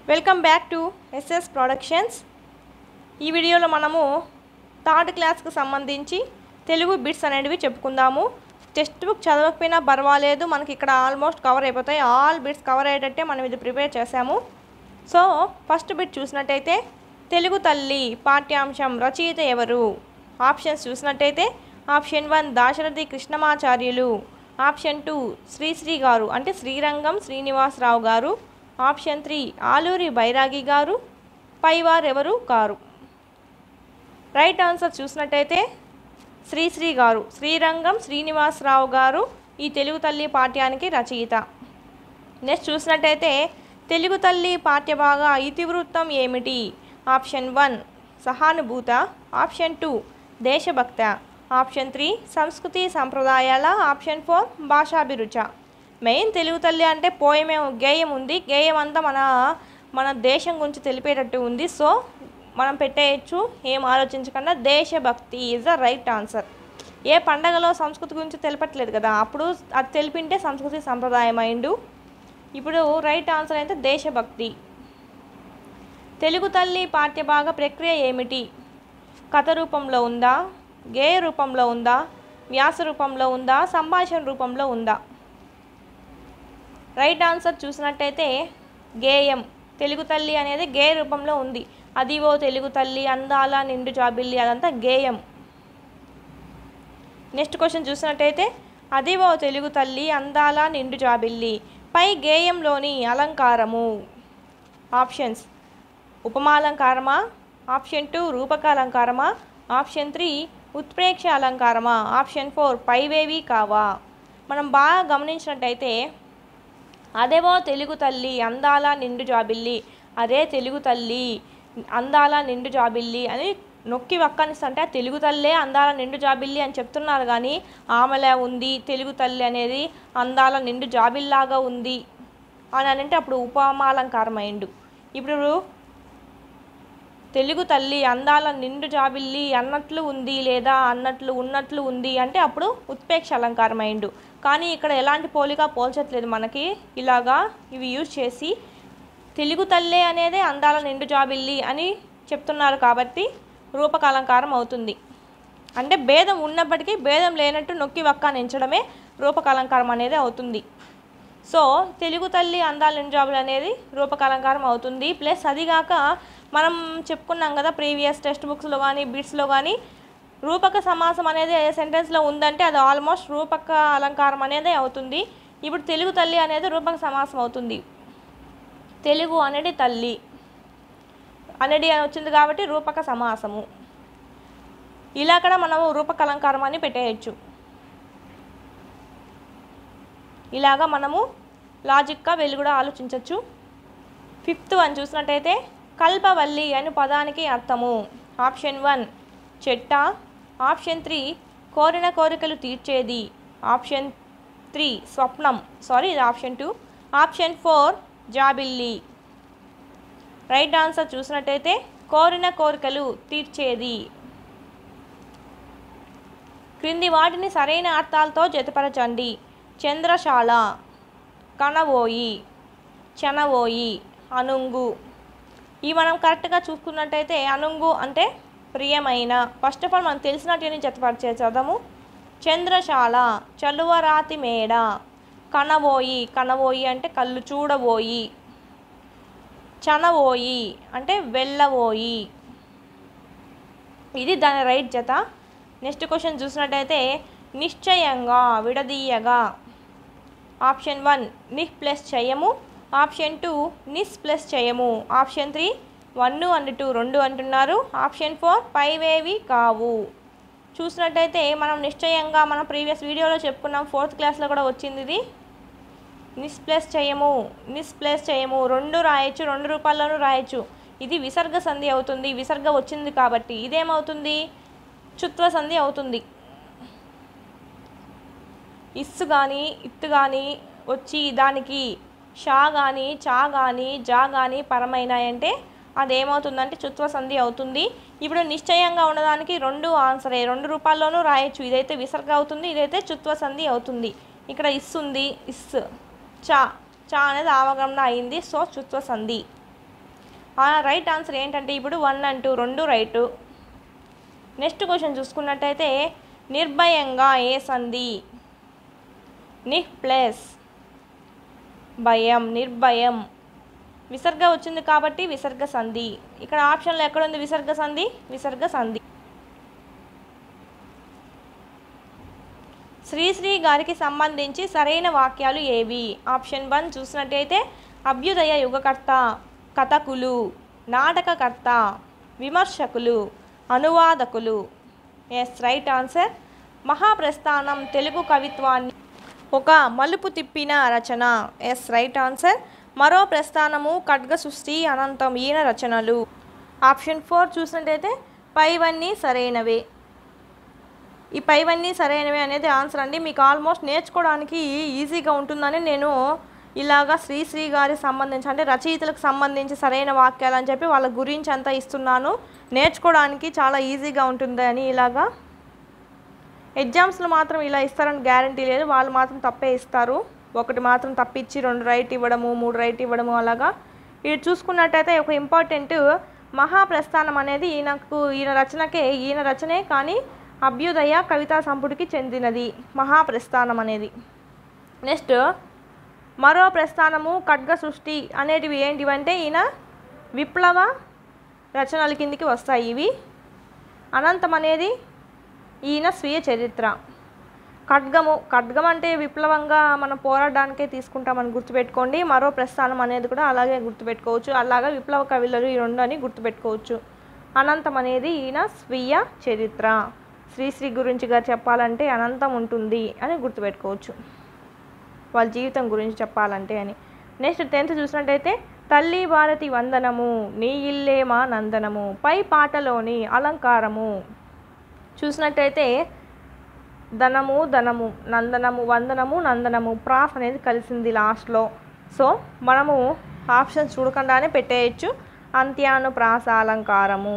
Welcome back to SS productions ఈ వీడియోలో మనము థర్డ్ క్లాస్కి సంబంధించి తెలుగు బిట్స్ అనేటివి చెప్పుకుందాము టెక్స్ట్ బుక్ చదవకపోయినా పర్వాలేదు మనకి ఇక్కడ ఆల్మోస్ట్ కవర్ అయిపోతాయి ఆల్ బిట్స్ కవర్ అయ్యేటట్టే మనం ఇది ప్రిపేర్ చేసాము సో ఫస్ట్ బిట్ చూసినట్టయితే తెలుగు తల్లి పాఠ్యాంశం రచయిత ఎవరు ఆప్షన్స్ చూసినట్టయితే option one Dasarathi Krishnamacharyulu option two Sri Sri garu అంటే శ్రీరంగం శ్రీనివాసరావు గారు ఆప్షన్ త్రీ ఆలూరి బైరాగి గారు పైవారెవరు కారు రైట్ ఆన్సర్ చూసినట్టయితే శ్రీశ్రీ గారు శ్రీరంగం శ్రీనివాసరావు గారు ఈ తెలుగు తల్లి పాఠ్యానికి రచయిత నెక్స్ట్ చూసినట్టయితే తెలుగు తల్లి పాఠ్యభాగ ఇతివృత్తం ఏమిటి ఆప్షన్ వన్ సహానుభూత ఆప్షన్ టూ దేశభక్త ఆప్షన్ త్రీ సంస్కృతి సంప్రదాయాల ఆప్షన్ ఫోర్ భాషాభిరుచ మెయిన్ తెలుగు తల్లి అంటే పోయమే గేయం ఉంది గేయం అంతా మన మన దేశం గురించి తెలిపేటట్టు ఉంది సో మనం పెట్టేయచ్చు ఏం ఆలోచించకుండా దేశభక్తి ఈజ్ ద రైట్ ఆన్సర్ ఏ పండగలో సంస్కృతి గురించి తెలపట్లేదు కదా అప్పుడు అది తెలిపింటే సంస్కృతి సంప్రదాయం అయిండు ఇప్పుడు రైట్ ఆన్సర్ అయితే దేశభక్తి తెలుగు తల్లి పాఠ్యభాగ ప్రక్రియ ఏమిటి కథ రూపంలో ఉందా గేయ రూపంలో ఉందా వ్యాస రూపంలో ఉందా సంభాషణ రూపంలో ఉందా రైట్ ఆన్సర్ చూసినట్టయితే గేయం తెలుగు తల్లి అనేది గేయ రూపంలో ఉంది అదివో తెలుగు తల్లి అందాల నిండు జాబిల్లి అదంతా గేయం నెక్స్ట్ క్వశ్చన్ చూసినట్టయితే అదివో తెలుగు తల్లి అందాల నిండు జాబిల్లి పై గేయంలోని అలంకారము ఆప్షన్స్ ఉపమాలంకారమా ఆప్షన్ టూ రూపకాలంకారమా ఆప్షన్ త్రీ ఉత్ప్రేక్ష అలంకారమా ఆప్షన్ ఫోర్ పైవేవి కావా మనం బాగా గమనించినట్టయితే అదేవో తెలుగు తల్లి అందాల నిండు జాబిల్లి అదే తెలుగు తల్లి అందాల నిండు జాబిల్లి అని నొక్కి వక్కనిస్తుంటే ఆ తెలుగు తల్లే అందాల నిండు జాబిల్లి అని చెప్తున్నారు కానీ ఆమెలా ఉంది తెలుగు తల్లి అనేది అందాల నిండు జాబిల్లాగా ఉంది అని అంటే అప్పుడు ఉపమాలంకారం అయిండు ఇప్పుడు తెలుగు తల్లి అందాల నిండు జాబిల్లి అన్నట్లు ఉంది లేదా అన్నట్లు ఉన్నట్లు ఉంది అంటే అప్పుడు ఉత్ప్రేక్ష అలంకారం అయిండు కానీ ఇక్కడ ఎలాంటి పోలిక పోల్చట్లేదు మనకి ఇలాగా ఇవి యూజ్ చేసి తెలుగు తల్లే అనేదే అందాల నిండు జాబిల్లి అని చెప్తున్నారు కాబట్టి రూపక అలంకారం అవుతుంది అంటే భేదం ఉన్నప్పటికీ భేదం లేనట్టు నొక్కి వక్కానించడమే రూపక అలంకారం అనేది అవుతుంది సో తెలుగు తల్లి అందాల నిండు జాబులు అనేది రూపక అలంకారం అవుతుంది ప్లస్ అదిగాక మనం చెప్పుకున్నాం కదా ప్రీవియస్ టెక్స్ట్ బుక్స్లో కానీ బిట్స్లో కానీ రూపక సమాసం అనేది సెంటెన్స్లో ఉందంటే అది ఆల్మోస్ట్ రూపక అలంకారం అనేది అవుతుంది ఇప్పుడు తెలుగు తల్లి అనేది రూపక సమాసం అవుతుంది తెలుగు అనేది తల్లి అనేది వచ్చింది కాబట్టి రూపక సమాసము ఇలా కూడా మనము రూపక అలంకారం అని పెట్టేయచ్చు ఇలాగా మనము లాజిక్గా వెళ్ళి కూడా ఆలోచించవచ్చు ఫిఫ్త్ వన్ చూసినట్టయితే కల్పవల్లి అని పదానికి అర్థము ఆప్షన్ వన్ చెట్ట ఆప్షన్ త్రీ కోరిన కోరికలు తీర్చేది ఆప్షన్ త్రీ స్వప్నం సారీ ఇది ఆప్షన్ టూ ఆప్షన్ ఫోర్ జాబిల్లి రైట్ ఆన్సర్ చూసినట్టయితే కోరిన కోరికలు తీర్చేది క్రింది వాటిని సరైన అర్థాలతో జతపరచండి చంద్రశాల కనవోయి చనవోయి అనుంగు ఇవి మనం కరెక్ట్గా చూసుకున్నట్టయితే అనుంగు అంటే ప్రియమైన ఫస్ట్ ఆఫ్ ఆల్ మనకు తెలిసినట్టుని జతపరిచే చదము చంద్రశాల చలువరాతి మేడ కనవోయి కనవోయి అంటే కళ్ళు చూడబోయి చనవోయి అంటే వెళ్ళబోయి ఇది దాని రైట్ జత నెక్స్ట్ క్వశ్చన్ చూసినట్టయితే నిశ్చయంగా విడదీయగా ఆప్షన్ వన్ నిహ్ ప్లస్ చేయము ఆప్షన్ టూ నిస్ ప్లస్ చేయము option three one and two రెండు అంటున్నారు ఆప్షన్ ఫోర్ పైవేవి కావు చూసినట్టయితే మనం నిశ్చయంగా మనం ప్రీవియస్ వీడియోలో చెప్పుకున్నాం ఫోర్త్ క్లాస్లో కూడా వచ్చింది ఇది నిస్ ప్లస్ చేయము నిస్ ప్లస్ చేయము రెండు రాయొచ్చు రెండు రూపాయల్లోనూ రాయొచ్చు ఇది విసర్గ సంధి అవుతుంది విసర్గ వచ్చింది కాబట్టి ఇదేమవుతుంది చుత్వ సంధి అవుతుంది ఇస్సు కానీ ఇత్తు కానీ వచ్చి దానికి షా కానీ చా కానీ జా కానీ పరమైనాయంటే అదేమవుతుందంటే చుత్వ సంధి అవుతుంది ఇప్పుడు నిశ్చయంగా ఉన్నదానికి రెండు ఆన్సరే రెండు రూపాయల్లోనూ రాయొచ్చు ఇదైతే విసర్గ అవుతుంది ఇదైతే చుత్వ సంధి అవుతుంది ఇక్కడ ఇస్ ఉంది ఇస్ చా చా అనేది ఆవగమన అయింది సో చుత్వ సంధి ఆ రైట్ ఆన్సర్ ఏంటంటే ఇప్పుడు వన్ అండ్ టూ రెండు రైటు నెక్స్ట్ క్వశ్చన్ చూసుకున్నట్టయితే నిర్భయంగా ఏ సంధి నిహ్ ప్లస్ భయం నిర్భయం విసర్గ వచ్చింది కాబట్టి విసర్గ సంధి ఇక్కడ ఆప్షన్లో ఎక్కడుంది విసర్గ సంధి విసర్గ సంధి శ్రీశ్రీ గారికి సంబంధించి సరైన వాక్యాలు ఏవి ఆప్షన్ వన్ చూసినట్టయితే అభ్యుదయ యుగకర్త కథకులు నాటకకర్త విమర్శకులు అనువాదకులు yes right answer Mahaprasthanam Telugu కవిత్వాన్ని ఒక మలుపు తిప్పిన రచన ఎస్ రైట్ ఆన్సర్ మరో ప్రస్థానము ఖడ్గ సృష్టి అనంతం ఈయన రచనలు ఆప్షన్ ఫోర్ చూసినట్టయితే పైవన్నీ సరైనవే ఈ పైవన్నీ సరైనవే అనేది ఆన్సర్ అండి మీకు ఆల్మోస్ట్ నేర్చుకోవడానికి ఈజీగా ఉంటుందని నేను ఇలాగా శ్రీశ్రీ గారి సంబంధించి అంటే రచయితలకు సంబంధించి సరైన వాక్యాలు అని చెప్పి వాళ్ళ గురించి అంతా ఇస్తున్నాను నేర్చుకోవడానికి చాలా ఈజీగా ఉంటుంది అని ఇలాగా ఎగ్జామ్స్లో మాత్రం ఇలా ఇస్తారని గ్యారంటీ లేదు వాళ్ళు మాత్రం తప్పే ఇస్తారు ఒకటి మాత్రం తప్పించి రెండు రైట్ ఇవ్వడము మూడు రైట్ ఇవ్వడము అలాగా ఇది చూసుకున్నట్టయితే ఒక ఇంపార్టెంట్ మహాప్రస్థానం అనేది ఈయనకు ఈయన రచనకే ఈయన రచనే కానీ అభ్యుదయ కవితా సంపుటికి చెందినది మహాప్రస్థానం అనేది నెక్స్ట్ మరో ప్రస్థానము ఖడ్గ సృష్టి అనేటివి ఏంటివంటే ఈయన విప్లవ రచనల కిందికి వస్తాయి ఇవి అనంతం అనేది ఈయన స్వీయ చరిత్ర ఖడ్గము ఖడ్గం అంటే విప్లవంగా మనం పోరాడడానికే తీసుకుంటామని గుర్తుపెట్టుకోండి మరో ప్రస్థానం అనేది కూడా అలాగే గుర్తుపెట్టుకోవచ్చు అలాగా విప్లవ కవిలలు ఈ రెండు అని గుర్తుపెట్టుకోవచ్చు అనంతం అనేది ఈయన స్వీయ చరిత్ర శ్రీశ్రీ గురించిగా చెప్పాలంటే అనంతం ఉంటుంది అని గుర్తుపెట్టుకోవచ్చు వాళ్ళ జీవితం గురించి చెప్పాలంటే అని నెక్స్ట్ టెన్త్ చూసినట్టయితే తల్లి భారతి వందనము నీ ఇల్లే మా నందనము పై పాటలోని అలంకారము చూసినట్టయితే ధనము ధనము నందనము వందనము నందనము ప్రాస్ అనేది కలిసింది లాస్ట్లో సో మనము ఆప్షన్స్ చూడకుండానే పెట్టేయచ్చు అంత్యాను ప్రాస అలంకారము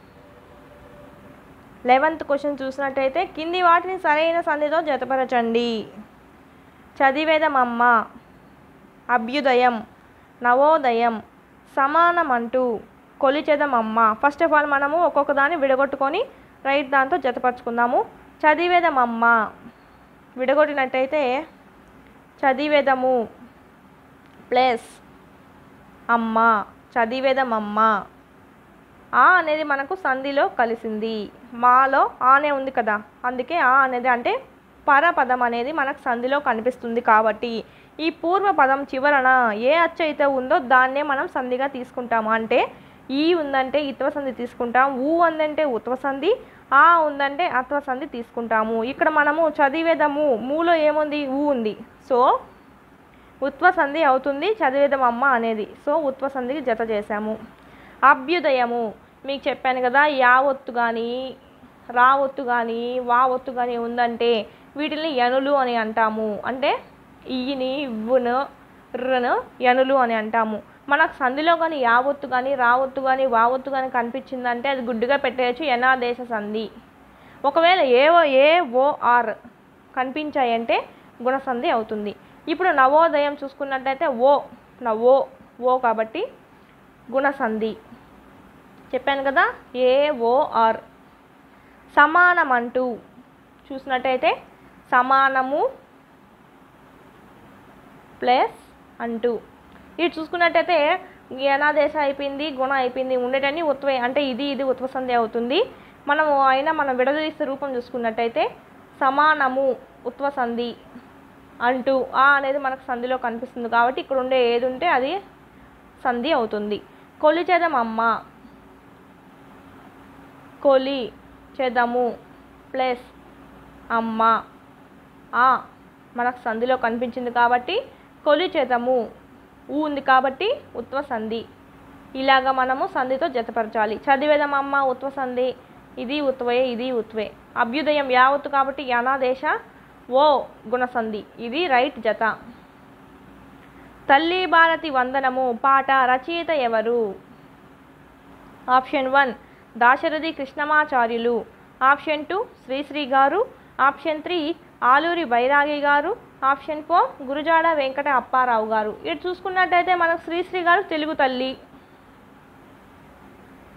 లెవెంత్ క్వశ్చన్ చూసినట్టయితే కింది వాటిని సరైన సంధితో జతపరచండి చదివేదమమ్మ అభ్యుదయం నవోదయం సమానమంటూ కొలిచెదమమ్మ ఫస్ట్ ఆఫ్ ఆల్ మనము ఒక్కొక్క దాన్ని విడగొట్టుకొని రైట్ దాంతో జతపరుచుకుందాము చదివేదమమ్మ విడగొట్టినట్టయితే చదివేదము ప్లస్ అమ్మ చదివేదమమ్మ ఆ అనేది మనకు సంధిలో కలిసింది మాలో ఆనే ఉంది కదా అందుకే ఆ అనేది అంటే పరపదం అనేది మనకు సంధిలో కనిపిస్తుంది కాబట్టి ఈ పూర్వ పదం చివరన ఏ అచ్చు అయితే ఉందో దాన్నే మనం సంధిగా తీసుకుంటాము అంటే ఈ ఉందంటే ఇత్వ సంధి తీసుకుంటాం ఊ ఉందంటే ఉత్వ సంధి ఆ ఉందంటే అత్వ సంధి తీసుకుంటాము ఇక్కడ మనము చదివేదము మూలో ఏముంది ఊ ఉంది సో ఉత్వ సంధి అవుతుంది చదివేదం అమ్మ అనేది సో ఉత్వ సంధికి జత చేశాము అభ్యుదయము మీకు చెప్పాను కదా యా ఒత్తు కానీ రా ఒత్తు కానీ వా ఒత్తు కానీ ఉందంటే వీటిని యనులు అని అంటాము అంటే ఇయ్యిని ఇవ్వును ర్రను యనులు అని అంటాము మనకు సంధిలో కానీ యా ఒత్తు కానీ రా ఒత్తు కానీ వా ఒత్తు కానీ కనిపించిందంటే అది గుడ్డుగా పెట్టేయచ్చు యనాదేశ సంధి ఒకవేళ ఏవో ఏ ఓ ఆర్ కనిపించాయంటే గుణసంధి అవుతుంది ఇప్పుడు నవోదయం చూసుకున్నట్టయితే ఓ నవో ఓ కాబట్టి గుణసంధి చెప్పాను కదా ఏ ఓ ఆర్ సమానమంటూ చూసినట్టయితే సమానము ప్లస్ అంటూ ఇది చూసుకున్నట్టయితే యనాదేశ అయిపోయింది గుణ అయిపోయింది ఉండేటన్ని ఉత్వే అంటే ఇది ఇది ఉత్వసంధి అవుతుంది మనము అయినా మనం విడదీస్తే రూపం చూసుకున్నట్టయితే సమానము ఉత్వసంధి అంటూ ఆ అనేది మనకు సంధిలో కనిపిస్తుంది కాబట్టి ఇక్కడ ఉండే ఏది ఉంటే అది సంధి అవుతుంది కొలి చేదమమ్మ కొలి చేదము ప్లస్ అమ్మ ఆ మనకు సంధిలో కనిపించింది కాబట్టి కొలి చేదము ఊ ఉంది కాబట్టి ఉత్వ సంధి ఇలాగా మనము సంధితో జతపరచాలి చదివేదమమ్మ ఉత్వ సంధి ఇది ఉత్వే ఇది ఉత్వే అభ్యుదయం యావత్తు కాబట్టి యనాదేశ ఓ గుణసంధి ఇది రైట్ జత తల్లి భారతి వందనము పాట రచయిత ఎవరు option one Dasarathi Krishnamacharyulu option two Sri Sri garu option three Aluri Bairagi garu option four Gurajada Venkata Apparao garu ఇటు చూసుకున్నట్టయితే మనకు శ్రీశ్రీ గారు తెలుగు తల్లి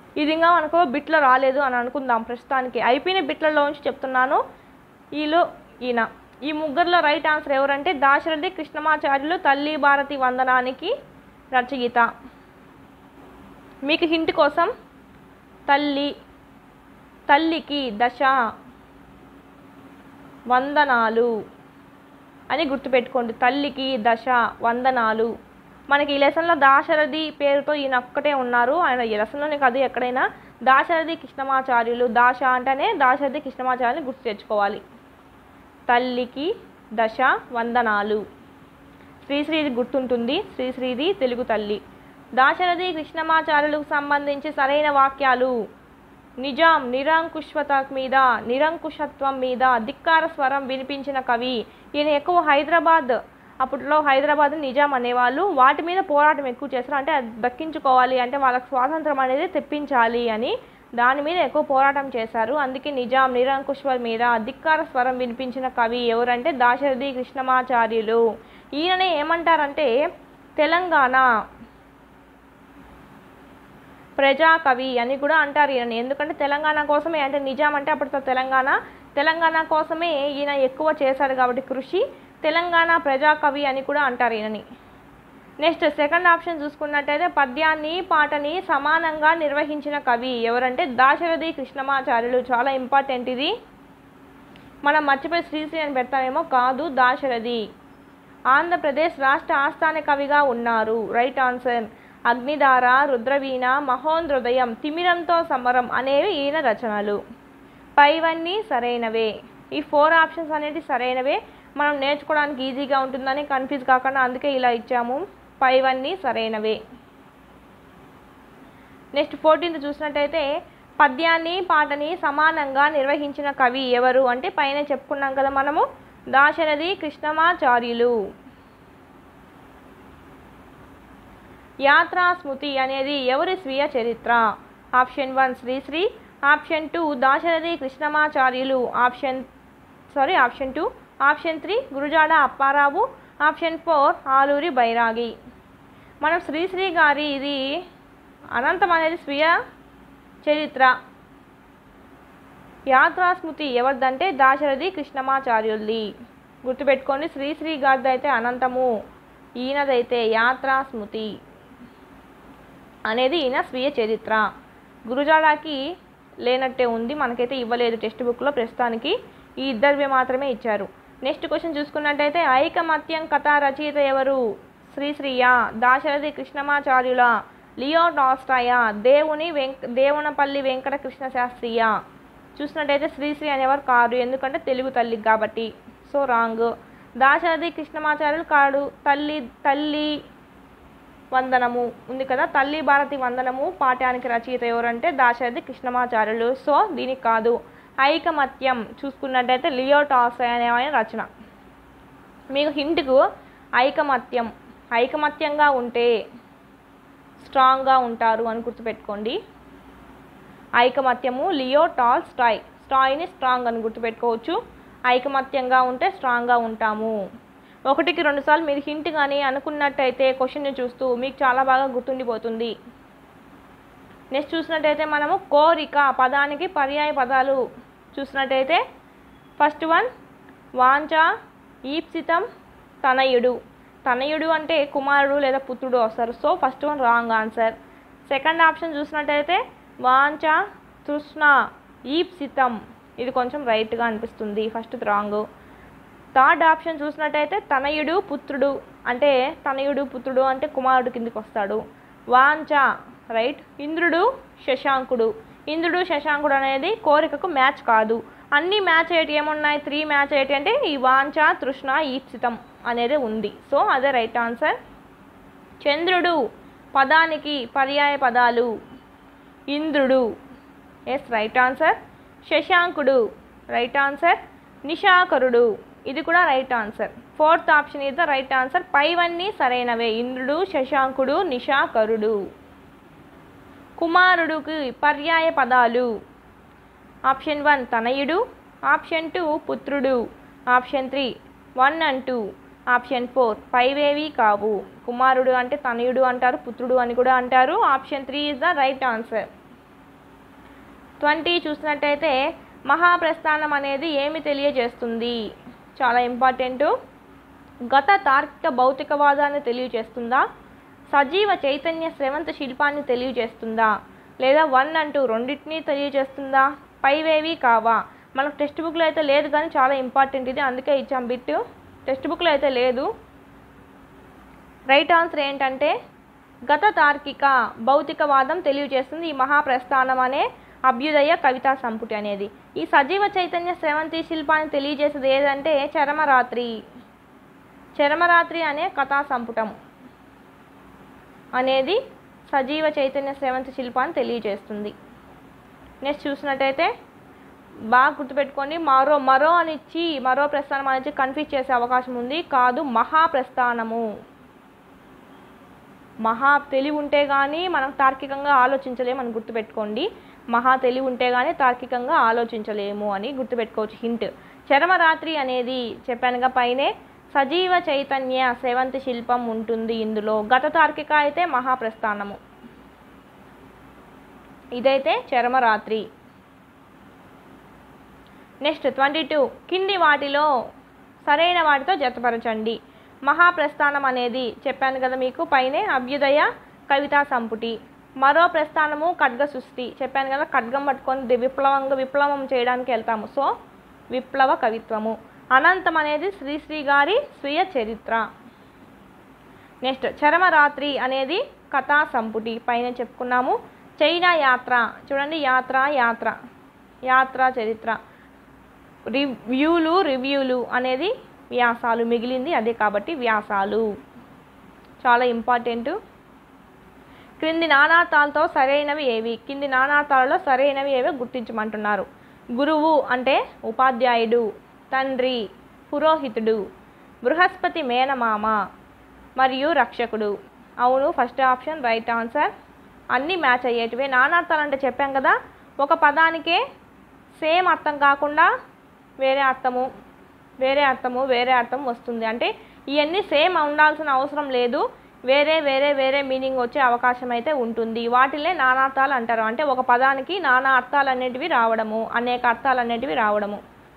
ఇది ఇంకా మనకు బిట్లో రాలేదు అని అనుకుందాం ప్రస్తుతానికి అయిపోయిన బిట్లలో నుంచి చెప్తున్నాను ఈలో ఈయన ఈ ముగ్గురులో రైట్ ఆన్సర్ ఎవరంటే దాశరథి కృష్ణమాచార్యులు తల్లి భారతి వందనానికి రచయిత మీకు హింట్ కోసం తల్లి తల్లికి దశ వందనాలు అని గుర్తుపెట్టుకోండి తల్లికి దశ వందనాలు మనకి ఈ లెసన్లో దాశరథి పేరుతో ఈయన ఒక్కటే ఉన్నారు ఆయన ఈ లెసన్లోనే కాదు ఎక్కడైనా దాశరథి కృష్ణమాచార్యులు దాశ అంటేనే దాశరథి కృష్ణమాచార్యుని గుర్తు తెచ్చుకోవాలి తల్లికి దశ వందనాలు శ్రీశ్రీది గుర్తుంటుంది శ్రీశ్రీది తెలుగు తల్లి దాశరథి కృష్ణమాచార్యులకు సంబంధించి సరైన వాక్యాలు నిజాం నిరంకుశత మీద నిరంకుశత్వం మీద ధిక్కార స్వరం వినిపించిన కవి ఈయన ఎక్కువ హైదరాబాద్ అప్పట్లో హైదరాబాద్ నిజాం అనేవాళ్ళు వాటి మీద పోరాటం ఎక్కువ చేస్తారు అంటే అది దక్కించుకోవాలి అంటే వాళ్ళకి స్వాతంత్రం అనేది తెప్పించాలి అని దాని మీద ఎక్కువ పోరాటం చేశారు అందుకే నిజాం నిరంకుశ మీద ధిక్కార స్వరం వినిపించిన కవి ఎవరంటే దాశరథి కృష్ణమాచార్యులు ఈయననే ఏమంటారంటే తెలంగాణ ప్రజాకవి అని కూడా అంటారు ఈయన ఎందుకంటే తెలంగాణ కోసమే అంటే నిజాం అంటే అప్పటితో తెలంగాణ తెలంగాణ కోసమే ఈయన ఎక్కువ చేశాడు కాబట్టి కృషి తెలంగాణ ప్రజాకవి అని కూడా అంటారు ఈయనని నెక్స్ట్ సెకండ్ ఆప్షన్ చూసుకున్నట్టయితే పద్యాన్ని పాటని సమానంగా నిర్వహించిన కవి ఎవరంటే దాశరథి కృష్ణమాచార్యులు చాలా ఇంపార్టెంట్ ఇది మనం మర్చిపోయి శ్రీశ్రీ అని పెడతామేమో కాదు దాశరథి ఆంధ్రప్రదేశ్ రాష్ట్ర ఆస్థాన కవిగా ఉన్నారు రైట్ ఆన్సర్ అగ్నిధార రుద్రవీణ మహోంద్రోదయం తిమిరంతో సమరం అనేవి ఈయన రచనలు పైవన్నీ సరైనవే ఈ ఫోర్ ఆప్షన్స్ అనేవి సరైనవే మనం నేర్చుకోవడానికి ఈజీగా ఉంటుందని కన్ఫ్యూజ్ కాకుండా అందుకే ఇలా ఇచ్చాము పైవన్నీ సరైనవే నెక్స్ట్ ఫోర్టీన్త్ చూసినట్టయితే పద్యాన్ని పాటని సమానంగా నిర్వహించిన కవి ఎవరు అంటే పైన చెప్పుకున్నాం కదా మనము దాశరథి కృష్ణమాచార్యులు యాత్రా స్మృతి అనేది ఎవరి స్వీయ చరిత్ర option one Sri Sri option two Dasarathi Krishnamacharyulu option sorry option two option three Gurajada Apparao option four Aluri Bairagi మనం శ్రీశ్రీ గారి ఇది అనంతం అనేది స్వీయ చరిత్ర యాత్రాస్మృతి ఎవరిదంటే దాశరథి కృష్ణమాచార్యుల్ది గుర్తుపెట్టుకోండి శ్రీశ్రీ గారిది అయితే అనంతము ఈయనదైతే యాత్రాస్మృతి అనేది ఈయన స్వీయ చరిత్ర గురుజాడాకి లేనట్టే ఉంది మనకైతే ఇవ్వలేదు టెక్స్ట్ బుక్లో ప్రస్తుతానికి ఈ ఇద్దరివి మాత్రమే ఇచ్చారు నెక్స్ట్ క్వశ్చన్ చూసుకున్నట్టయితే ఐకమత్యం కథ రచయిత ఎవరు శ్రీశ్రీయ దాశరథి కృష్ణమాచార్యుల లియో టాస్టాయ దేవుని వెంక దేవునపల్లి వెంకట కృష్ణ శాస్త్రియ చూసినట్టయితే శ్రీశ్రీ అనేవారు కాదు ఎందుకంటే తెలుగు తల్లి కాబట్టి సో రాంగ్ దాశరథి కృష్ణమాచార్యులు కాడు తల్లి తల్లి వందనము ఉంది కదా తల్లి భారతి వందనము పాఠ్యానికి రచయిత ఎవరంటే దాశరథి కృష్ణమాచార్యులు సో దీనికి కాదు ఐకమత్యం చూసుకున్నట్టయితే లియో టాల్స్టాయ్ అనే ఆయన రచన మీకు హింట్కు ఐకమత్యం ఐకమత్యంగా ఉంటే స్ట్రాంగ్గా ఉంటారు అని గుర్తుపెట్టుకోండి ఐకమత్యము లియో టాల్ స్టాయ్ స్టాయ్ని స్ట్రాంగ్ అని గుర్తుపెట్టుకోవచ్చు ఐకమత్యంగా ఉంటే స్ట్రాంగ్గా ఉంటాము ఒకటికి రెండుసార్లు మీరు హింట్ కానీ అనుకున్నట్టయితే క్వశ్చన్ని చూస్తూ మీకు చాలా బాగా గుర్తుండిపోతుంది నెక్స్ట్ చూసినట్టయితే మనము కోరిక పదానికి పర్యాయ పదాలు చూసినట్టయితే ఫస్ట్ వన్ వాంఛ ఈప్సితం తనయుడు తనయుడు అంటే కుమారుడు లేదా పుత్రుడు వస్తారు so first one wrong answer second option చూసినట్టయితే వాంఛ తృష్ణ ఈప్సితం ఇది కొంచెం రైట్గా అనిపిస్తుంది ఫస్ట్ రాంగ్ థర్డ్ ఆప్షన్ చూసినట్టయితే తనయుడు పుత్రుడు అంటే తనయుడు పుత్రుడు అంటే కుమారుడు కిందికి వస్తాడు వాంఛ రైట్ ఇంద్రుడు శశాంకుడు ఇంద్రుడు శశాంకుడు అనేది కోరికకు మ్యాచ్ కాదు అన్ని మ్యాచ్ అయ్యేటి ఏమున్నాయి త్రీ మ్యాచ్ అయ్యేటి అంటే ఈ వాంఛ తృష్ణ ఈప్సితం అనేది ఉంది సో అదే రైట్ ఆన్సర్ చంద్రుడు పదానికి పర్యాయ పదాలు ఇంద్రుడు ఎస్ రైట్ ఆన్సర్ శశాంకుడు రైట్ ఆన్సర్ నిశాకరుడు ఇది కూడా right answer fourth option is the right answer పైవన్నీ సరైనవే ఇంద్రుడు శశాంకుడు నిశాకరుడు కుమారుడుకి పర్యాయ పదాలు ఆప్షన్ వన్ తనయుడు ఆప్షన్ టూ పుత్రుడు option three one and two option four పైవేవి కావు కుమారుడు అంటే తనయుడు అంటారు పుత్రుడు అని కూడా అంటారు option three is the right answer twenty చూసినట్టయితే మహాప్రస్థానం అనేది ఏమి తెలియజేస్తుంది చాలా ఇంపార్టెంట్ గత తార్కిక భౌతికవాదాన్ని తెలియజేస్తుందా సజీవ చైతన్య స్రవంత శిల్పాన్ని తెలియజేస్తుందా లేదా వన్ అంటూ రెండింటినీ తెలియజేస్తుందా పైవేవి కావా మనకు టెక్స్ట్ బుక్లో అయితే లేదు కానీ చాలా ఇంపార్టెంట్ ఇది అందుకే ఇచ్చాం బిట్ టెక్స్ట్ బుక్లో అయితే లేదు రైట్ ఆన్సర్ ఏంటంటే గత తార్కిక భౌతికవాదం తెలియజేస్తుంది ఈ మహాప్రస్థానం అనే అభ్యుదయ కవితా సంపుటి అనేది ఈ సజీవ చైతన్య స్రవంతి శిల్పాన్ని తెలియజేసేది ఏదంటే చరమరాత్రి చరమరాత్రి అనే కథా సంపుటం అనేది సజీవ చైతన్య స్రవంతి శిల్పాన్ని తెలియజేస్తుంది నెక్స్ట్ చూసినట్టయితే బాగా గుర్తుపెట్టుకోండి మరో మరో అని ఇచ్చి మరో ప్రస్థానం అని ఇచ్చి కన్ఫ్యూజ్ చేసే అవకాశం ఉంది కాదు మహాప్రస్థానము మహా తెలివి ఉంటే కానీ మనం తార్కికంగా ఆలోచించలేము అని గుర్తుపెట్టుకోండి మహా తెలివి ఉంటే కానీ తార్కికంగా ఆలోచించలేము అని గుర్తుపెట్టుకోవచ్చు హింట్ చరమరాత్రి అనేది చెప్పానుగా పైనే సజీవ చైతన్య సేవంతి శిల్పం ఉంటుంది ఇందులో గత తార్కిక అయితే మహాప్రస్థానము ఇదైతే చరమరాత్రి నెక్స్ట్ ట్వంటీ టూ కింది వాటిలో సరైన వాటితో జతపరచండి మహాప్రస్థానం అనేది చెప్పాను కదా మీకు పైనే అభ్యుదయ కవితా సంపుటి మరో ప్రస్థానము ఖడ్గ సృష్టి చెప్పాను కదా ఖడ్గం పట్టుకొని ది- విప్లవంగా విప్లవం చేయడానికి వెళ్తాము సో విప్లవ కవిత్వము అనంతం అనేది శ్రీశ్రీ గారి స్వీయ చరిత్ర నెక్స్ట్ చరమరాత్రి అనేది కథా సంపుటి పైన చెప్పుకున్నాము చైనా యాత్ర చూడండి యాత్ర యాత్ర యాత్ర చరిత్ర రివ్యూలు రివ్యూలు అనేది వ్యాసాలు మిగిలింది అదే కాబట్టి వ్యాసాలు చాలా ఇంపార్టెంట్ క్రింది నానార్థాలతో సరైనవి ఏవి కింది నానార్థాలలో సరైనవి ఏవో గుర్తించమంటున్నారు గురువు అంటే ఉపాధ్యాయుడు తండ్రి పురోహితుడు బృహస్పతి మేనమామ మరియు రక్షకుడు అవును ఫస్ట్ ఆప్షన్ రైట్ ఆన్సర్ అన్నీ మ్యాచ్ అయ్యేటివే నానార్థాలు అంటే చెప్పాం కదా ఒక పదానికే సేమ్ అర్థం కాకుండా వేరే అర్థము వేరే అర్థము వేరే అర్థం వస్తుంది అంటే ఇవన్నీ సేమ్ ఉండాల్సిన అవసరం లేదు వేరే వేరే వేరే మీనింగ్ వచ్చే అవకాశం అయితే ఉంటుంది వాటినే నానార్థాలు అంటారు అంటే ఒక పదానికి నానా అర్థాలు అనేటివి రావడము అనేక అర్థాలు అనేటివి రావడము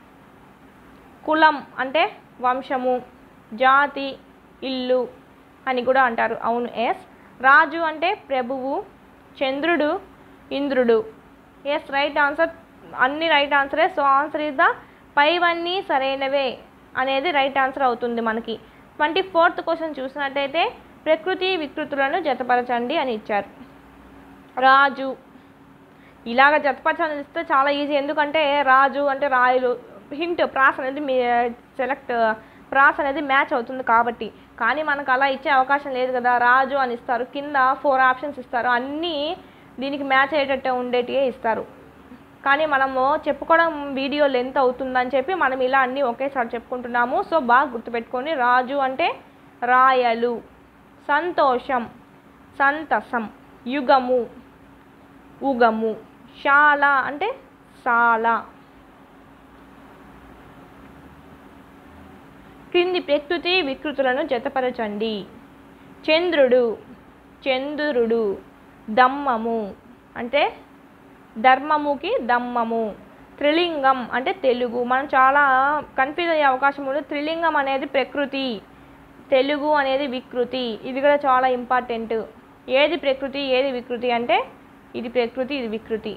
కులం అంటే వంశము జాతి ఇల్లు అని కూడా అంటారు అవును ఎస్ రాజు అంటే ప్రభువు చంద్రుడు ఇంద్రుడు ఎస్ రైట్ ఆన్సర్ అన్ని రైట్ ఆన్సరే సో ఆన్సర్ ఇస్ ద పైవన్నీ సరైనవే అనేది రైట్ ఆన్సర్ అవుతుంది మనకి ట్వంటీ ఫోర్త్ క్వశ్చన్ చూసినట్టయితే ప్రకృతి వికృతులను జతపరచండి అని ఇచ్చారు రాజు ఇలాగ జతపరచాలని ఇస్తే చాలా ఈజీ ఎందుకంటే రాజు అంటే రాయలు హింట్ ప్రాస్ అనేది మీ సెలెక్ట్ ప్రాస్ అనేది మ్యాచ్ అవుతుంది కాబట్టి కానీ మనకు అలా ఇచ్చే అవకాశం లేదు కదా రాజు అని ఇస్తారు కింద ఫోర్ ఆప్షన్స్ ఇస్తారు అన్నీ దీనికి మ్యాచ్ అయ్యేటట్టు ఉండేటివే ఇస్తారు కానీ మనము చెప్పుకోవడం వీడియో లెంత్ అవుతుందని చెప్పి మనం ఇలా అన్నీ ఒకేసారి చెప్పుకుంటున్నాము సో బాగా గుర్తుపెట్టుకొని రాజు అంటే రాయలు సంతోషం సంతసం యుగము ఉగము శాల అంటే సాల క్రింది ప్రకృతి వికృతులను జతపరచండి చంద్రుడు చంద్రుడు దమ్మము అంటే ధర్మముకి దమ్మము త్రిలింగం అంటే తెలుగు మనం చాలా కన్ఫ్యూజ్ అయ్యే అవకాశం ఉంది త్రిలింగం అనేది ప్రకృతి తెలుగు అనేది వికృతి ఇది కూడా చాలా ఇంపార్టెంట్ ఏది ప్రకృతి ఏది వికృతి అంటే ఇది ప్రకృతి ఇది వికృతి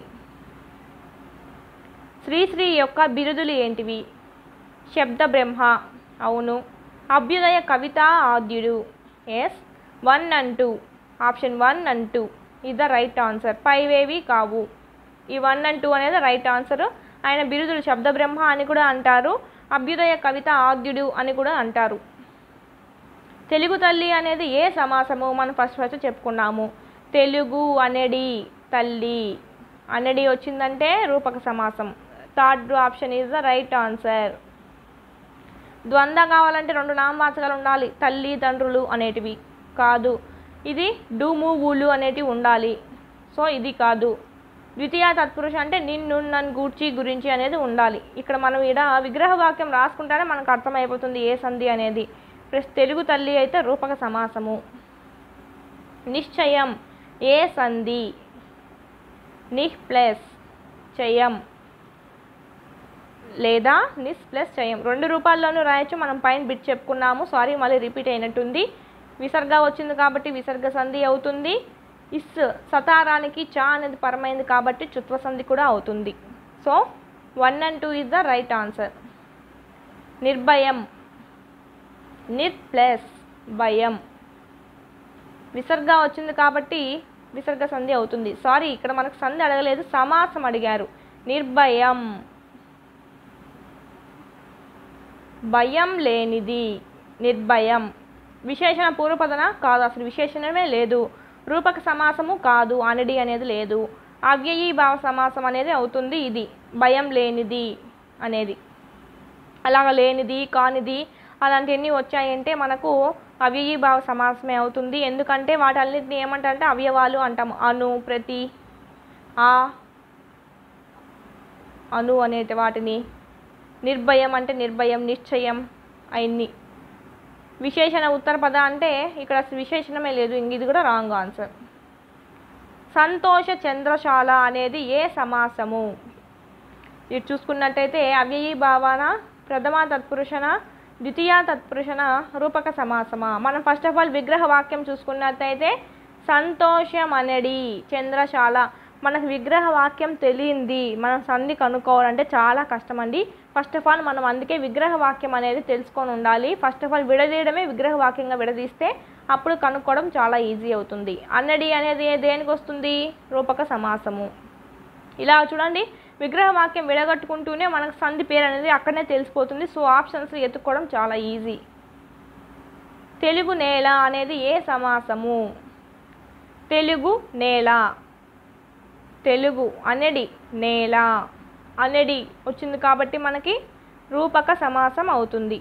శ్రీశ్రీ యొక్క బిరుదులు ఏంటివి శబ్ద బ్రహ్మ అవును అభ్యుదయ కవిత ఆద్యుడు yes one and two option one and two ఇది ద రైట్ ఆన్సర్ పైవేవి కావు ఈ వన్ అండ్ టూ అనేది రైట్ ఆన్సర్ ఆయన బిరుదులు శబ్ద బ్రహ్మ అని కూడా అంటారు అభ్యుదయ కవిత ఆద్యుడు అని కూడా అంటారు తెలుగు తల్లి అనేది ఏ సమాసము మనం ఫస్ట్ ఫస్ట్ చెప్పుకున్నాము తెలుగు అనడి తల్లి అనడి వచ్చిందంటే రూపక సమాసం third option is the right answer ద్వంద్వ కావాలంటే రెండు నామవాచకాలు ఉండాలి తల్లి తండ్రులు అనేటివి కాదు ఇది డూము ఊలు అనేటివి ఉండాలి సో ఇది కాదు ద్వితీయ తత్పురుష అంటే నిన్ను నన్ను గూర్చి గురించి అనేది ఉండాలి ఇక్కడ మనం ఈడ విగ్రహ వాక్యం రాసుకుంటేనే మనకు అర్థమైపోతుంది ఏ సంధి అనేది ప్లస్ తెలుగు తల్లి అయితే రూపక సమాసము నిశ్చయం ఏ సంధి నిహ్ ప్లస్ చయం లేదా నిస్ ప్లస్ చయం రెండు రూపాల్లోనూ రాయొచ్చు మనం పైన బిట్ చెప్పుకున్నాము సారీ మళ్ళీ రిపీట్ అయినట్టుంది విసర్గ వచ్చింది కాబట్టి విసర్గ సంధి అవుతుంది ఇస్ సతారానికి చా అనేది పరమైంది కాబట్టి చుత్వ సంధి కూడా అవుతుంది so one and two is the right answer నిర్భయం నిర్ ప్లస్ భయం విసర్గ వచ్చింది కాబట్టి విసర్గ సంధి అవుతుంది సారీ ఇక్కడ మనకు సంధి అడగలేదు సమాసం అడిగారు నిర్భయం భయం లేనిది నిర్భయం విశేషణ పూర్వపదన కాదు అసలు విశేషణమే లేదు రూపక సమాసము కాదు అనడి అనేది లేదు అవ్యయీ భావ సమాసం అనేది అవుతుంది ఇది భయం లేనిది అనేది అలాగ లేనిది కానిది అలాంటివన్నీ వచ్చాయంటే మనకు అవ్యయీభావ సమాసమే అవుతుంది ఎందుకంటే వాటన్నిటిని ఏమంటారంటే అవయవాలు అంటాము అను ప్రతి ఆ అను అనేటి వాటిని నిర్భయం అంటే నిర్భయం నిశ్చయం అవన్నీ విశేషణ ఉత్తర పద అంటే ఇక్కడ అసలు విశేషణమే లేదు ఇంక ఇది కూడా రాంగ్ ఆన్సర్ సంతోష చంద్రశాల అనేది ఏ సమాసము ఇది చూసుకున్నట్టయితే అవ్యయీ భావన ప్రథమ తత్పురుషణ ద్వితీయ తత్పురుషణ రూపక సమాసమా మనం ఫస్ట్ ఆఫ్ ఆల్ విగ్రహ వాక్యం చూసుకున్నట్టయితే సంతోషం అనడి చంద్రశాల మనకు విగ్రహ వాక్యం తెలియంది మనం సంధి కనుక్కోవాలంటే చాలా కష్టం అండి ఫస్ట్ ఆఫ్ ఆల్ మనం అందుకే విగ్రహ వాక్యం అనేది తెలుసుకొని ఉండాలి ఫస్ట్ ఆఫ్ ఆల్ విడదీయడమే విగ్రహ వాక్యంగా విడదీస్తే అప్పుడు కనుక్కోవడం చాలా ఈజీ అవుతుంది అన్నడి అనేది దేనికి వస్తుంది రూపక సమాసము ఇలా చూడండి విగ్రహ వాక్యం విడగట్టుకుంటూనే మనకు సంధి పేరు అనేది అక్కడనే తెలిసిపోతుంది సో ఆప్షన్స్ ఎత్తుక్కోవడం చాలా ఈజీ తెలుగు నేల అనేది ఏ సమాసము తెలుగు నేల తెలుగు అనడి నేల అనడి వచ్చింది కాబట్టి మనకి రూపక సమాసం అవుతుంది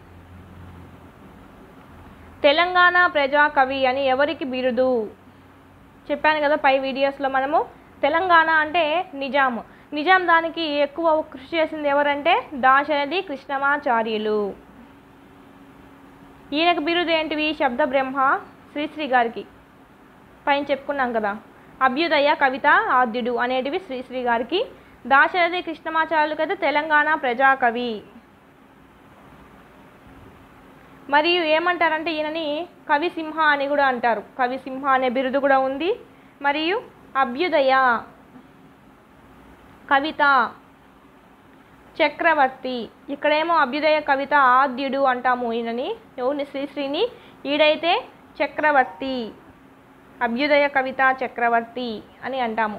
తెలంగాణ ప్రజా కవి అని ఎవరికి బిరుదు చెప్పాను కదా పై వీడియోస్లో మనము తెలంగాణ అంటే నిజాం నిజాం దానికి ఎక్కువ కృషి చేసింది ఎవరంటే దాశరథి కృష్ణమాచార్యులు ఈయనకు బిరుదు ఏంటివి శబ్ద బ్రహ్మ శ్రీశ్రీ గారికి పైన చెప్పుకున్నాం కదా అభ్యుదయ కవిత ఆద్యుడు అనేటివి శ్రీశ్రీ గారికి దాశరథి కృష్ణమాచార్యులకు అయితే తెలంగాణ ప్రజాకవి మరియు ఏమంటారంటే ఈయనని కవి సింహ అని కూడా అంటారు కవి సింహ అనే బిరుదు కూడా ఉంది మరియు అభ్యుదయ కవిత చక్రవర్తి ఇక్కడేమో అభ్యుదయ కవిత ఆద్యుడు అంటాము ఈయనని ఎవరిని శ్రీశ్రీని ఈడైతే చక్రవర్తి అభ్యుదయ కవిత చక్రవర్తి అని అంటాము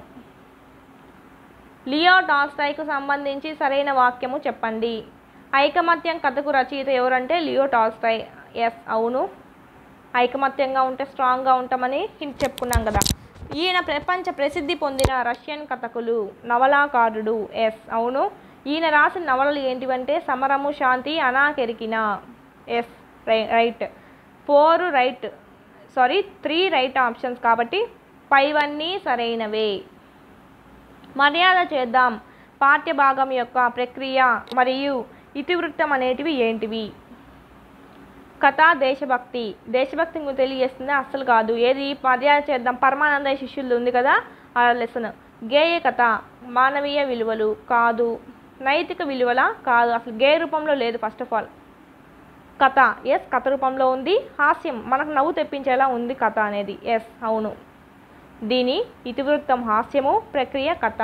లియో టాల్స్టాయ్కు సంబంధించి సరైన వాక్యము చెప్పండి ఐకమత్యం కథకు రచయిత ఎవరంటే లియో టాల్స్టాయ్ ఎస్ అవును ఐకమత్యంగా ఉంటే స్ట్రాంగ్గా ఉంటామని హింట్ చెప్పుకున్నాం కదా ఈయన ప్రపంచ ప్రసిద్ధి పొందిన రష్యన్ కథకులు నవలాకారుడు ఎస్ అవును ఈయన రాసిన నవలలు ఏంటివంటే సమరము శాంతి Anna Karenina yes right four right sorry three right options కాబట్టి పైవన్నీ సరైనవే మర్యాద చేద్దాం పాఠ్య భాగం యొక్క ప్రక్రియ మరియు ఇతివృత్తం అనేటివి ఏంటివి కథ దేశభక్తి దేశభక్తి మీకు తెలియజేస్తుంది అస్సలు కాదు ఏది మర్యాద చేద్దాం పరమానంద శిష్యులు ఉంది కదా ఆ లెసన్ గేయ కథ మానవీయ విలువలు కాదు నైతిక విలువల కాదు అసలు గేయ రూపంలో లేదు ఫస్ట్ ఆఫ్ ఆల్ కథ ఎస్ కథ రూపంలో ఉంది హాస్యం మనకు నవ్వు తెప్పించేలా ఉంది కథ అనేది ఎస్ అవును దీని ఇతివృత్తం హాస్యము ప్రక్రియ కథ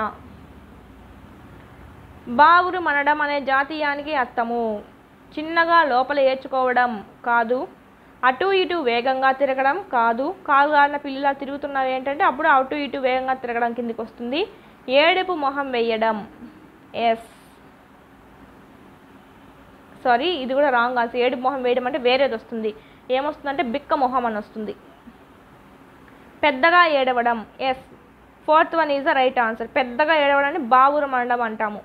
బావురు మనడం అనే జాతీయానికి అర్థము చిన్నగా లోపల ఏర్చుకోవడం కాదు అటు ఇటు వేగంగా తిరగడం కాదు కాలు గారిన పిల్లలా తిరుగుతున్నారు ఏంటంటే అప్పుడు అటు ఇటు వేగంగా తిరగడం కిందికి వస్తుంది ఏడుపు మొహం వేయడం ఎస్ సారీ ఇది కూడా రాంగ్ ఆన్సర్ ఏడుపు మొహం వేయడం అంటే వేరేది వస్తుంది ఏమొస్తుందంటే బిక్క మొహం అని వస్తుంది పెద్దగా ఏడవడం yes fourth one is the right answer పెద్దగా ఏడవడాన్ని బావురం అనడం అంటాము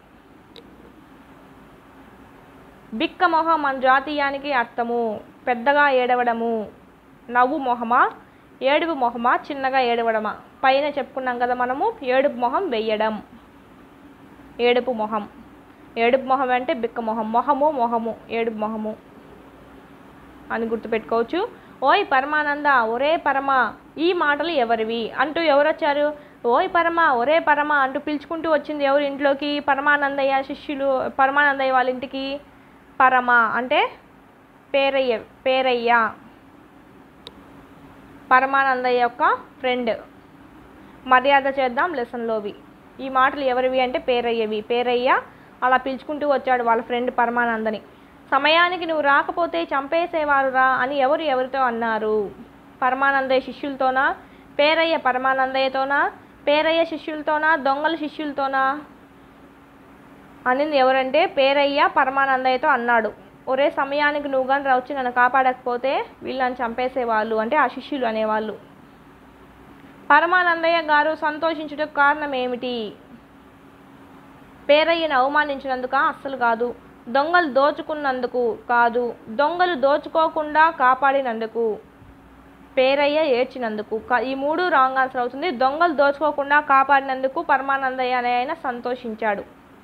బిక్క మొహం మన జాతీయానికి అర్థము పెద్దగా ఏడవడము నవ్వు మొహమా ఏడుపు మొహమా చిన్నగా ఏడవడమా పైన చెప్పుకున్నాం కదా మనము ఏడుపు మొహం వెయ్యడం ఏడుపు మొహం ఏడుపు మొహం అంటే బిక్క మొహం మొహము మొహము ఏడుపు మొహము అని గుర్తుపెట్టుకోవచ్చు ఓయ్ పరమానంద ఒరే పరమ ఈ మాటలు ఎవరివి అంటూ ఎవరు వచ్చారు ఓయ్ పరమ ఒరే పరమ అంటూ పిలుచుకుంటూ వచ్చింది ఎవరు ఇంట్లోకి పరమానందయ్య శిష్యులు పరమానందయ్య వాళ్ళ ఇంటికి పరమ అంటే పేరయ్య పేరయ్య పరమానందయ్య యొక్క ఫ్రెండ్ మర్యాద చేద్దాం లెసన్లోవి ఈ మాటలు ఎవరివి అంటే పేరయ్యవి పేరయ్య అలా పిలుచుకుంటూ వచ్చాడు వాళ్ళ ఫ్రెండ్ పరమానందని సమయానికి నువ్వు రాకపోతే చంపేసేవారురా అని ఎవరు ఎవరితో అన్నారు పరమానందయ్య శిష్యులతోనా పేరయ్య పరమానందయ్యతోనా పేరయ్య శిష్యులతోనా దొంగల శిష్యులతోనా అనింది ఎవరంటే పేరయ్య పరమానందయ్యతో అన్నాడు ఒరే సమయానికి నువ్వు కానీ వచ్చి నన్ను కాపాడకపోతే వీళ్ళని చంపేసేవాళ్ళు అంటే ఆ శిష్యులు అనేవాళ్ళు పరమానందయ్య గారు సంతోషించుటకు కారణం ఏమిటి పేరయ్యను అవమానించినందుక అస్సలు కాదు దొంగలు దోచుకున్నందుకు కాదు దొంగలు దోచుకోకుండా కాపాడినందుకు పేరయ్య ఏడ్చినందుకు క- ఈ మూడు రాంగ్ ఆన్సర్ అవుతుంది దొంగలు దోచుకోకుండా కాపాడినందుకు పరమానందయ్య అనే ఆయన సంతోషించాడు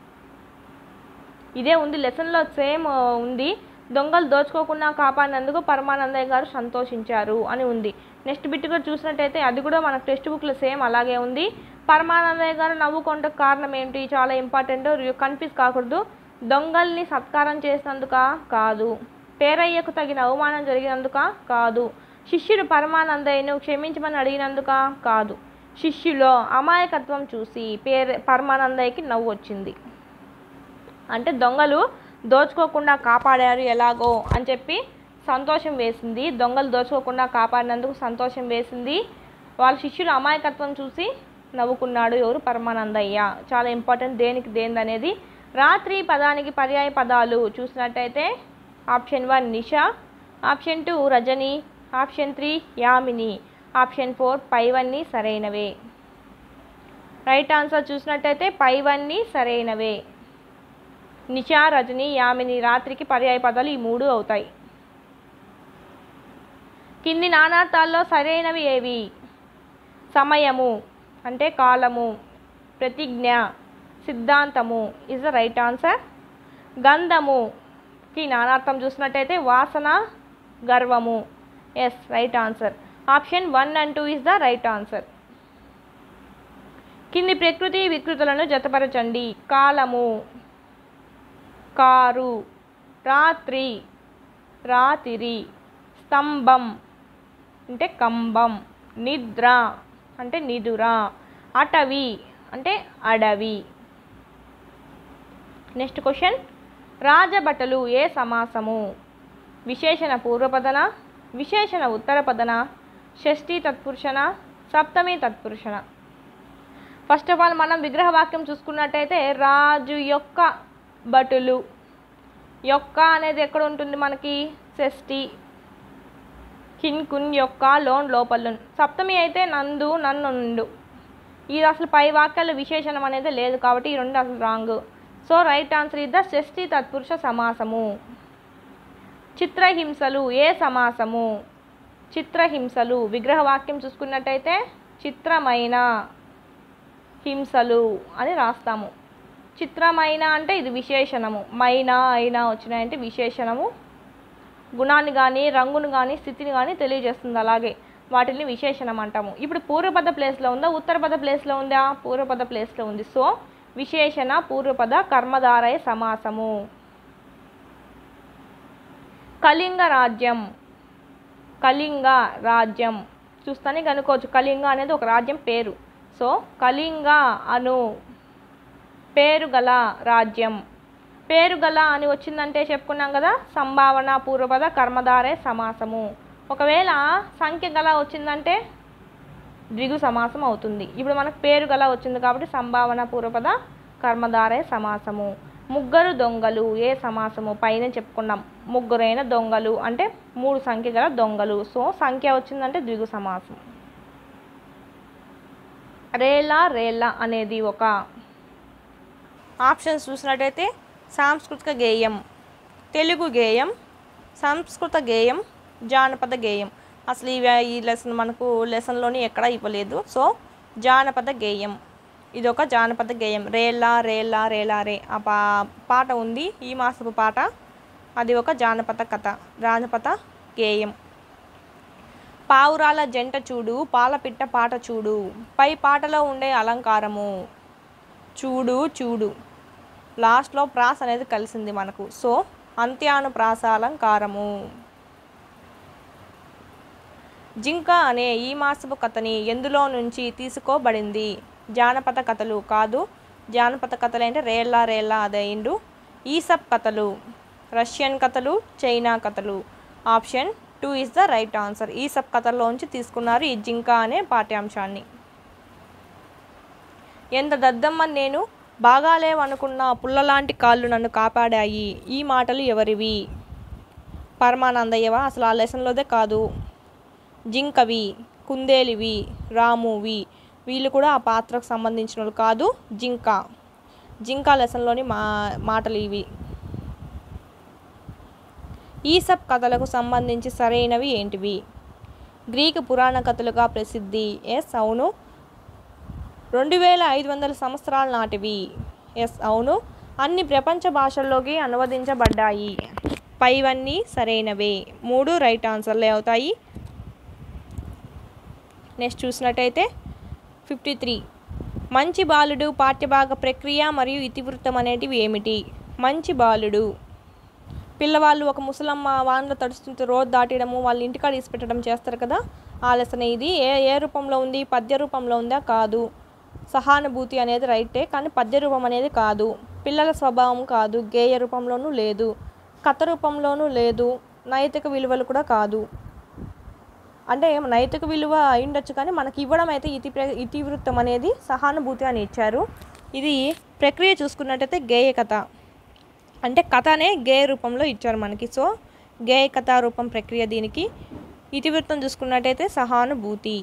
ఇదే ఉంది లెసన్లో సేమ్ ఉంది దొంగలు దోచుకోకుండా కాపాడినందుకు పరమానందయ్య గారు సంతోషించారు అని ఉంది నెక్స్ట్ బిట్ కూడా చూసినట్టయితే అది కూడా మనకు టెక్స్ట్ బుక్లో సేమ్ అలాగే ఉంది పరమానందయ్య గారు నవ్వుకుంటే కారణం ఏంటి చాలా ఇంపార్టెంట్ కన్ఫ్యూజ్ కాకూడదు దొంగల్ని సత్కారం చేసినందుక కాదు పేరయ్యకు తగిన అవమానం జరిగినందుక కాదు శిష్యుడు పరమానందయ్యను క్షమించమని అడిగినందుక కాదు శిష్యులో అమాయకత్వం చూసి పేర పరమానందయ్యకి నవ్వు వచ్చింది అంటే దొంగలు దోచుకోకుండా కాపాడారు ఎలాగో అని చెప్పి సంతోషం వేసింది దొంగలు దోచుకోకుండా కాపాడినందుకు సంతోషం వేసింది వాళ్ళ శిష్యుల అమాయకత్వం చూసి నవ్వుకున్నాడు ఎవరు పరమానందయ్య చాలా ఇంపార్టెంట్ దేనికి దేనిది అనేది రాత్రి పదానికి పర్యాయ పదాలు చూసినట్టయితే ఆప్షన్ వన్ నిషా ఆప్షన్ టూ రజని ఆప్షన్ త్రీ యామిని ఆప్షన్ ఫోర్ పైవన్నీ సరైనవే రైట్ ఆన్సర్ చూసినట్టయితే పైవన్నీ సరైనవే నిషా రజని యామిని రాత్రికి పర్యాయ పదాలు ఈ మూడు అవుతాయి కింది నానార్థాల్లో సరైనవి ఏవి సమయము అంటే కాలము ప్రతిజ్ఞ సిద్ధాంతము ఇస్ ద రైట్ ఆన్సర్ గంధముకి నానార్థం చూసినట్టయితే వాసన గర్వము yes right answer option one and two is the right answer కింది ప్రకృతి వికృతులను జతపరచండి కాలము కారు రాత్రి రాతిరి స్తంభం అంటే కంబం నిద్ర అంటే నిదుర అటవి అంటే అడవి నెక్స్ట్ క్వశ్చన్ రాజభటలు ఏ సమాసము విశేషణ పూర్వపదన విశేషణ ఉత్తరపదన షష్ఠి తత్పురుషణ సప్తమి తత్పురుషణ ఫస్ట్ ఆఫ్ ఆల్ మనం విగ్రహ వాక్యం చూసుకున్నట్టయితే రాజు యొక్క భటులు యొక్క అనేది ఎక్కడ ఉంటుంది మనకి షష్ఠి కిన్ కున్ యొక్క లోన్ లోపల సప్తమి అయితే నందు నన్ను నుండు ఇది అసలు పై వాక్యాల విశేషణం అనేది లేదు కాబట్టి ఈ రెండు అసలు wrong so right answer is the షష్ఠి తత్పురుష సమాసము చిత్రహింసలు ఏ సమాసము చిత్రహింసలు విగ్రహ వాక్యం చూసుకున్నట్టయితే చిత్రమైన హింసలు అని రాస్తాము చిత్రమైన అంటే ఇది విశేషణము మైనా అయినా వచ్చినాయంటే విశేషణము గుణాన్ని కానీ రంగును కానీ స్థితిని కానీ తెలియజేస్తుంది అలాగే వాటిని విశేషణం అంటాము ఇప్పుడు పూర్వపద ప్లేస్లో ఉందా ఉత్తరపద ప్లేస్లో ఉందా పూర్వపద ప్లేస్లో ఉంది సో విశేషణ పూర్వపద కర్మధారయ సమాసము కళింగ రాజ్యం కళింగ రాజ్యం చూస్తానే కనుక్కోవచ్చు కళింగ అనేది ఒక రాజ్యం పేరు సో కళింగ అను పేరు గల రాజ్యం పేరు గల అని వచ్చిందంటే చెప్పుకున్నాం కదా సంభావన పూర్వపద కర్మధారే సమాసము ఒకవేళ సంఖ్య గల వచ్చిందంటే ద్విగు సమాసం అవుతుంది ఇప్పుడు మనకు పేరు గల వచ్చింది కాబట్టి సంభావన పూర్వపద కర్మధారే సమాసము ముగ్గురు దొంగలు ఏ సమాసము పైన చెప్పుకున్నాం ముగ్గురైన దొంగలు అంటే మూడు సంఖ్య గల దొంగలు సో సంఖ్య వచ్చిందంటే ద్విగు సమాసం రేలా రేలా అనేది ఒక ఆప్షన్స్ చూసినట్టయితే సాంస్కృతిక గేయం తెలుగు గేయం సంస్కృత గేయం జానపద గేయం అసలు ఇవి ఈ లెసన్ మనకు లెసన్లోని ఎక్కడా ఇవ్వలేదు సో జానపద గేయం ఇది ఒక జానపద గేయం రేలా రేలా రేలా రే ఆ పా పాట ఉంది ఈ మాసపు పాట అది ఒక జానపద కథ జానపద గేయం పావురాల జంట చూడు పాలపిట్ట పాట చూడు పై పాటలో ఉండే అలంకారము చూడు చూడు లాస్ట్లో ప్రాస అనేది కలిసింది మనకు సో అంత్యాను ప్రాస అలంకారము జింక అనే ఈ మాసపు కథని ఎందులో నుంచి తీసుకోబడింది జానపద కథలు కాదు జానపద కథలు అంటే రేళ్ళ రేళ్ళ అదైండు ఈసప్ కథలు రష్యన్ కథలు చైనా కథలు option two is the right answer Aesop కథల్లోంచి తీసుకున్నారు ఈ జింక అనే పాఠ్యాంశాన్ని ఎంత దద్దమ్మ నేను బాగాలేవనుకున్న పుల్లలాంటి కాళ్ళు నన్ను కాపాడాయి ఈ మాటలు ఎవరివి పరమానందయ్యవా అసలు ఆ లెసన్లోదే కాదు జింకవి కుందేలివి రామువి వీళ్ళు కూడా ఆ పాత్రకు సంబంధించిన వాళ్ళు కాదు జింక జింక లెసన్లోని మా మాటలు ఇవి ఈసప్ కథలకు సంబంధించి సరైనవి ఏంటివి గ్రీకు పురాణ కథలుగా ప్రసిద్ధి ఎస్ అవును రెండు వేల ఐదు వందల సంవత్సరాల నాటివి ఎస్ అవును అన్ని ప్రపంచ భాషల్లోకి అనువదించబడ్డాయి పైవన్నీ సరైనవే మూడు రైట్ ఆన్సర్లే అవుతాయి నెక్స్ట్ చూసినట్టయితే ఫిఫ్టీ త్రీ మంచి బాలుడు పాఠ్యభాగ ప్రక్రియ మరియు ఇతివృత్తం అనేటివి ఏమిటి మంచి బాలుడు పిల్లవాళ్ళు ఒక ముసలమ్మ వానలో తడుస్తుంటే రోడ్ దాటడము వాళ్ళ ఇంటికాడ తీసి పెట్టడం చేస్తారు కదా ఆలసన ఇది ఏ ఏ రూపంలో ఉంది పద్య రూపంలో ఉందా కాదు సహానుభూతి అనేది రైటే కానీ పద్య రూపం అనేది కాదు పిల్లల స్వభావం కాదు గేయ రూపంలోనూ లేదు కథ రూపంలోనూ లేదు నైతిక విలువలు కూడా కాదు అంటే నైతిక విలువ అయి ఉండొచ్చు కానీ మనకి ఇవ్వడం అయితే ఇతి ప్ర ఇతివృత్తం అనేది సహానుభూతి అని ఇచ్చారు ఇది ప్రక్రియ చూసుకున్నట్టయితే గేయ కథ అంటే కథనే గేయ రూపంలో ఇచ్చారు మనకి సో గేయ కథా రూపం ప్రక్రియ దీనికి ఇతివృత్తం చూసుకున్నట్టయితే సహానుభూతి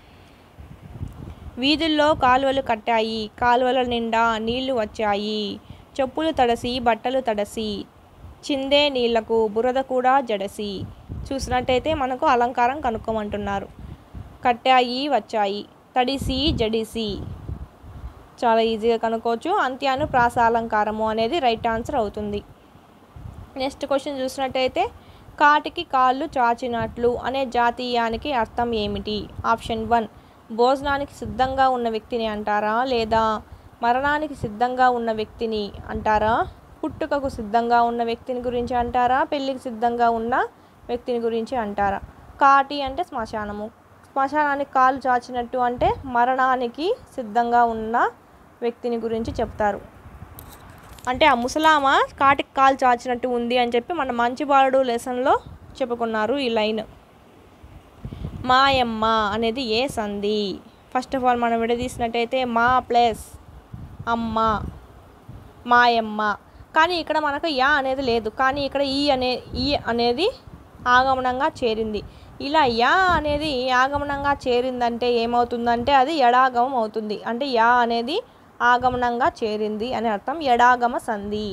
వీధుల్లో కాలువలు కట్టాయి కాలువల నిండా నీళ్లు వచ్చాయి చెప్పులు తడసి బట్టలు తడసి చిందే నీళ్లకు బురద కూడా జడసి చూసినట్టయితే మనకు అలంకారం కనుక్కోమంటున్నారు కట్టాయి వచ్చాయి తడిసి జడిసి చాలా ఈజీగా కనుక్కోవచ్చు అంత్యాను ప్రాస అలంకారము అనేది రైట్ ఆన్సర్ అవుతుంది నెక్స్ట్ క్వశ్చన్ చూసినట్టయితే కాటికి కాళ్ళు చాచినట్లు అనే జాతీయానికి అర్థం ఏమిటి ఆప్షన్ వన్ భోజనానికి సిద్ధంగా ఉన్న వ్యక్తిని అంటారా లేదా మరణానికి సిద్ధంగా ఉన్న వ్యక్తిని అంటారా పుట్టుకకు సిద్ధంగా ఉన్న వ్యక్తిని గురించి అంటారా పెళ్ళికి సిద్ధంగా ఉన్న వ్యక్తిని గురించి అంటారా కాటి అంటే శ్మశానము శ్మశానానికి కాలు చాచినట్టు అంటే మరణానికి సిద్ధంగా ఉన్న వ్యక్తిని గురించి చెప్తారు అంటే ఆ ముసలామ కాటికి కాలు చాచినట్టు ఉంది అని చెప్పి మన మంచి బాలుడు లెసన్లో చెప్పుకున్నారు ఈ లైన్ మాయమ్మ అనేది ఏ సంధి ఫస్ట్ ఆఫ్ ఆల్ మనం విడదీసినట్టయితే మా ప్లస్ అమ్మ మాయమ్మ కానీ ఇక్కడ మనకు యా అనేది లేదు కానీ ఇక్కడ ఈ అనే ఈ అనేది ఆగమనంగా చేరింది ఇలా యా అనేది ఆగమనంగా చేరిందంటే ఏమవుతుందంటే అది ఎడాగమం అవుతుంది అంటే యా అనేది ఆగమనంగా చేరింది అని అర్థం ఎడాగమ సంధి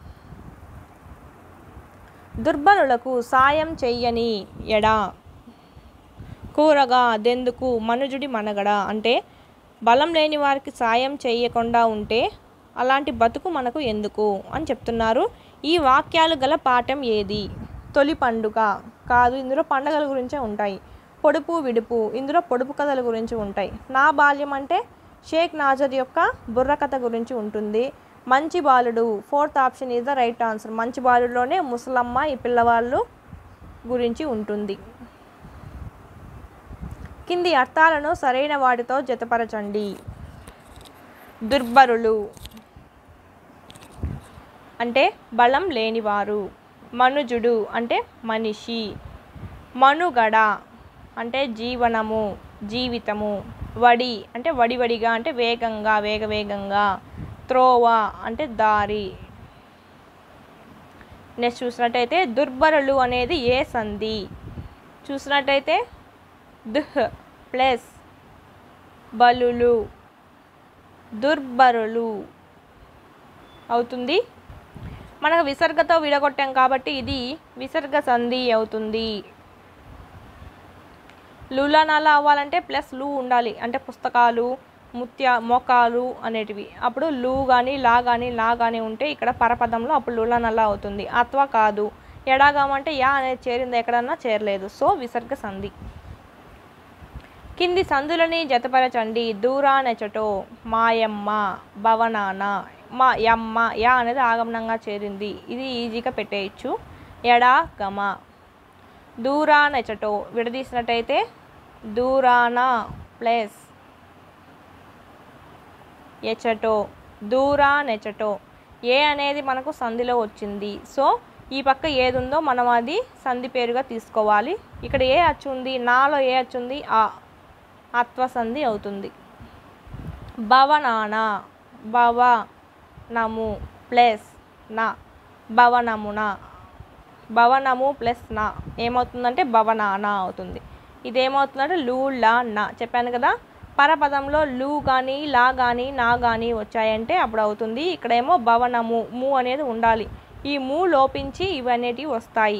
దుర్బలులకు సాయం చెయ్యని ఎడా కూరగా దెందుకు మనుజుడి మనగడ అంటే బలం లేని వారికి సాయం చేయకుండా ఉంటే అలాంటి బతుకు మనకు ఎందుకు అని చెప్తున్నారు ఈ వాక్యాలు గల పాఠం ఏది తొలి పండుగ కాదు ఇందులో పండగల గురించే ఉంటాయి పొడుపు విడుపు ఇందులో పొడుపు కథల గురించి ఉంటాయి నా బాల్యం అంటే షేక్ నాజర్ యొక్క బుర్ర కథ గురించి ఉంటుంది మంచి బాలుడు fourth option is the right answer మంచి బాలుడులోనే ముసలమ్మ ఈ పిల్లవాళ్ళు గురించి ఉంటుంది కింది అర్థాలను సరైన వాటితో జతపరచండి దుర్బరులు అంటే బలం లేనివారు మనుజుడు అంటే మనిషి మనుగడ అంటే జీవనము జీవితము వడి అంటే వడివడిగా అంటే వేగంగా వేగవేగంగా త్రోవ అంటే దారి నెక్స్ట్ చూసినట్టయితే దుర్బరులు అనేది ఏ సంధి చూసినట్టయితే దుహ్ ప్లస్ బలులు దుర్బరులు అవుతుంది మనకు విసర్గతో విడగొట్టాం కాబట్టి ఇది విసర్గ సంధి అవుతుంది లులనాల అవ్వాలంటే ప్లస్ లు ఉండాలి అంటే పుస్తకాలు ముత్య మోకాలు అనేటివి అప్పుడు లు కానీ లా కానీ లా కానీ ఉంటే ఇక్కడ పరపదంలో అప్పుడు లులనల అవుతుంది అత్వ కాదు ఎడాగం అంటే యా అనేది చేరింది ఎక్కడన్నా చేరలేదు సో విసర్గ సంధి కింది సందులని జతపరచండి దూరానెచటో మాయమ్మ భవనాన మా యమ్మ యా అనేది ఆగమనంగా చేరింది ఇది ఈజీగా పెట్టేయచ్చు ఎడా గమ దూరానెచటో విడదీసినట్టయితే దూరాన ప్లస్ ఎచటో దూరా నెచటో ఏ అనేది మనకు సంధిలో వచ్చింది సో ఈ పక్క ఏది ఉందో మనం అది సంధి పేరుగా తీసుకోవాలి ఇక్కడ ఏ అచ్చు ఉంది నాలో ఏ అచ్చు ఉంది ఆ అత్వ సంధి అవుతుంది భవనాన భవ నము ప్లస్ నా భవనమున భవనము ప్లస్ నా ఏమవుతుందంటే భవనాన అవుతుంది ఇదేమవుతుందంటే లూ లా నా చెప్పాను కదా పరపదంలో లు కానీ లా కానీ నా కానీ వచ్చాయంటే అప్పుడు అవుతుంది ఇక్కడేమో భవనము ము అనేది ఉండాలి ఈ ము లోపించి ఇవి అనేటివి వస్తాయి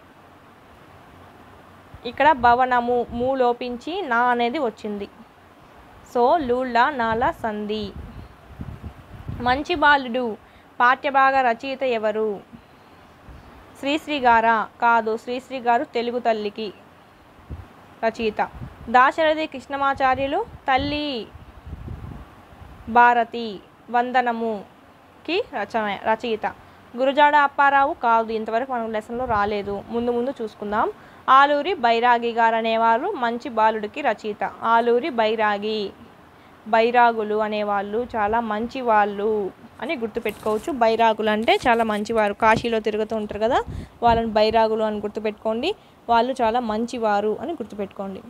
ఇక్కడ భవనము ము లోపించి నా అనేది వచ్చింది సో లూళ్ళ నాల సంధి మంచి బాలుడు పాఠ్యభాగ రచయిత ఎవరు శ్రీశ్రీ గారా కాదు శ్రీశ్రీ గారు తెలుగు తల్లికి రచయిత దాశరథి కృష్ణమాచార్యులు తల్లి భారతి వందనముకి రచన రచయిత గురుజాడ అప్పారావు కాదు ఇంతవరకు మనకు లెసన్లో రాలేదు ముందు ముందు చూసుకుందాం ఆలూరి బైరాగి గారు అనేవారు మంచి బాలుడికి రచయిత ఆలూరి బైరాగి బైరాగులు అనేవాళ్ళు చాలా మంచి వాళ్ళు అని గుర్తుపెట్టుకోవచ్చు బైరాగులు అంటే చాలా మంచివారు కాశీలో తిరుగుతూ ఉంటారు కదా వాళ్ళని బైరాగులు అని గుర్తుపెట్టుకోండి వాళ్ళు చాలా మంచివారు అని గుర్తుపెట్టుకోండి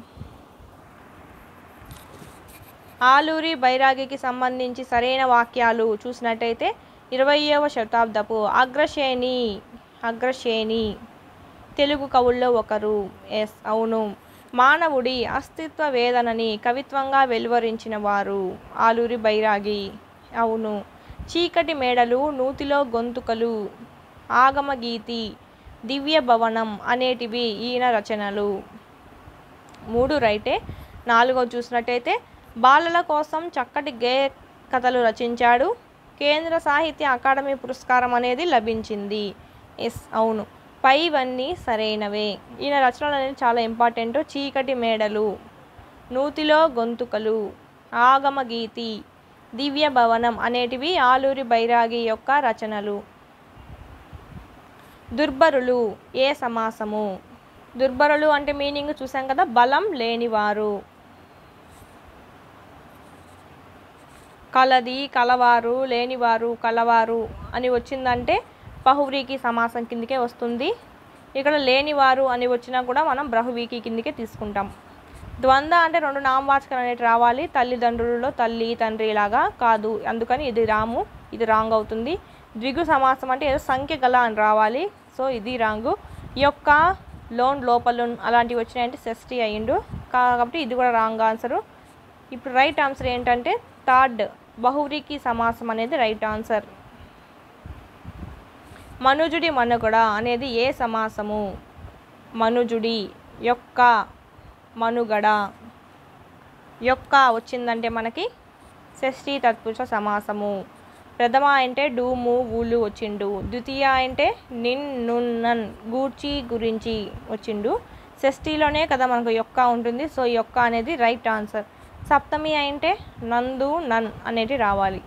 ఆలూరి బైరాగికి సంబంధించి సరైన వాక్యాలు చూసినట్టయితే ఇరవయవ శతాబ్దపు అగ్రశ్రేణి అగ్రశ్రేణి తెలుగు కవుల్లో ఒకరు ఎస్ అవును మానవుడి అస్తిత్వ వేదనని కవిత్వంగా వెలువరించిన వారు ఆలూరి బైరాగి అవును చీకటి మేడలు నూతిలో గొంతుకలు ఆగమగీతి దివ్య భవనం అనేటివి ఈయన రచనలు మూడు రైటే నాలుగో చూసినట్టయితే బాలల కోసం చక్కటి గేయ కథలు రచించాడు కేంద్ర సాహిత్య అకాడమీ పురస్కారం అనేది లభించింది ఎస్ అవును పైవన్నీ సరైనవే ఈయన రచనలు అనేది చాలా ఇంపార్టెంట్ చీకటి మేడలు నూతిలో గొంతుకలు ఆగమగీతి దివ్య భవనం అనేటివి ఆలూరి బైరాగి యొక్క రచనలు దుర్బరులు ఏ సమాసము దుర్బరులు అంటే మీనింగ్ చూసాం కదా బలం లేనివారు కలది కలవారు లేనివారు కలవారు అని వచ్చిందంటే బహువ్రీకి సమాసం కిందకే వస్తుంది ఇక్కడ లేనివారు అని వచ్చినా కూడా మనం బ్రహువీకి కిందకే తీసుకుంటాం ద్వంద్వ అంటే రెండు నామవాచకాలు అనేవి రావాలి తల్లిదండ్రులలో తల్లి తండ్రి లాగా కాదు అందుకని ఇది రాము ఇది రాంగ్ అవుతుంది ద్విగు సమాసం అంటే ఏదో సంఖ్య గల అని రావాలి సో ఇది రాంగు యొక్క లోన్ లోపల అలాంటివి వచ్చినాయంటే షష్ఠి అయ్యిండు కాబట్టి ఇది కూడా రాంగ్ ఆన్సరు ఇప్పుడు రైట్ ఆన్సర్ ఏంటంటే థర్డ్ బహువ్రీకి సమాసం అనేది రైట్ ఆన్సర్ మనుజుడి మనుగడ అనేది ఏ సమాసము మనుజుడి యొక్క మనుగడ యొక్క వచ్చిందంటే మనకి షష్ఠి తత్పురుష సమాసము ప్రథమ అంటే డూము ఊలు వచ్చిండు ద్వితీయ అంటే నిన్ నున్ నన్ గూర్చి గురించి వచ్చిండు షష్ఠిలోనే కదా మనకు యొక్క ఉంటుంది సో యొక్క అనేది రైట్ ఆన్సర్ సప్తమి అంటే నందు నన్ అనేది రావాలి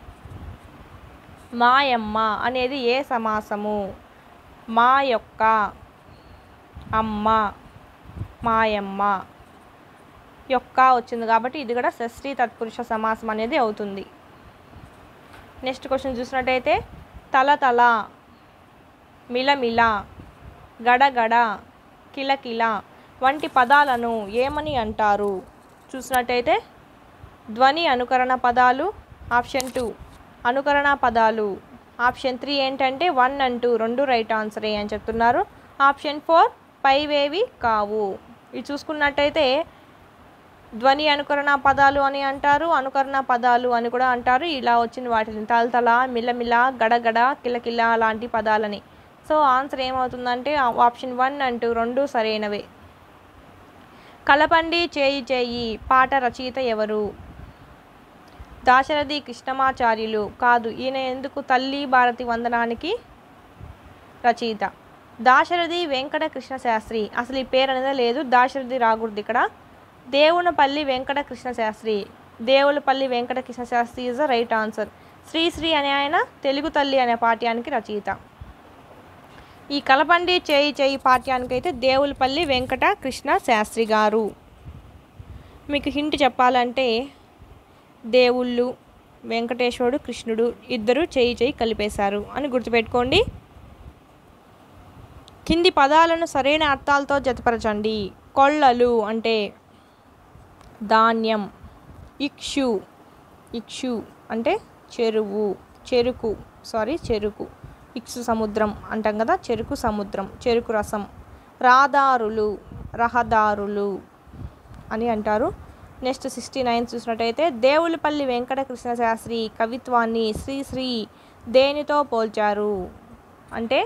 మాయమ్మ అనేది ఏ సమాసము మా యొక్క అమ్మ మాయమ్మ యొక్క వచ్చింది కాబట్టి ఇది కూడా షష్ఠి తత్పురుష సమాసం అనేది అవుతుంది నెక్స్ట్ క్వశ్చన్ చూసినట్టయితే తల తల మిలమిల గడగడ కిలకిల వంటి పదాలను ఏమని అంటారు చూసినట్టయితే ధ్వని అనుకరణ పదాలు ఆప్షన్ టూ అనుకరణ పదాలు ఆప్షన్ త్రీ ఏంటంటే వన్ అండ్ టూ రెండు రైట్ ఆన్సరే అని చెప్తున్నారు ఆప్షన్ ఫోర్ పైవేవి కావు ఇది చూసుకున్నట్టయితే ధ్వని అనుకరణ పదాలు అని అంటారు అనుకరణ పదాలు అని కూడా అంటారు ఇలా వచ్చిన వాటిని తలతల మిల్లమిల్ల గడగడ కిలకిల లాంటి పదాలని సో ఆన్సర్ ఏమవుతుందంటే ఆప్షన్ వన్ అండ్ టూ రెండు సరైనవే కలపండి చేయి చేయి పాట రచయిత ఎవరు దాశరథి కృష్ణమాచార్యులు కాదు ఈయన ఎందుకు తల్లి భారతి వందనానికి రచయిత దాశరథి వెంకట కృష్ణ శాస్త్రి అసలు ఈ పేరు అనేది లేదు దాశరథి రాకూడదు ఇక్కడ Devulapalli Venkata Krishna Sastri Devulapalli Venkata Krishna Sastri is the right answer Sri Sri అనే ఆయన తెలుగు తల్లి అనే పాఠ్యానికి రచయిత ఈ కలపండి చేయి చేయి పాఠ్యానికి అయితే దేవులపల్లి వెంకట కృష్ణ శాస్త్రి గారు మీకు హింట్ చెప్పాలంటే దేవుళ్ళు వెంకటేశ్వరుడు కృష్ణుడు ఇద్దరు చేయి చేయి కలిపేశారు అని గుర్తుపెట్టుకోండి కింది పదాలను సరైన అర్థాలతో జతపరచండి కొళ్ళలు అంటే ధాన్యం ఇక్షు ఇక్షు అంటే చెరువు చెరుకు సారీ చెరుకు ఇక్షు సముద్రం అంటాం కదా చెరుకు సముద్రం చెరుకు రసం రాదారులు రహదారులు అని అంటారు నెక్స్ట్ సిక్స్టీ నైన్ చూసినట్టయితే దేవులపల్లి వెంకట కృష్ణ శాస్త్రి కవిత్వాన్ని శ్రీశ్రీ దేనితో పోల్చారు అంటే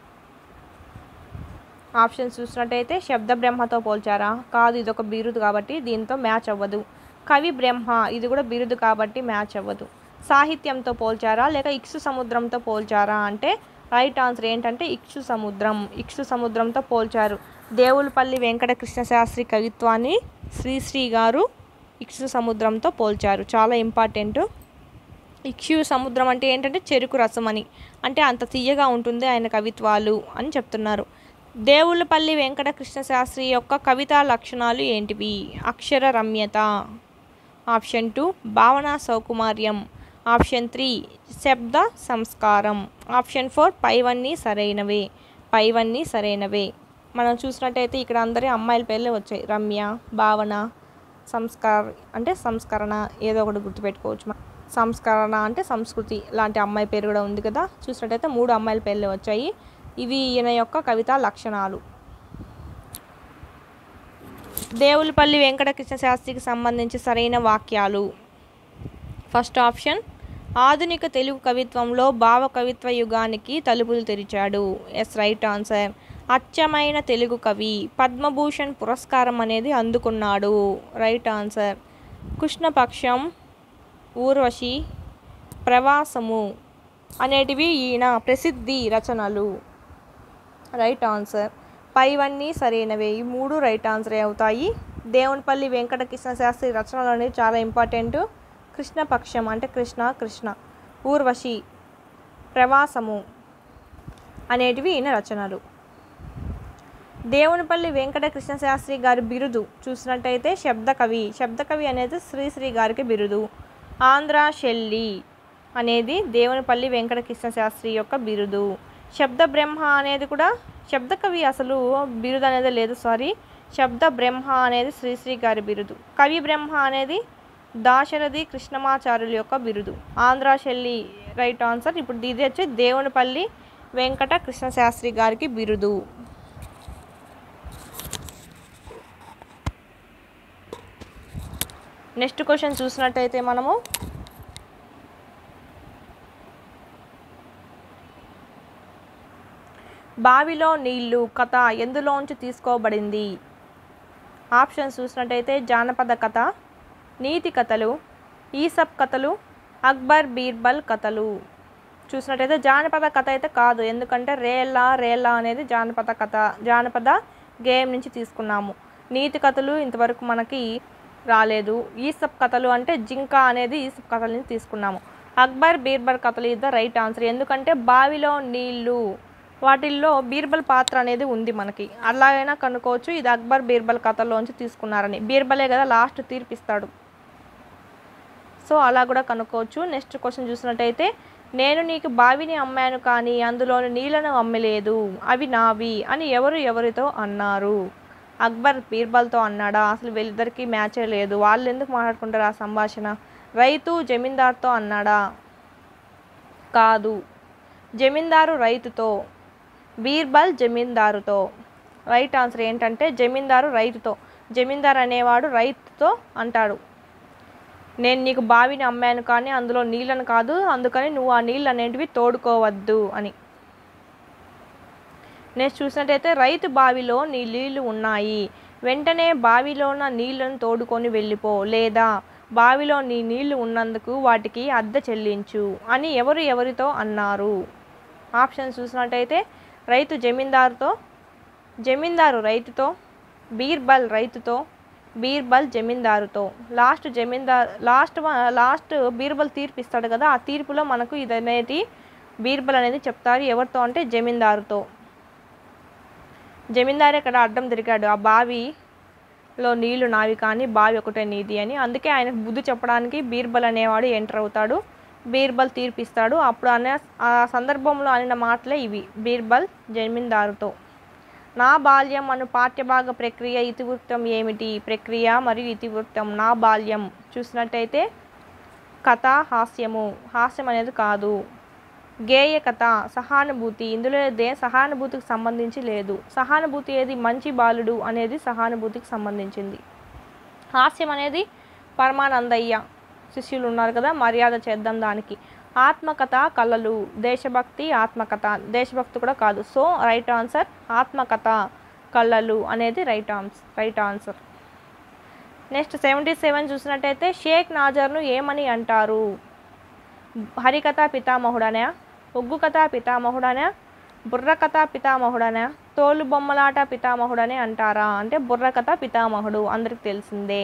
ఆప్షన్స్ చూసినట్టయితే శబ్ద బ్రహ్మతో పోల్చారా కాదు ఇది ఒక బిరుదు కాబట్టి దీంతో మ్యాచ్ అవ్వదు కవి బ్రహ్మ ఇది కూడా బిరుదు కాబట్టి మ్యాచ్ అవ్వదు సాహిత్యంతో పోల్చారా లేక ఇక్షు సముద్రంతో పోల్చారా అంటే రైట్ ఆన్సర్ ఏంటంటే ఇక్షు సముద్రం ఇక్షు సముద్రంతో పోల్చారు దేవులపల్లి వెంకట కృష్ణ శాస్త్రి కవిత్వాన్ని శ్రీశ్రీ గారు ఇక్షు సముద్రంతో పోల్చారు చాలా ఇంపార్టెంట్ ఇక్షు సముద్రం అంటే ఏంటంటే చెరుకు రసం అని అంటే అంత తీయగా ఉంటుంది ఆయన కవిత్వాలు అని చెప్తున్నారు దేవులపల్లి వెంకట కృష్ణ శాస్త్రి యొక్క కవితా లక్షణాలు ఏంటివి అక్షర రమ్యత ఆప్షన్ టూ భావన సౌకుమార్యం ఆప్షన్ త్రీ శబ్ద సంస్కారం ఆప్షన్ ఫోర్ పైవన్నీ సరైనవే పైవన్నీ సరైనవే మనం చూసినట్టయితే ఇక్కడ అందరి అమ్మాయిల పేర్లే వచ్చాయి రమ్య భావన సంస్కార అంటే సంస్కరణ ఏదో ఒకటి గుర్తుపెట్టుకోవచ్చు మనం. సంస్కరణ అంటే సంస్కృతి లాంటి అమ్మాయి పేరు కూడా ఉంది కదా చూసినట్టయితే మూడు అమ్మాయిల పేర్లే వచ్చాయి ఇవి ఈయన యొక్క కవితా లక్షణాలు దేవులపల్లి వెంకటకృష్ణ శాస్త్రికి సంబంధించి సరైన వాక్యాలు ఫస్ట్ ఆప్షన్ ఆధునిక తెలుగు కవిత్వంలో భావ కవిత్వ యుగానికి తలుపులు తెరిచాడు ఎస్ రైట్ ఆన్సర్ అచ్చమైన తెలుగు కవి పద్మభూషణ్ పురస్కారం అనేది అందుకున్నాడు రైట్ ఆన్సర్ కృష్ణపక్షం ఊర్వశి ప్రవాసము అనేటివి ఈయన ప్రసిద్ధి రచనలు రైట్ ఆన్సర్ పైవన్నీ సరైనవే ఈ మూడు రైట్ ఆన్సరే అవుతాయి దేవునిపల్లి వెంకటకృష్ణ శాస్త్రి రచనలు అనేవి చాలా ఇంపార్టెంట్ కృష్ణపక్షం అంటే కృష్ణ కృష్ణ ఊర్వశి ప్రవాసము అనేటివి ఈయన రచనలు దేవునిపల్లి వెంకటకృష్ణ శాస్త్రి గారి బిరుదు చూసినట్టయితే శబ్దకవి శబ్దకవి అనేది శ్రీశ్రీ గారికి బిరుదు ఆంధ్ర షెల్లి అనేది దేవునిపల్లి వెంకటకృష్ణ శాస్త్రి యొక్క బిరుదు శబ్ద బ్రహ్మ అనేది కూడా శబ్దకవి అసలు బిరుదు అనేది లేదు సారీ శబ్ద బ్రహ్మ అనేది శ్రీశ్రీ గారి బిరుదు కవి బ్రహ్మ అనేది దాశరథి కృష్ణమాచార్యుల యొక్క బిరుదు ఆంధ్ర షెల్లి రైట్ ఆన్సర్ ఇప్పుడు ఇది వచ్చి దేవునిపల్లి వెంకట కృష్ణ శాస్త్రి గారికి బిరుదు నెక్స్ట్ క్వశ్చన్ చూసినట్టయితే మనము బావిలో నీళ్లు కథ ఎందులోంచి తీసుకోబడింది ఆప్షన్స్ చూసినట్టయితే జానపద కథ నీతి కథలు ఈసప్ కథలు అక్బర్ బీర్బల్ కథలు చూసినట్టయితే జానపద కథ అయితే కాదు ఎందుకంటే రేలా రేలా అనేది జానపద కథ జానపద గేమ్ నుంచి తీసుకున్నాము నీతి కథలు ఇంతవరకు మనకి రాలేదు ఈసప్ కథలు అంటే జింక అనేది ఈసప్ కథల నుంచి తీసుకున్నాము అక్బర్ బీర్బల్ కథలు ఇస్ ద రైట్ ఆన్సర్ ఎందుకంటే బావిలో నీళ్లు వాటిల్లో బీర్బల్ పాత్ర అనేది ఉంది మనకి అలాగైనా కనుక్కోవచ్చు ఇది అక్బర్ బీర్బల్ కథల్లోంచి తీసుకున్నారని బీర్బలే కదా లాస్ట్ తీర్పిస్తాడు సో అలా కూడా కనుక్కోవచ్చు నెక్స్ట్ క్వశ్చన్ చూసినట్టయితే నేను నీకు బావిని అమ్మాను కానీ అందులోని నీళ్లను అమ్మలేదు అవి నావి అని ఎవరు ఎవరితో అన్నారు అక్బర్ బీర్బల్తో అన్నాడా అసలు వీళ్ళిద్దరికి మ్యాచే లేదు వాళ్ళు ఎందుకు మాట్లాడుకుంటారు ఆ సంభాషణ రైతు జమీందార్తో అన్నాడా కాదు జమీందారు రైతుతో బీర్బల్ జమీందారుతో రైట్ ఆన్సర్ ఏంటంటే జమీందారు రైతుతో జమీందార్ అనేవాడు రైతుతో అంటాడు నేను నీకు బావిని అమ్మాను కానీ అందులో నీళ్ళను కాదు అందుకని నువ్వు ఆ నీళ్ళు అనేటివి తోడుకోవద్దు అని నెక్స్ట్ చూసినట్టయితే రైతు బావిలో నీ నీళ్లు ఉన్నాయి వెంటనే బావిలోన నీళ్లను తోడుకొని వెళ్ళిపో లేదా బావిలో నీ నీళ్లు ఉన్నందుకు వాటికి అద్దె చెల్లించు అని ఎవరు ఎవరితో అన్నారు ఆప్షన్ చూసినట్టయితే రైతు జమీందారుతో జమీందారు రైతుతో బీర్బల్ రైతుతో బీర్బల్ జమీందారుతో లాస్ట్ జమీందార్ లాస్ట్ లాస్ట్ బీర్బల్ తీర్పు ఇస్తాడు కదా ఆ తీర్పులో మనకు ఇది అనేది బీర్బల్ అనేది చెప్తారు ఎవరితో అంటే జమీందారుతో జమీందారు ఇక్కడ అడ్డం తిరిగాడు ఆ బావిలో నీళ్లు నావి కానీ బావి ఒకటే నీది అని అందుకే ఆయనకు బుద్ధి చెప్పడానికి బీర్బల్ అనేవాడు ఎంటర్ అవుతాడు బీర్బల్ తీర్పిస్తాడు అప్పుడు అనే ఆ సందర్భంలో అనిన మాటలే ఇవి బీర్బల్ జమీందారుతో నా బాల్యం అను పాఠ్యభాగ ప్రక్రియ ఇతివృత్తం ఏమిటి ప్రక్రియ మరియు ఇతివృత్తం నా బాల్యం చూసినట్టయితే కథ హాస్యము హాస్యం అనేది కాదు గేయ కథ సహానుభూతి ఇందులో దే సహానుభూతికి సంబంధించి లేదు సహానుభూతి ఏది మంచి బాలుడు అనేది సహానుభూతికి సంబంధించింది హాస్యం అనేది పరమానందయ్య శిష్యులు ఉన్నారు కదా మర్యాద చేద్దాం దానికి ఆత్మకథ కళలు దేశభక్తి ఆత్మకథ దేశభక్తి కూడా కాదు సో రైట్ ఆన్సర్ ఆత్మకథ కళలు అనేది right answer right answer next seventy seven చూసినట్టయితే షేక్ నాజర్ను ఏమని అంటారు హరికథ పితామహుడనే ఒగ్గు కథ పితామహుడనే బుర్రకథ పితామహుడనే తోలు బొమ్మలాట పితామహుడనే అంటారా అంటే బుర్రకథ పితామహుడు అందరికి తెలిసిందే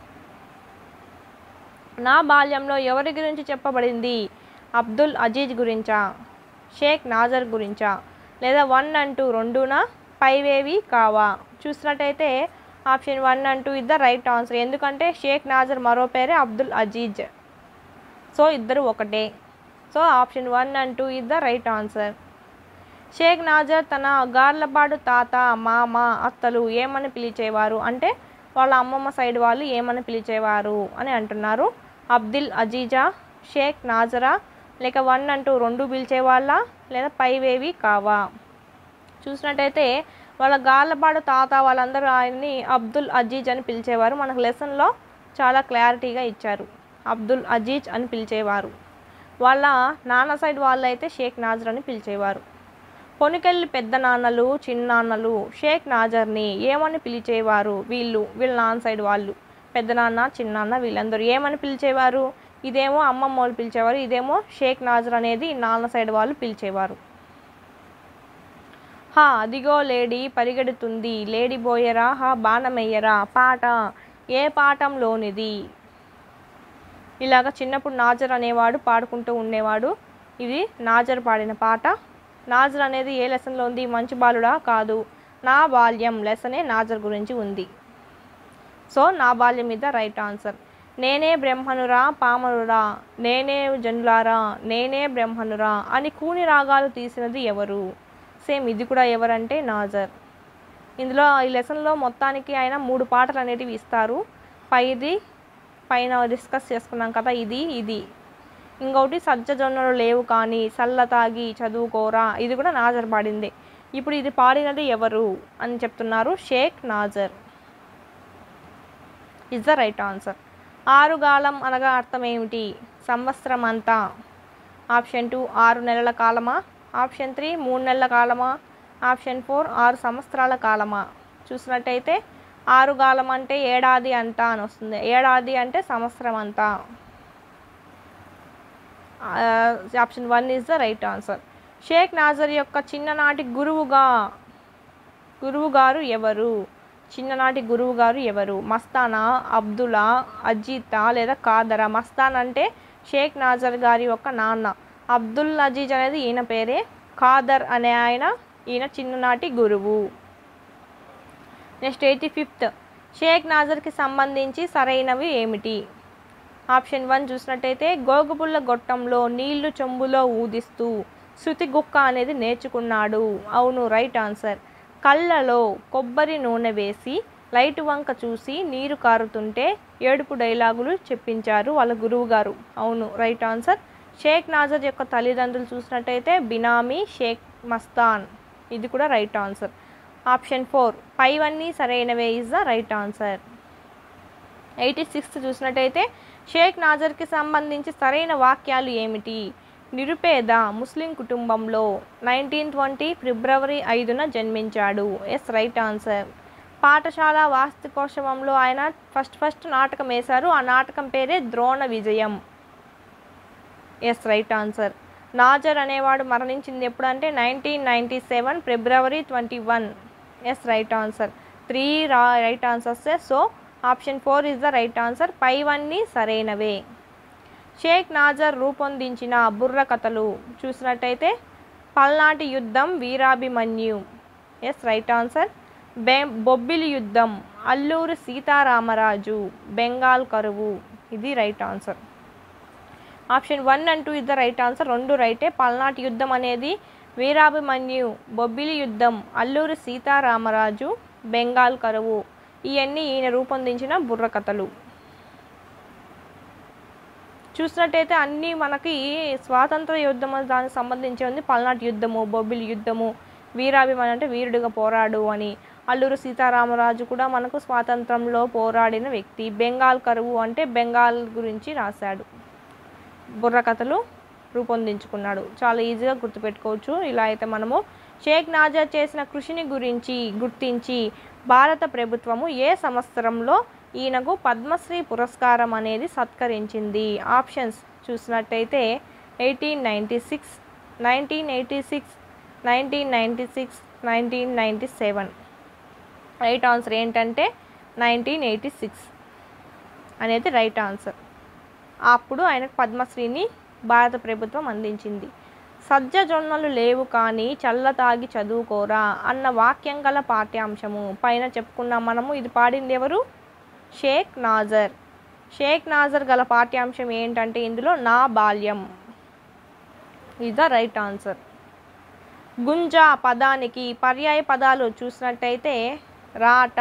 నా బాల్యంలో ఎవరి గురించి చెప్పబడింది అబ్దుల్ అజీజ్ గురించా షేక్ నాజర్ గురించా లేదా వన్ అండ్ టూ రెండునా పైవేవి కావా చూసినట్టయితే option one and two is the right answer ఎందుకంటే షేక్ నాజర్ మరో పేరే అబ్దుల్ అజీజ్ సో ఇద్దరు ఒకటే so option one and two is the right answer Sheikh Nazar తన గార్లపాడు తాత మామ అత్తలు ఏమని పిలిచేవారు అంటే వాళ్ళ అమ్మమ్మ సైడ్ వాళ్ళు ఏమని పిలిచేవారు అని అంటున్నారు అబ్దుల్ అజీజా షేక్ నాజరా లేక వన్ అంటూ రెండు పిలిచేవాళ్ళ లేదా పైవేవి కావా చూసినట్టయితే వాళ్ళ గార్లపాడు తాత వాళ్ళందరూ ఆయన్ని అబ్దుల్ అజీజ్ అని పిలిచేవారు మనకు లెసన్లో చాలా క్లారిటీగా ఇచ్చారు అబ్దుల్ అజీజ్ అని పిలిచేవారు వాళ్ళ నాన్న సైడ్ వాళ్ళు అయితే షేక్ నాజర్ అని పిలిచేవారు పొనికెళ్ళి పెద్ద నాన్నలు చిన్నాన్నలు షేక్ నాజర్ని ఏమని పిలిచేవారు వీళ్ళు వీళ్ళ నాన్న సైడ్ వాళ్ళు పెద్ద నాన్న చిన్నాన్న వీళ్ళందరూ ఏమని పిలిచేవారు ఇదేమో అమ్మమ్మ వాళ్ళు పిలిచేవారు ఇదేమో షేక్ నాజర్ అనేది నాన్న సైడ్ వాళ్ళు పిలిచేవారు హా అదిగో లేడీ పరిగెడుతుంది లేడీ బోయరా హా బాణమెయ్యరా పాట ఏ పాఠంలోనిది ఇలాగ చిన్నప్పుడు నాజర్ అనేవాడు పాడుకుంటూ ఉండేవాడు ఇది నాజర్ పాడిన పాట నాజర్ అనేది ఏ లెసన్లో ఉంది మంచి బాలుడా కాదు నా బాల్యం లెసనే నాజర్ గురించి ఉంది సో నా బాల్యం మీద రైట్ ఆన్సర్ నేనే బ్రహ్మనురా పామనురా నేనే జనులారా నేనే బ్రహ్మనురా అని కూని రాగాలు తీసినది ఎవరు సేమ్ ఇది కూడా ఎవరంటే నాజర్ ఇందులో ఈ లెసన్లో మొత్తానికి ఆయన మూడు పాటలు అనేటివి ఇస్తారు పైది పైన డిస్కస్ చేసుకున్నాం కదా ఇది ఇది ఇంకొకటి సజ్జ జొన్నలు లేవు కానీ సల్ల తాగి చదువుకోరా ఇది కూడా నాజర్ పాడిందే ఇప్పుడు ఇది పాడినది ఎవరు అని చెప్తున్నారు Sheikh Nazar is the right answer ఆరుగాలం అనగా అర్థం ఏమిటి సంవత్సరం అంతా ఆప్షన్ టూ ఆరు నెలల కాలమా ఆప్షన్ త్రీ మూడు నెలల కాలమా ఆప్షన్ ఫోర్ ఆరు సంవత్సరాల కాలమా చూసినట్టయితే ఆరు కాలం అంటే ఏడాది అంతా అని వస్తుంది ఏడాది అంటే సంవత్సరం అంతా option one is the right answer Sheikh Nazar యొక్క చిన్ననాటి గురువుగా గురువు గారు ఎవరు చిన్ననాటి గురువు గారు ఎవరు మస్తానా అబ్దుల్లా అజీతా లేదా కాదరా మస్తాన్ అంటే షేక్ నాజర్ గారి యొక్క నాన్న అబ్దుల్ అజీజ్ అనేది ఈయన పేరే ఖాదర్ అనే ఆయన ఈయన చిన్ననాటి గురువు నెక్స్ట్ ఎయిటీ ఫిఫ్త్ షేక్ నాజర్కి సంబంధించి సరైనవి ఏమిటి ఆప్షన్ వన్ చూసినట్టయితే గోగుపుల్ల గొట్టంలో నీళ్లు చెంబులో ఊదిస్తూ శృతి గుక్క అనేది నేర్చుకున్నాడు అవును రైట్ ఆన్సర్ కళ్ళలో కొబ్బరి నూనె వేసి లైట్ వంక చూసి నీరు కారుతుంటే ఏడుపు డైలాగులు చెప్పించారు వాళ్ళ గురువు గారు అవును రైట్ ఆన్సర్ షేక్ నాజర్ యొక్క తల్లిదండ్రులు చూసినట్టయితే బినామీ షేక్ మస్తాన్ ఇది కూడా రైట్ ఆన్సర్ ఆప్షన్ ఫోర్ పైవన్నీ సరైనవే is the right answer eighty sixth చూసినట్టయితే షేక్ నాజర్కి సంబంధించి సరైన వాక్యాలు ఏమిటి నిరుపేద ముస్లిం కుటుంబంలో నైన్టీన్ ట్వంటీ ఫిబ్రవరి ఐదున జన్మించాడు ఎస్ రైట్ ఆన్సర్ పాఠశాల వాస్తుకోశవంలో ఆయన ఫస్ట్ ఫస్ట్ నాటకం వేశారు ఆ నాటకం పేరే ద్రోణ విజయం ఎస్ రైట్ ఆన్సర్ నాజర్ అనేవాడు మరణించింది ఎప్పుడంటే nineteen ninety seven February twenty one yes right answer three రా right answers so option four is the right answer పైవన్నీ సరైనవే షేక్ నాజర్ రూపొందించిన బుర్ర కథలు చూసినట్టయితే పల్నాటి యుద్ధం వీరాభిమన్యు ఎస్ రైట్ ఆన్సర్ బె బొబ్బిలి యుద్ధం అల్లూరి సీతారామరాజు బెంగాల్ కరువు ఇది right answer option one and two is the right answer రెండు రైటే పల్నాటి యుద్ధం అనేది వీరాభిమన్యు బొబ్బిలి యుద్ధం అల్లూరి సీతారామరాజు బెంగాల్ కరువు ఇవన్నీ ఈయన రూపొందించిన బుర్ర కథలు చూసినట్టయితే అన్నీ మనకి స్వాతంత్ర యుద్ధము దానికి సంబంధించి ఉంది పల్నాటి యుద్ధము బొబ్బిలి యుద్ధము వీరాభిమాని అంటే వీరుడిగా పోరాడు అని అల్లూరు సీతారామరాజు కూడా మనకు స్వాతంత్రంలో పోరాడిన వ్యక్తి బెంగాల్ కరువు అంటే బెంగాల్ గురించి రాశాడు బుర్ర కథలు రూపొందించుకున్నాడు చాలా ఈజీగా గుర్తుపెట్టుకోవచ్చు ఇలా అయితే మనము షేక్ నాజర్ చేసిన కృషిని గురించి గుర్తించి భారత ప్రభుత్వము ఏ సంవత్సరంలో ఈయనకు పద్మశ్రీ పురస్కారం అనేది సత్కరించింది ఆప్షన్స్ చూసినట్టయితే eighteen ninety six nineteen eighty six nineteen ninety six nineteen ninety seven right answer ఏంటంటే నైన్టీన్ ఎయిటీ సిక్స్ అనేది రైట్ ఆన్సర్ అప్పుడు ఆయనకు పద్మశ్రీని భారత ప్రభుత్వం అందించింది సజ్జ జొన్నలు లేవు కానీ చల్ల తాగి చదువుకోరా అన్న వాక్యం గల పాఠ్యాంశము పైన చెప్పుకున్నాం మనము ఇది పాడింది ఎవరు షేక్ నాజర్ షేక్ నాజర్ గల పాఠ్యాంశం ఏంటంటే ఇందులో నా బాల్యం ఇది ద రైట్ ఆన్సర్ గుంజ పదానికి పర్యాయ పదాలు చూసినట్టయితే రాట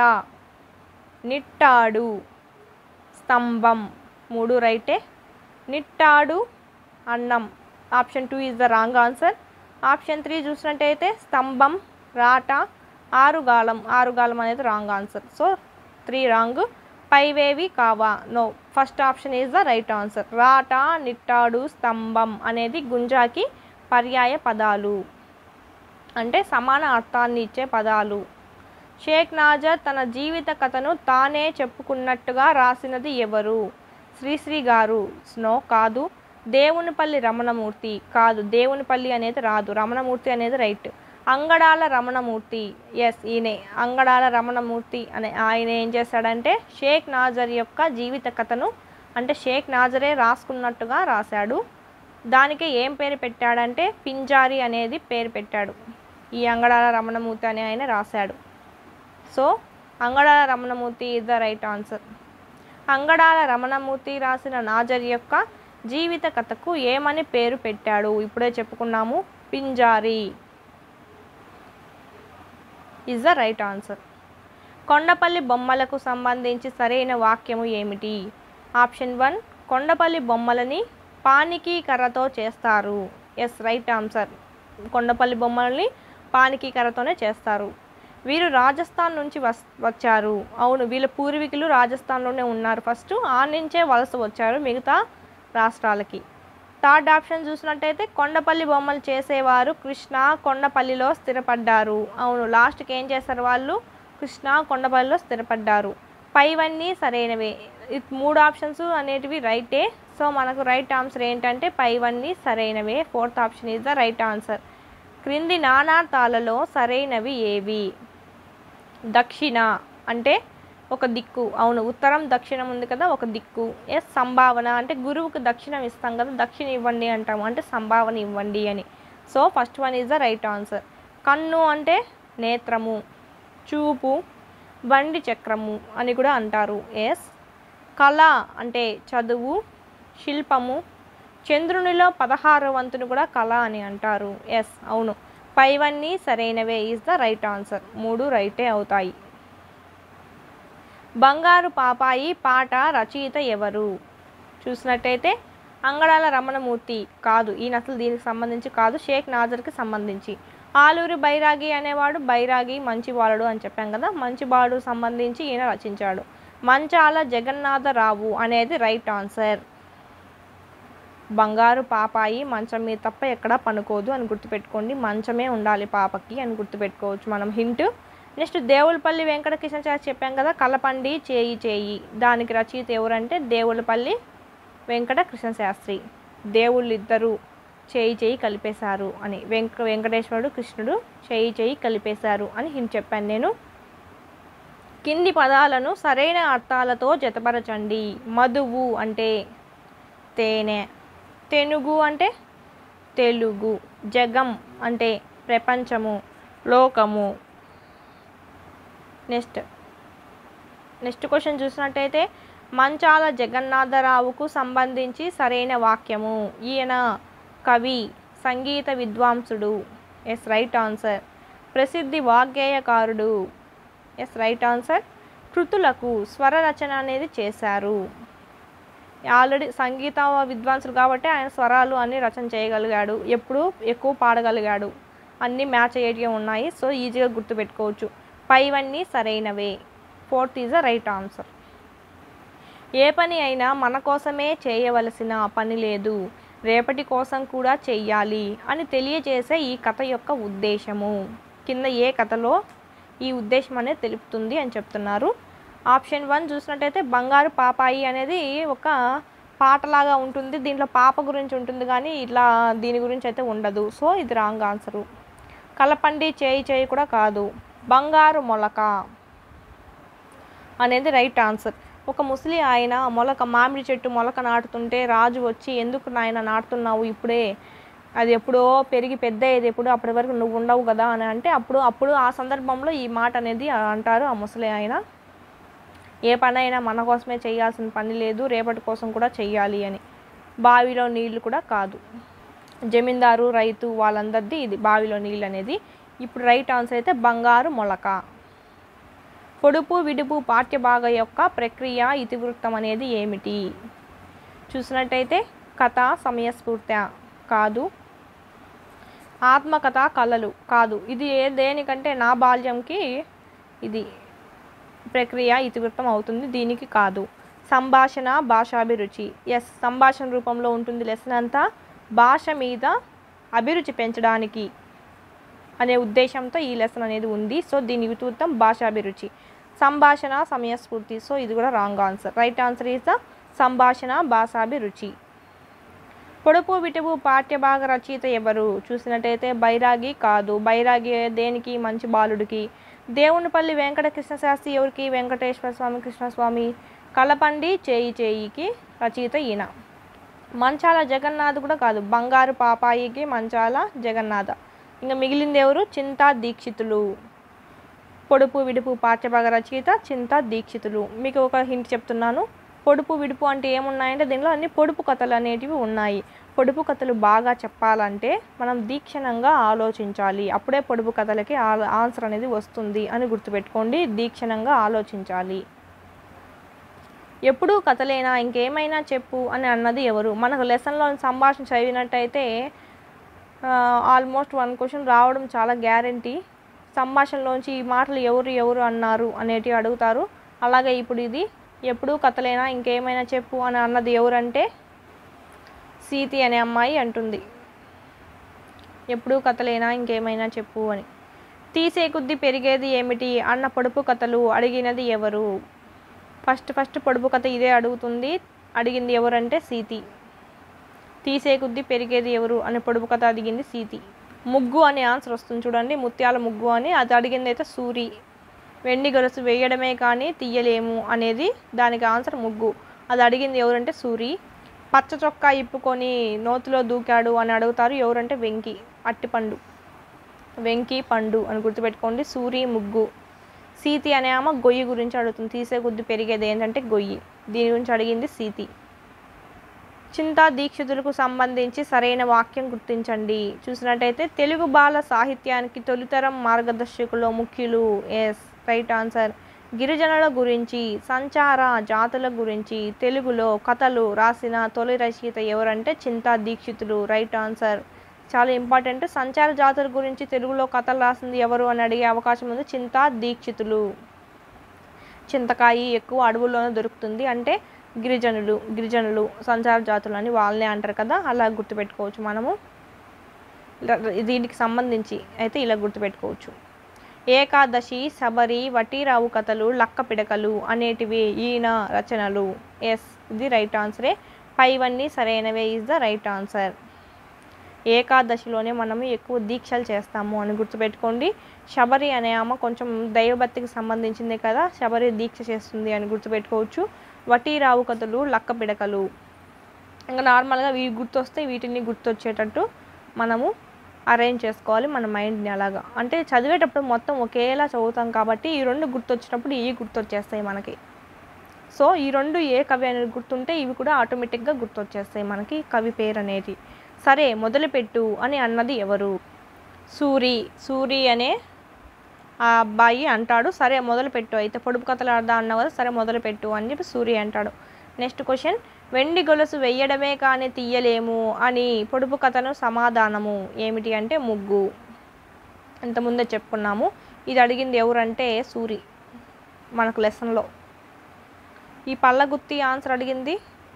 నిట్టాడు స్తంభం మూడు రైటే నిట్టాడు అన్నం option two is the wrong answer option three చూసినట్టయితే స్తంభం రాట ఆరుగాలం ఆరుగాలం అనేది wrong answer so three wrong పైవేవి కావా no first option is the right answer రాట నిట్టాడు స్తంభం అనేది గుంజాకి పర్యాయ పదాలు అంటే సమాన అర్థాన్ని ఇచ్చే పదాలు షేక్ నాజర్ తన జీవిత కథను తానే చెప్పుకున్నట్టుగా రాసినది ఎవరు శ్రీశ్రీ గారు స్నో కాదు దేవునిపల్లి రమణమూర్తి కాదు దేవునిపల్లి అనేది రాదు రమణమూర్తి అనేది రైట్ అంగడాల రమణమూర్తి ఎస్ ఈయనే అంగడాల రమణమూర్తి అనే ఆయన ఏం చేశాడంటే షేక్ నాజర్ యొక్క జీవిత కథను అంటే షేక్ నాజరే రాసుకున్నట్టుగా రాశాడు దానికి ఏం పేరు పెట్టాడంటే పింజారి అనేది పేరు పెట్టాడు ఈ అంగడాల రమణమూర్తి అని ఆయన రాశాడు so Angadala Ramanamurthy is the right answer Angadala Ramanamurthy రాసిన నాజర్ యొక్క జీవిత కథకు ఏమని పేరు పెట్టాడు ఇప్పుడే చెప్పుకున్నాము Pinjari is the right answer Kondapalli బొమ్మలకు సంబంధించి సరైన వాక్యము ఏమిటి ఆప్షన్ వన్ కొండపల్లి బొమ్మలని పానికి కర్రతో చేస్తారు ఎస్ రైట్ ఆన్సర్ కొండపల్లి బొమ్మల్ని పానికి కర్రతోనే చేస్తారు వీరు రాజస్థాన్ నుంచి వస్ వచ్చారు అవును వీళ్ళ పూర్వీకులు రాజస్థాన్లోనే ఉన్నారు ఫస్ట్ ఆ నుంచే వలస వచ్చారు మిగతా రాష్ట్రాలకి థర్డ్ ఆప్షన్ చూసినట్టయితే కొండపల్లి బొమ్మలు చేసేవారు కృష్ణ కొండపల్లిలో స్థిరపడ్డారు అవును లాస్ట్కి ఏం చేస్తారు వాళ్ళు కృష్ణ కొండపల్లిలో స్థిరపడ్డారు పైవన్నీ సరైనవే ఈ మూడు ఆప్షన్స్ అనేటివి రైటే సో మనకు రైట్ ఆన్సర్ ఏంటంటే పైవన్నీ సరైనవే fourth option is the right answer క్రింది నానార్థాలలో సరైనవి ఏవి దక్షిణ అంటే ఒక దిక్కు అవును ఉత్తరం దక్షిణం ఉంది కదా ఒక దిక్కు ఎస్ సంభావన అంటే గురువుకు దక్షిణం ఇస్తాం కదా దక్షిణ ఇవ్వండి అంటాము అంటే సంభావన ఇవ్వండి అని so first one is the right answer కన్ను అంటే నేత్రము చూపు బండి చక్రము అని కూడా అంటారు ఎస్ కళ అంటే చదువు శిల్పము చంద్రునిలో పదహారు వంతును కూడా కళ అని అంటారు ఎస్ అవును పైవన్నీ సరైనవే ఈజ్ ద రైట్ ఆన్సర్ మూడు రైటే అవుతాయి బంగారు పాపాయి పాట రచయిత ఎవరు చూసినట్టయితే అంగడాల రమణమూర్తి కాదు ఈయన అసలు దీనికి సంబంధించి కాదు షేక్ నాజర్కి సంబంధించి ఆలూరి బైరాగి అనేవాడు బైరాగి మంచివాడు అని చెప్పాం కదా మంచివాడు సంబంధించి ఈయన రచించాడు మంచాల జగన్నాథరావు అనేది రైట్ ఆన్సర్ బంగారు పాపాయి మంచం మీద తప్ప ఎక్కడా పనుకోదు అని గుర్తుపెట్టుకోండి మంచమే ఉండాలి పాపకి అని గుర్తుపెట్టుకోవచ్చు మనం హింట్ నెక్స్ట్ దేవులపల్లి వెంకట కృష్ణచారి చెప్పాం కదా కలపండి చేయి చేయి దానికి రచయిత ఎవరంటే దేవులపల్లి వెంకట కృష్ణశాస్త్రి దేవుళ్ళు ఇద్దరు చేయి చేయి కలిపేశారు అని వెంక వెంకటేశ్వరుడు కృష్ణుడు చేయి చేయి కలిపేశారు అని హింట్ చెప్పాను నేను కింది పదాలను సరైన అర్థాలతో జతపరచండి మధువు అంటే తేనె తెనుగు అంటే తెలుగు జగం అంటే ప్రపంచము లోకము నెక్స్ట్ నెక్స్ట్ క్వశ్చన్ చూసినట్టయితే మంచాల జగన్నాథరావుకు సంబంధించి సరైన వాక్యము ఈయన కవి సంగీత విద్వాంసుడు ఎస్ రైట్ ఆన్సర్ ప్రసిద్ధి వాగ్గేయకారుడు ఎస్ రైట్ ఆన్సర్ కృతులకు స్వర రచన అనేది చేశారు ఆల్రెడీ సంగీత విద్వాంసుడు కాబట్టి ఆయన స్వరాలు అన్ని రచన చేయగలిగాడు ఎప్పుడు ఎక్కువ పాడగలిగాడు అన్నీ మ్యాచ్ అయ్యేటివి ఉన్నాయి సో ఈజీగా గుర్తుపెట్టుకోవచ్చు పైవన్నీ సరైనవే fourth is the right answer ఏ పని అయినా మన కోసమే చేయవలసిన పని లేదు రేపటి కోసం కూడా చెయ్యాలి అని తెలియజేసే ఈ కథ యొక్క ఉద్దేశము కింద ఏ కథలో ఈ ఉద్దేశం అనేది తెలుపుతుంది అని చెప్తున్నారు ఆప్షన్ వన్ చూసినట్టయితే బంగారు పాపాయి అనేది ఒక పాటలాగా ఉంటుంది దీంట్లో పాప గురించి ఉంటుంది కానీ ఇట్లా దీని గురించి అయితే ఉండదు సో ఇది రాంగ్ ఆన్సరు కలపండి చేయి చేయి కూడా కాదు బంగారు మొలక అనేది రైట్ ఆన్సర్ ఒక ముసలి ఆయన మొలక మామిడి చెట్టు మొలక నాటుతుంటే రాజు వచ్చి ఎందుకు నాయన నాటుతున్నావు ఇప్పుడే అది ఎప్పుడో పెరిగి పెద్ద అయ్యేది ఎప్పుడు అప్పటి వరకు నువ్వు ఉండవు కదా అని అంటే అప్పుడు అప్పుడు ఆ సందర్భంలో ఈ మాట అనేది అంటారు ఆ ముసలి ఆయన ఏ పని అయినా మన కోసమే చేయాల్సిన పని లేదు రేపటి కోసం కూడా చెయ్యాలి అని బావిలో నీళ్లు కూడా కాదు జమీందారు రైతు వాళ్ళందరిది ఇది బావిలో నీళ్ళు అనేది ఇప్పుడు రైట్ ఆన్సర్ అయితే బంగారు మొలక పొడుపు విడుపు పాఠ్యభాగ యొక్క ప్రక్రియ ఇతివృత్తం అనేది ఏమిటి చూసినట్టయితే కథ సమయస్ఫూర్త కాదు ఆత్మకథ కళలు కాదు ఇది ఏ దేనికంటే నా బాల్యంకి ఇది ప్రక్రియ ఇతివృత్తం అవుతుంది దీనికి కాదు సంభాషణ భాషాభిరుచి ఎస్ సంభాషణ రూపంలో ఉంటుంది లెసన్ అంతా భాష మీద అభిరుచి పెంచడానికి అనే ఉద్దేశంతో ఈ లెసన్ అనేది ఉంది సో దీని ఇతివృత్తం భాషాభిరుచి సంభాషణ సమయస్ఫూర్తి సో ఇది కూడా wrong answer right answer is the సంభాషణ భాషాభిరుచి పొడుపు విటువు పాఠ్యభాగ రచయిత ఎవరు చూసినట్టయితే బైరాగి కాదు బైరాగి దేనికి మంచి బాలుడికి దేవునిపల్లి వెంకటకృష్ణ శాస్త్రి ఎవరికి వెంకటేశ్వర స్వామి కృష్ణస్వామి కలపండి చేయి చేయికి రచయిత ఈయన మంచాల జగన్నాథ్ కూడా కాదు బంగారు పాపాయికి మంచాల జగన్నాథ ఇంకా మిగిలింది ఎవరు చింతా దీక్షితులు పొడుపు విడుపు పాఠ్యభాగ రచయిత చింతా దీక్షితులు మీకు ఒక హింట్ చెప్తున్నాను పొడుపు విడుపు అంటే ఏమున్నాయంటే దీనిలో అన్ని పొడుపు కథలు అనేటివి ఉన్నాయి పొడుపు కథలు బాగా చెప్పాలంటే మనం దీక్షణంగా ఆలోచించాలి అప్పుడే పొడుపు కథలకి ఆ- ఆన్సర్ అనేది వస్తుంది అని గుర్తుపెట్టుకోండి దీక్షణంగా ఆలోచించాలి ఎప్పుడూ కథలేనా ఇంకేమైనా చెప్పు అని అన్నది ఎవరు మనకు లెసన్లో సంభాషణ చదివినట్టయితే ఆల్మోస్ట్ వన్ క్వశ్చన్ రావడం చాలా గ్యారంటీ సంభాషణలోంచి ఈ మాటలు ఎవరు ఎవరు అన్నారు అనేటివి అడుగుతారు అలాగే ఇప్పుడు ఇది ఎప్పుడూ కథలేనా ఇంకేమైనా చెప్పు అని అన్నది ఎవరంటే సీతి అనే అమ్మాయి అంటుంది ఎప్పుడూ కథలేనా ఇంకేమైనా చెప్పు అని తీసే కొద్దీ పెరిగేది ఏమిటి అన్న పొడుపు కథలు అడిగినది ఎవరు ఫస్ట్ ఫస్ట్ పొడుపు కథ ఇదే అడుగుతుంది అడిగింది ఎవరంటే సీతి తీసే కొద్దీ పెరిగేది ఎవరు అని పొడుపు కథ అడిగింది సీతి ముగ్గు అనే ఆన్సర్ వస్తుంది చూడండి ముత్యాల ముగ్గు అని అది అడిగింది అయితే సూరి వెండి గొలుసు వేయడమే కానీ తీయలేము అనేది దానికి ఆన్సర్ ముగ్గు అది అడిగింది ఎవరంటే సూరి పచ్చ చొక్కా ఇప్పుకొని నోతిలో దూకాడు అని అడుగుతారు ఎవరంటే వెంకి అట్టిపండు వెంకి పండు అని గుర్తుపెట్టుకోండి సూరి ముగ్గు సీతి అనే ఆమె గొయ్యి గురించి అడుగుతుంది తీసే కొద్ది పెరిగేది ఏంటంటే గొయ్యి దీని గురించి అడిగింది సీతి చింతా దీక్షితులకు సంబంధించి సరైన వాక్యం గుర్తించండి చూసినట్టయితే తెలుగు బాల సాహిత్యానికి తొలితరం మార్గదర్శకులు ముఖ్యులు ఎస్ రైట్ ఆన్సర్ గిరిజనుల గురించి సంచార జాతుల గురించి తెలుగులో కథలు రాసిన తొలి రచయిత ఎవరంటే చింతా దీక్షితులు రైట్ ఆన్సర్ చాలా ఇంపార్టెంట్ సంచార జాతుల గురించి తెలుగులో కథలు రాసింది ఎవరు అని అడిగే అవకాశం ఉంది చింతా దీక్షితులు చింతకాయ ఎక్కువ అడవుల్లోనే దొరుకుతుంది అంటే గిరిజనులు గిరిజనులు సంచార జాతులు అని వాళ్ళనే అంటారు కదా అలా గుర్తుపెట్టుకోవచ్చు మనము ర- దీనికి సంబంధించి అయితే ఇలా గుర్తుపెట్టుకోవచ్చు ఏకాదశి శబరి వటీరావు కథలు లక్క పిడకలు అనేటివి ఈయన రచనలు ఎస్ ఇది రైట్ ఆన్సరే పైవన్నీ సరైనవే ఈజ్ ద రైట్ ఆన్సర్ ఏకాదశిలోనే మనము ఎక్కువ దీక్షలు చేస్తాము అని గుర్తుపెట్టుకోండి శబరి అనే ఆమె కొంచెం దైవభక్తికి సంబంధించింది కదా శబరి దీక్ష చేస్తుంది అని గుర్తుపెట్టుకోవచ్చు వటీరావు కథలు లక్క పిడకలు ఇంకా నార్మల్గా ఇవి గుర్తొస్తే వీటిని గుర్తొచ్చేటట్టు మనము అరేంజ్ చేసుకోవాలి మన మైండ్ని అలాగా అంటే చదివేటప్పుడు మొత్తం ఒకేలా చదువుతాం కాబట్టి ఈ రెండు గుర్తొచ్చినప్పుడు ఇవి గుర్తొచ్చేస్తాయి మనకి సో ఈ రెండు ఏ కవి అనేది గుర్తుంటే ఇవి కూడా ఆటోమేటిక్గా గుర్తొచ్చేస్తాయి మనకి కవి పేరు అనేది సరే మొదలుపెట్టు అని అన్నది ఎవరు సూరి సూరి అనే ఆ అబ్బాయి అంటాడు సరే మొదలుపెట్టు అయితే పొడుపు కథలు ఆడదా అన్నావు కదా సరే మొదలుపెట్టు అని చెప్పి సూరి అంటాడు నెక్స్ట్ క్వశ్చన్ వెండి గొలుసు వెయ్యడమే కానీ తీయలేము అని పొడుపు కథను సమాధానము ఏమిటి అంటే ముగ్గు ఇంతకుముందే చెప్పుకున్నాము ఇది అడిగింది ఎవరంటే సూరి మనకు లెసన్లో ఈ పళ్ళగుత్తి ఆన్సర్ అడిగింది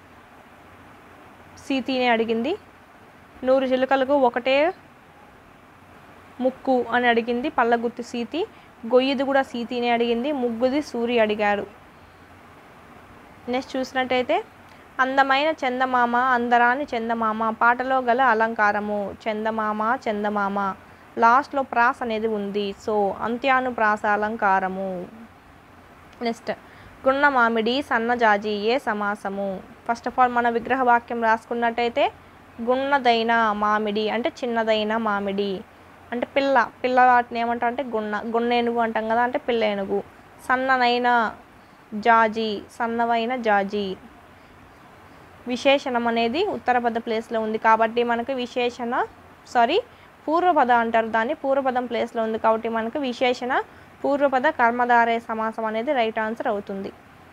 సీతీనే అడిగింది నూరు చిలుకలకు ఒకటే ముక్కు అని అడిగింది పళ్ళగుత్తి సీతి గొయ్యిది కూడా సీతీనే అడిగింది ముగ్గుది సూరి అడిగారు నెక్స్ట్ చూసినట్టయితే అందమైన చందమామ అందరాని చందమామ పాటలో గల అలంకారము చందమామ చందమామ లాస్ట్లో ప్రాస అనేది ఉంది సో అంత్యాను ప్రాస అలంకారము నెక్స్ట్ గున్న మామిడి సన్నజాజి ఏ సమాసము ఫస్ట్ ఆఫ్ ఆల్ మన విగ్రహ వాక్యం రాసుకున్నట్టయితే గున్నదైన మామిడి అంటే చిన్నదైన మామిడి అంటే పిల్ల పిల్ల వాటిని ఏమంటాం అంటే గున్న గున్న ఏనుగు అంటాం కదా అంటే పిల్ల ఏనుగు సన్ననైన జాజి సన్నవైన జాజి విశేషణం అనేది ఉత్తరపద ప్లేస్లో ఉంది కాబట్టి మనకు విశేషణ సారీ పూర్వపద అంటారు దాన్ని పూర్వపదం ప్లేస్లో ఉంది కాబట్టి మనకు విశేషణ పూర్వపద కర్మధారే సమాసం అనేది రైట్ ఆన్సర్ అవుతుంది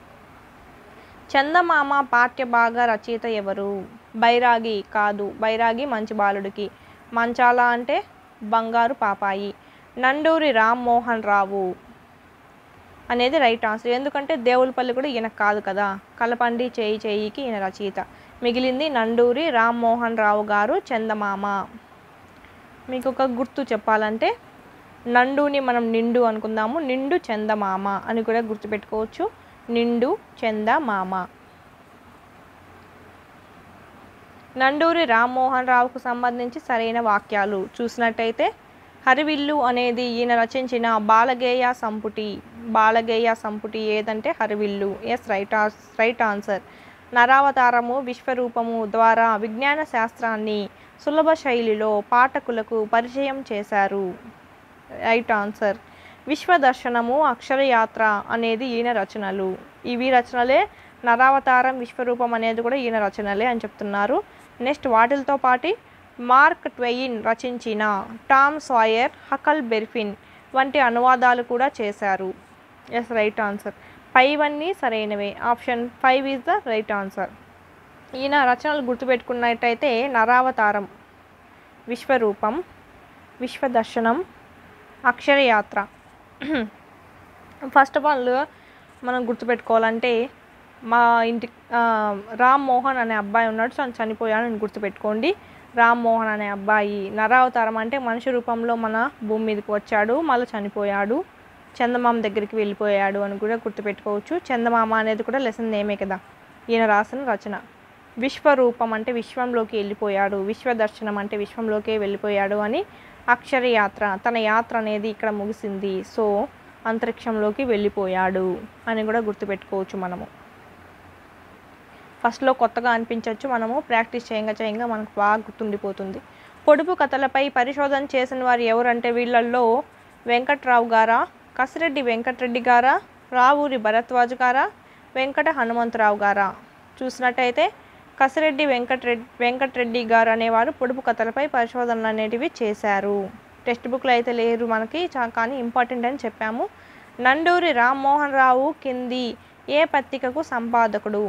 చందమామ పాఠ్యభాగ రచయిత ఎవరు బైరాగి కాదు బైరాగి మంచి బాలుడికి మంచాల అంటే బంగారు పాపాయి నండూరి రామ్మోహన్ రావు అనేది రైట్ ఆన్సర్ ఎందుకంటే దేవులపల్లి కూడా ఈయన కాదు కదా కలపండి చేయి చేయికి ఈయన రచయిత మిగిలింది నండూరి రామ్మోహన్ రావు గారు చందమామ మీకు ఒక గుర్తు చెప్పాలంటే నండుని మనం నిండు అనుకుందాము నిండు చందమామ అని కూడా గుర్తుపెట్టుకోవచ్చు నిండు చందమామ నండూరి రామ్మోహన్ రావుకు సంబంధించి సరైన వాక్యాలు చూసినట్టయితే హరివిల్లు అనేది ఈయన రచించిన బాలగేయ సంపుటి బాలగేయ సంపుటి ఏదంటే Harivillu yes right right answer నరావతారము విశ్వరూపము ద్వారా విజ్ఞాన శాస్త్రాన్ని సులభ శైలిలో పాఠకులకు పరిచయం చేశారు రైట్ ఆన్సర్ విశ్వదర్శనము అక్షరయాత్ర అనేది ఈయన రచనలు ఇవి రచనలే నరావతారం విశ్వరూపం అనేది కూడా ఈయన రచనలే అని చెప్తున్నారు నెక్స్ట్ వాటిలతో పాటు మార్క్ ట్వెయిన్ రచించిన టామ్ సాయర్ హకల్ బెర్ఫిన్ వంటి అనువాదాలు కూడా చేశారు ఎస్ రైట్ ఆన్సర్ పైవన్నీ సరైనవే option five is the right answer ఈయన రచనలు గుర్తుపెట్టుకున్నట్టయితే Naravataram Viswaroopam Viswadarshanam Aksharayatra first of all మనం గుర్తుపెట్టుకోవాలంటే మా ఇంటి ఆ, రామ్ మోహన్ అనే అబ్బాయి ఉన్నాడు తను చనిపోయాడు అని గుర్తుపెట్టుకోండి రామ్ మోహన్ అనే అబ్బాయి నరావతారం అంటే మనిషి రూపంలో మన భూమి మీదకి వచ్చాడు మళ్ళీ చనిపోయాడు చందమామ దగ్గరికి వెళ్ళిపోయాడు అని కూడా గుర్తుపెట్టుకోవచ్చు చందమామ అనేది కూడా లెసన్ నేమే కదా ఈయన రాసిన రచన విశ్వరూపం అంటే విశ్వంలోకి వెళ్ళిపోయాడు విశ్వదర్శనం అంటే విశ్వంలోకి వెళ్ళిపోయాడు అని అక్షర యాత్ర తన యాత్ర అనేది ఇక్కడ ముగిసింది సో అంతరిక్షంలోకి వెళ్ళిపోయాడు అని కూడా గుర్తుపెట్టుకోవచ్చు మనము ఫస్ట్లో కొత్తగా అనిపించవచ్చు మనము ప్రాక్టీస్ చేయంగా చేయంగా మనకు బాగా గుర్తుండిపోతుంది పొడుపు కథలపై పరిశోధన చేసిన వారు ఎవరంటే వీళ్ళల్లో వెంకట్రావు గారా కసిరెడ్డి వెంకటరెడ్డి గారా రావూరి భరద్వాజ్ గారా వెంకట హనుమంతరావు గారా చూసినట్టయితే కసిరెడ్డి వెంకటరెడ్డి వెంకటరెడ్డి గారు అనేవారు పొడుపు కథలపై పరిశోధనలు అనేటివి చేశారు టెక్స్ట్ బుక్లో అయితే లేరు మనకి చా- కానీ ఇంపార్టెంట్ అని చెప్పాము నండూరి రామ్మోహన్ రావు కింది ఏ పత్రికకు సంపాదకుడు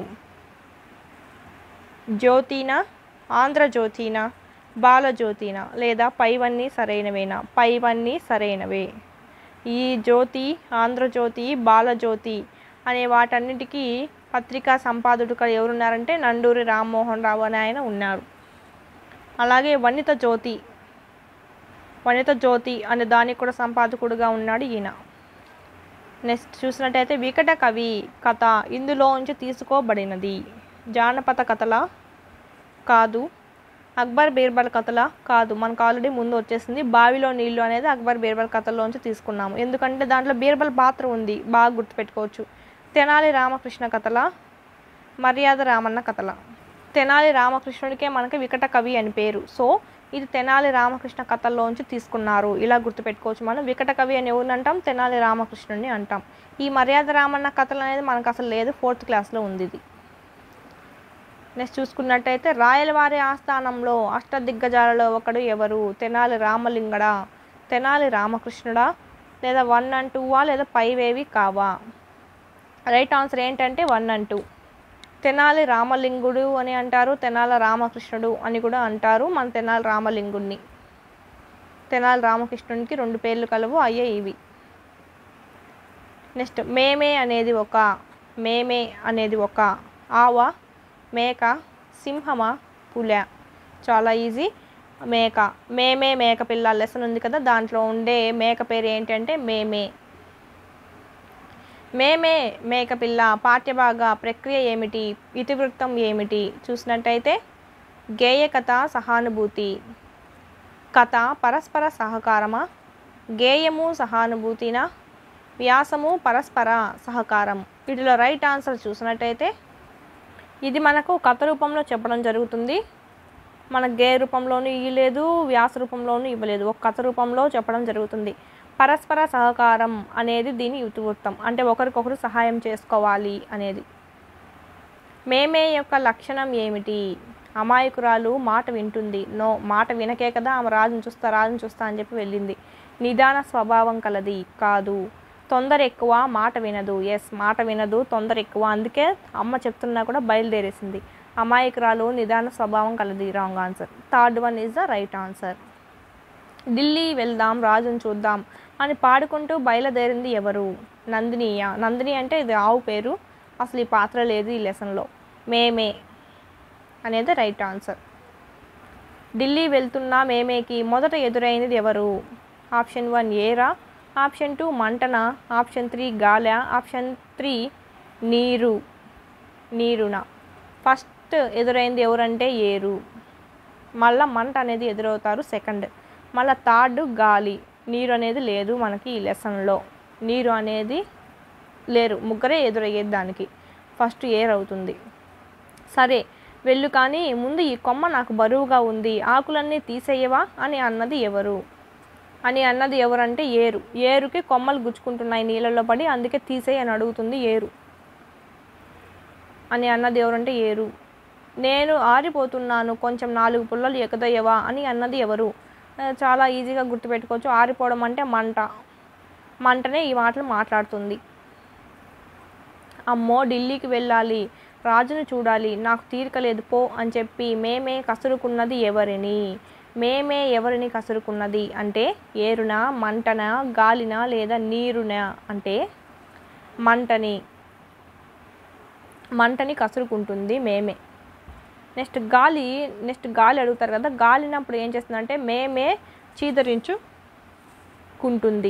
జ్యోతిన ఆంధ్రజ్యోతిన బాలజ్యోతిన లేదా పైవన్నీ సరైనవేనా పైవన్నీ సరైనవే ఈ జ్యోతి ఆంధ్రజ్యోతి బాలజ్యోతి అనే వాటన్నిటికీ పత్రికా సంపాదకుడు ఎవరున్నారంటే నండూరి రామ్మోహన్ రావు అని ఆయన ఉన్నారు అలాగే వనిత జ్యోతి వనిత జ్యోతి అనే దానికి కూడా సంపాదకుడుగా ఉన్నాడు ఈయన నెక్స్ట్ చూసినట్టయితే వికట కవి కథ ఇందులో నుంచి తీసుకోబడినది జానపద కథల కాదు అక్బర్ బీర్బల్ కథల కాదు మనకు ఆల్రెడీ ముందు వచ్చేసింది బావిలో నీళ్లు అనేది అక్బర్ బీర్బల్ కథల్లోంచి తీసుకున్నాము ఎందుకంటే దాంట్లో బీర్బల్ పాత్ర ఉంది బాగా గుర్తుపెట్టుకోవచ్చు తెనాలి రామకృష్ణ కథల మర్యాద రామన్న కథల తెనాలి రామకృష్ణుడికే మనకి వికట కవి అని పేరు సో ఇది తెనాలి రామకృష్ణ కథల్లోంచి తీసుకున్నారు ఇలా గుర్తుపెట్టుకోవచ్చు మనం వికట కవి అని ఎవరిని అంటాం తెనాలి రామకృష్ణుడిని అంటాం ఈ మర్యాద రామన్న కథలు అనేది మనకు అసలు లేదు ఫోర్త్ క్లాస్లో ఉంది ఇది నెక్స్ట్ చూసుకున్నట్టయితే రాయలవారి ఆస్థానంలో అష్టదిగ్గజాలలో ఒకడు ఎవరు తెనాలి రామలింగడా తెనాలి రామకృష్ణుడా లేదా వన్ అండ్ టూవా లేదా పైవేవి కావా రైట్ ఆన్సర్ ఏంటంటే one and two Tenali Ramalingudu అని అంటారు తెనాలి రామకృష్ణుడు అని కూడా అంటారు మన తెనాలి రామలింగుడిని తెనాలి రామకృష్ణునికి రెండు పేర్లు కలవు అయ్యే ఇవి నెక్స్ట్ మేమే అనేది ఒక మేమే అనేది ఒక ఆవ మేక సింహమా పుల చాలా ఈజీ మేక మేమే మేక పిల్ల లెసన్ ఉంది కదా దాంట్లో ఉండే మేక పేరు ఏంటంటే మేమే మేమే మేకపిల్ల పాఠ్యభాగ ప్రక్రియ ఏమిటి ఇతివృత్తం ఏమిటి చూసినట్టయితే గేయ కథ సహానుభూతి కథ పరస్పర సహకారమా గేయము సహానుభూతినా వ్యాసము పరస్పర సహకారం వీటిలో రైట్ ఆన్సర్ చూసినట్టయితే ఇది మనకు కథ రూపంలో చెప్పడం జరుగుతుంది మన గే రూపంలోనూ ఇవ్వలేదు వ్యాస రూపంలోనూ ఇవ్వలేదు ఒక కథ రూపంలో చెప్పడం జరుగుతుంది పరస్పర సహకారం అనేది దీని ఇతివృత్తం అంటే ఒకరికొకరు సహాయం చేసుకోవాలి అనేది మేమే యొక్క లక్షణం ఏమిటి అమాయకురాలు మాట వింటుంది నో మాట వినకే కదా ఆమె రాజుని చూస్తా రాజుని చూస్తా అని చెప్పి వెళ్ళింది నిదాన స్వభావం కలది కాదు తొందర ఎక్కువ మాట వినదు ఎస్ మాట వినదు తొందర ఎక్కువ అందుకే అమ్మ చెప్తున్నా కూడా బయలుదేరేసింది అమాయకురాలు నిదాన స్వభావం కలది wrong answer third one is the right answer Delhi వెళ్దాం రాజుని చూద్దాం అని పాడుకుంటూ బయలుదేరింది ఎవరు నందినియ నందిని అంటే ఇది ఆవు పేరు అసలు ఈ పాత్ర లేదు ఈ లెసన్లో మేమే అనేది రైట్ ఆన్సర్ ఢిల్లీ వెళ్తున్నా మేమేకి మొదట ఎదురైనది ఎవరు ఆప్షన్ వన్ ఏరా ఆప్షన్ టూ మంటన ఆప్షన్ త్రీ గాల ఆప్షన్ త్రీ నీరు నీరున ఫస్ట్ ఎదురైంది ఎవరంటే ఏరు మళ్ళా మంట అనేది ఎదురవుతారు సెకండ్ మళ్ళీ థర్డ్ గాలి నీరు అనేది లేదు మనకి ఈ లెసన్లో నీరు అనేది లేరు ముగ్గురే ఎదురయ్యేది దానికి ఫస్ట్ ఏర్ అవుతుంది సరే వెళ్ళు కానీ ముందు ఈ కొమ్మ నాకు బరువుగా ఉంది ఆకులన్నీ తీసేయవా అని అన్నది ఎవరు అని అన్నది ఎవరంటే ఏరు ఏరుకి కొమ్మలు గుచ్చుకుంటున్నాయి నీళ్ళలో పడి అందుకే తీసేయి అని అడుగుతుంది ఏరు అని అన్నది ఎవరంటే ఏరు నేను ఆరిపోతున్నాను కొంచెం నాలుగు పుల్లలు ఎకదయ్యవా అని అన్నది ఎవరు ఆ, చాలా ఈజీగా గుర్తుపెట్టుకోవచ్చు ఆరిపోవడం అంటే మంట మంటనే ఈ మాటలు మాట్లాడుతుంది అమ్మో ఢిల్లీకి వెళ్ళాలి రాజును చూడాలి నాకు తీరిక లేదు పో అని చెప్పి మేమే కసురుకున్నది ఎవరిని మేమే ఎవరిని కసురుకున్నది అంటే ఏరున మంటన గాలిన లేదా నీరున అంటే మంటని మంటని కసురుకుంటుంది మేమే నెక్స్ట్ గాలి నెక్స్ట్ గాలి అడుగుతారు కదా గాలినప్పుడు ఏం చేస్తుందంటే మేమే చీదరించుకుంటుంది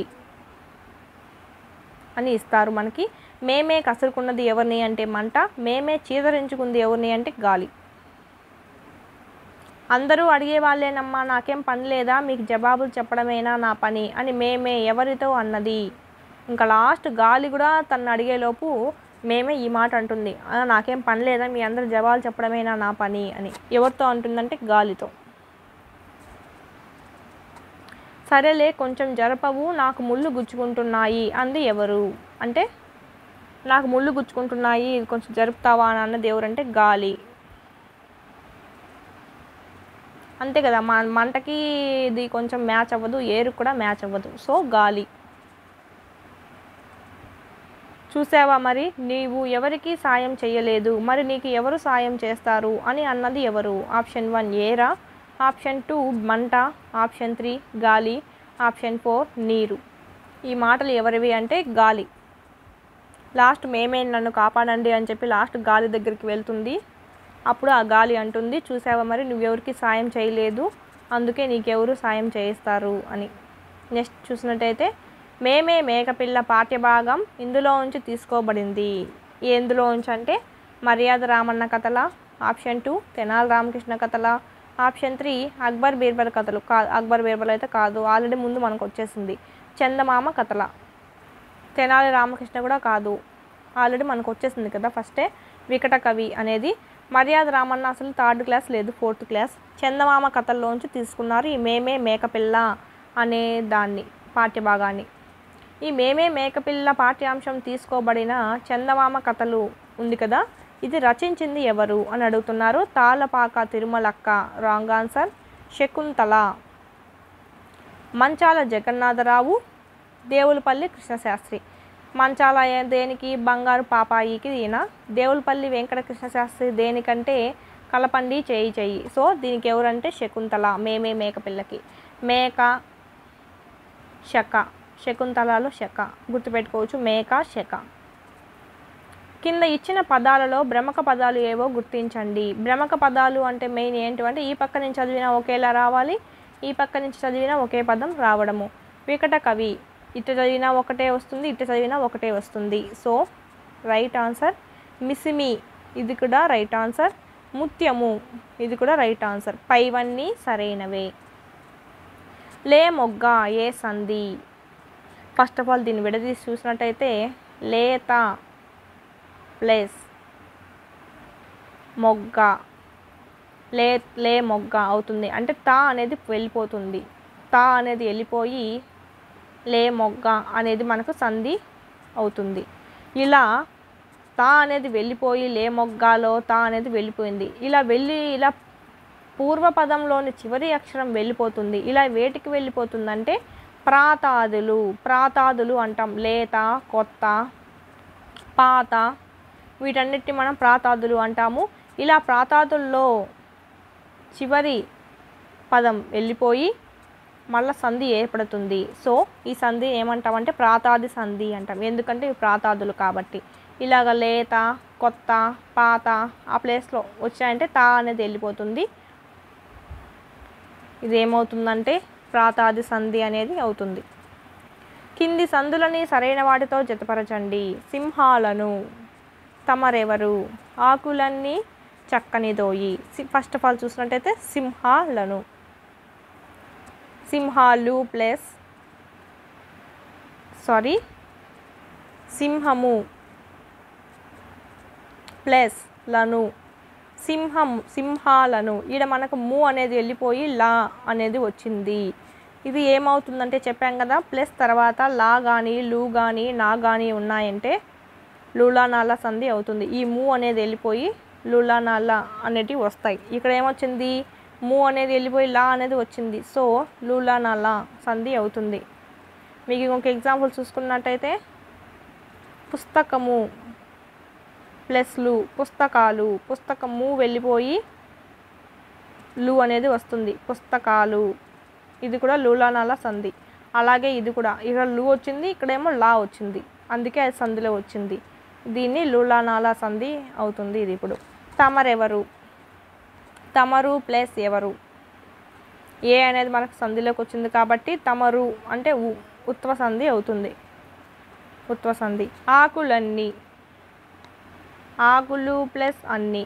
అని ఇస్తారు మనకి మేమే కసురుకున్నది ఎవరిని అంటే మంట మేమే చీదరించుకుంది ఎవరిని అంటే గాలి అందరూ అడిగే వాళ్ళేనమ్మా నాకేం పని లేదా మీకు జవాబులు చెప్పడమేనా నా పని అని మేమే ఎవరితో అన్నది ఇంకా లాస్ట్ గాలి కూడా తను అడిగేలోపు మేమే ఈ మాట అంటుంది "ఆ, నాకేం పని లేదా మీ అందరు జవాబులు చెప్పడమేనా నా పని అని ఎవరితో అంటుందంటే గాలితో సరేలే కొంచెం జరపవు నాకు ముళ్ళు గుచ్చుకుంటున్నాయి అంది ఎవరు అంటే నాకు ముళ్ళు గుచ్చుకుంటున్నాయి ఇది కొంచెం జరుపుతావా అని అన్నది ఎవరంటే గాలి అంతే కదా మా మంటకి ఇది కొంచెం మ్యాచ్ అవ్వదు ఏరు కూడా మ్యాచ్ అవ్వదు సో గాలి చూసావా మరి నీవు ఎవరికి సాయం చేయలేదు మరి నీకు ఎవరు సాయం చేస్తారు అని అన్నది ఎవరు ఆప్షన్ వన్ ఏరా ఆప్షన్ టూ మంట ఆప్షన్ త్రీ గాలి ఆప్షన్ ఫోర్ నీరు ఈ మాటలు ఎవరివి అంటే గాలి లాస్ట్ మేమే నన్ను కాపాడండి అని చెప్పి లాస్ట్ గాలి దగ్గరికి వెళ్తుంది అప్పుడు ఆ గాలి అంటుంది చూసావా మరి నువ్వెవరికి సాయం చేయలేదు అందుకే నీకెవరు సాయం చేయిస్తారు అని నెక్స్ట్ చూసినట్టయితే మేమే మేకపిల్ల పాఠ్యభాగం ఇందులో ఉంచి తీసుకోబడింది ఎందులో ఉంచి అంటే మర్యాద రామన్న కథల ఆప్షన్ టూ తెనాలి రామకృష్ణ కథల ఆప్షన్ త్రీ అక్బర్ బీర్బల్ కథలు కా అక్బర్ బీర్బల్ అయితే కాదు ఆల్రెడీ ముందు మనకు వచ్చేసింది చందమామ కథల తెనాలి రామకృష్ణ కూడా కాదు ఆల్రెడీ మనకు వచ్చేసింది కదా ఫస్టే వికట కవి అనేది మర్యాద రామన్న అసలు థర్డ్ క్లాస్ లేదు ఫోర్త్ క్లాస్ చందమామ కథల్లోంచి తీసుకున్నారు ఈ మేమే మేకపిల్ల అనే దాన్ని పాఠ్యభాగాన్ని ఈ మేమే మేకపిల్ల పాఠ్యాంశం తీసుకోబడిన చందమామ కథలు ఉంది కదా ఇది రచించింది ఎవరు అని అడుగుతున్నారు తాళపాక తిరుమలక్క రాంగ్ ఆన్సర్ శకుంతల మంచాల జగన్నాథరావు దేవులపల్లి కృష్ణశాస్త్రి మంచాల ఏ- దేనికి బంగారు పాపాయికి ఈయన దేవులపల్లి వెంకట కృష్ణశాస్త్రి దేనికంటే కలపండి చేయి చేయి సో దీనికి ఎవరంటే శకుంతల మేమే మేకపిల్లకి మేక శక శకుంతలలో శక గుర్తుపెట్టుకోవచ్చు మేక శక కింద ఇచ్చిన పదాలలో భ్రమక పదాలు ఏవో గుర్తించండి భ్రమక పదాలు అంటే మెయిన్ ఏంటంటే ఈ పక్క నుంచి చదివినా ఒకేలా రావాలి ఈ పక్క నుంచి చదివినా ఒకే పదం రావడము వికట కవి ఇటు చదివినా ఒకటే వస్తుంది ఇటు చదివినా ఒకటే వస్తుంది సో రైట్ ఆన్సర్ మిసిమి ఇది కూడా రైట్ ఆన్సర్ ముత్యము ఇది కూడా రైట్ ఆన్సర్ పైవన్నీ సరైనవే లే మొగ్గ ఏ సంధి ఫస్ట్ ఆఫ్ ఆల్ దీన్ని విడదీసి చూసినట్టయితే లేత ప్లస్ మొగ్గ లే లే మొగ్గ అవుతుంది అంటే తా అనేది వెళ్ళిపోతుంది తా అనేది వెళ్ళిపోయి లే మొగ్గ అనేది మనకు సంధి అవుతుంది ఇలా తా అనేది వెళ్ళిపోయి లే మొగ్గాలో తా అనేది వెళ్ళిపోయింది ఇలా వెళ్ళి ఇలా పూర్వపదంలోని చివరి అక్షరం వెళ్ళిపోతుంది ఇలా వేటికి వెళ్ళిపోతుందంటే ప్రాతాదులు ప్రాతాదులు అంటాం లేత కొత్త పాత వీటన్నిటిని మనం ప్రాతాదులు అంటాము ఇలా ప్రాతాదుల్లో చివరి పదం వెళ్ళిపోయి మళ్ళీ సంధి ఏర్పడుతుంది సో ఈ సంధి ఏమంటామంటే ప్రాతాది సంధి అంటాం ఎందుకంటే ఇవి ప్రాతాదులు కాబట్టి ఇలాగ లేత కొత్త పాత ఆ ప్లేస్లో వచ్చాయంటే తా అనేది వెళ్ళిపోతుంది ఇది ఏమవుతుందంటే ప్రాతాది సంధి అనేది అవుతుంది కింది సందులని సరైన వాటితో జతపరచండి సింహాలను తమరెవరు ఆకులన్నీ చక్కని దోయి ఫస్ట్ ఆఫ్ ఆల్ చూసినట్టయితే సింహాలను సింహాలు ప్లస్ సారీ సింహము ప్లస్ లను సింహం సింహాలను ఈడ మనకు ము అనేది వెళ్ళిపోయి లా అనేది వచ్చింది ఇది ఏమవుతుందంటే చెప్పాం కదా ప్లస్ తర్వాత లా కానీ లు కానీ నా కానీ ఉన్నాయంటే లూలానాల సంధి అవుతుంది ఈ ము అనేది వెళ్ళిపోయి లూలానాల అనేటివి వస్తాయి ఇక్కడ ఏమొచ్చింది ము అనేది వెళ్ళిపోయి లా అనేది వచ్చింది సో లూలానాల సంధి అవుతుంది మీకు ఇంకొక ఎగ్జాంపుల్ చూసుకున్నట్టయితే పుస్తకము ప్లస్లు పుస్తకాలు పుస్తకము వెళ్ళిపోయి లు అనేది వస్తుంది పుస్తకాలు ఇది కూడా లూలానాల సంధి అలాగే ఇది కూడా ఇక్కడ లు వచ్చింది ఇక్కడేమో లా వచ్చింది అందుకే అది సంధిలో వచ్చింది దీన్ని లూలానాల సంధి అవుతుంది ఇది ఇప్పుడు తమరెవరు తమరు ప్లస్ ఎవరు ఏ అనేది మనకు సంధిలోకి వచ్చింది కాబట్టి తమరు అంటే ఉ ఉత్వ సంధి అవుతుంది ఉత్వ సంధి ఆకులన్నీ ఆకులు ప్లస్ అన్ని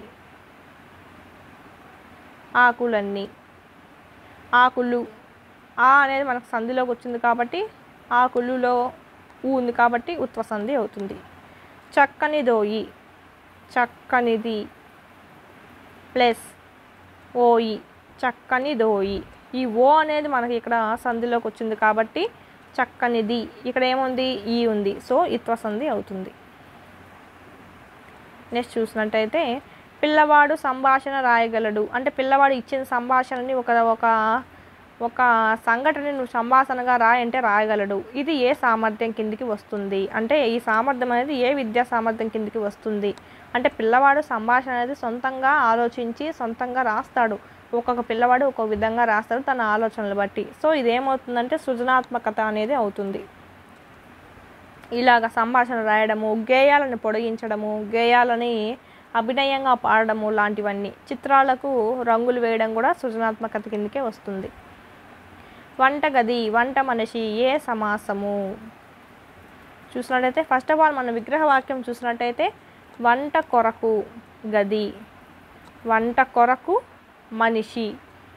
ఆకులన్నీ ఆకులు ఆ అనేది మనకు సంధిలోకి వచ్చింది కాబట్టి ఆకులులో ఊ ఉంది కాబట్టి ఉత్వ సంధి అవుతుంది చక్కని దోయి చక్కనిది ప్లస్ ఓయి చక్కని దోయి ఈ ఓ అనేది మనకి ఇక్కడ సంధిలోకి వచ్చింది కాబట్టి చక్కనిది ఇక్కడ ఏముంది ఈ ఉంది సో ఇత్వ సంధి అవుతుంది నెక్స్ట్ చూసినట్టయితే పిల్లవాడు సంభాషణ రాయగలడు అంటే పిల్లవాడు ఇచ్చిన సంభాషణని ఒక ఒక ఒక సంఘటనని నువ్వు సంభాషణగా రాయంటే రాయగలడు ఇది ఏ సామర్థ్యం కిందికి వస్తుంది అంటే ఈ సామర్థ్యం అనేది ఏ విద్యా సామర్థ్యం కిందికి వస్తుంది అంటే పిల్లవాడు సంభాషణ అనేది సొంతంగా ఆలోచించి సొంతంగా రాస్తాడు ఒక్కొక్క పిల్లవాడు ఒక్కొక్క విధంగా రాస్తాడు తన ఆలోచనలు బట్టి సో ఇదేమవుతుందంటే సృజనాత్మకత అనేది అవుతుంది ఇలాగ సంభాషణ రాయడము గేయాలను పొడిగించడము గేయాలని అభినయంగా పాడడము లాంటివన్నీ చిత్రాలకు రంగులు వేయడం కూడా సృజనాత్మకత కిందకే వస్తుంది వంటగది వంట మనిషి ఏ సమాసము చూసినట్టయితే ఫస్ట్ ఆఫ్ ఆల్ మన విగ్రహ వాక్యం చూసినట్టయితే వంట కొరకు గది వంట కొరకు మనిషి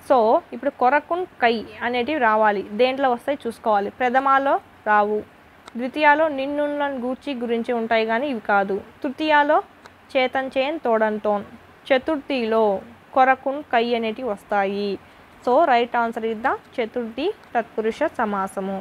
సో ఇప్పుడు కొరకున్ కై అనేటివి రావాలి దేంట్లో వస్తాయి చూసుకోవాలి ప్రథమాలో రావు ద్వితీయాలో నిన్నున్న గూర్చి గురించి ఉంటాయి కానీ ఇవి కాదు తృతీయాలో చేతన్ చేన్ తోడంతోన్ చతుర్థిలో కొరకున్ కై అనేటివి వస్తాయి so right answer is the చతుర్థి తత్పురుష సమాసము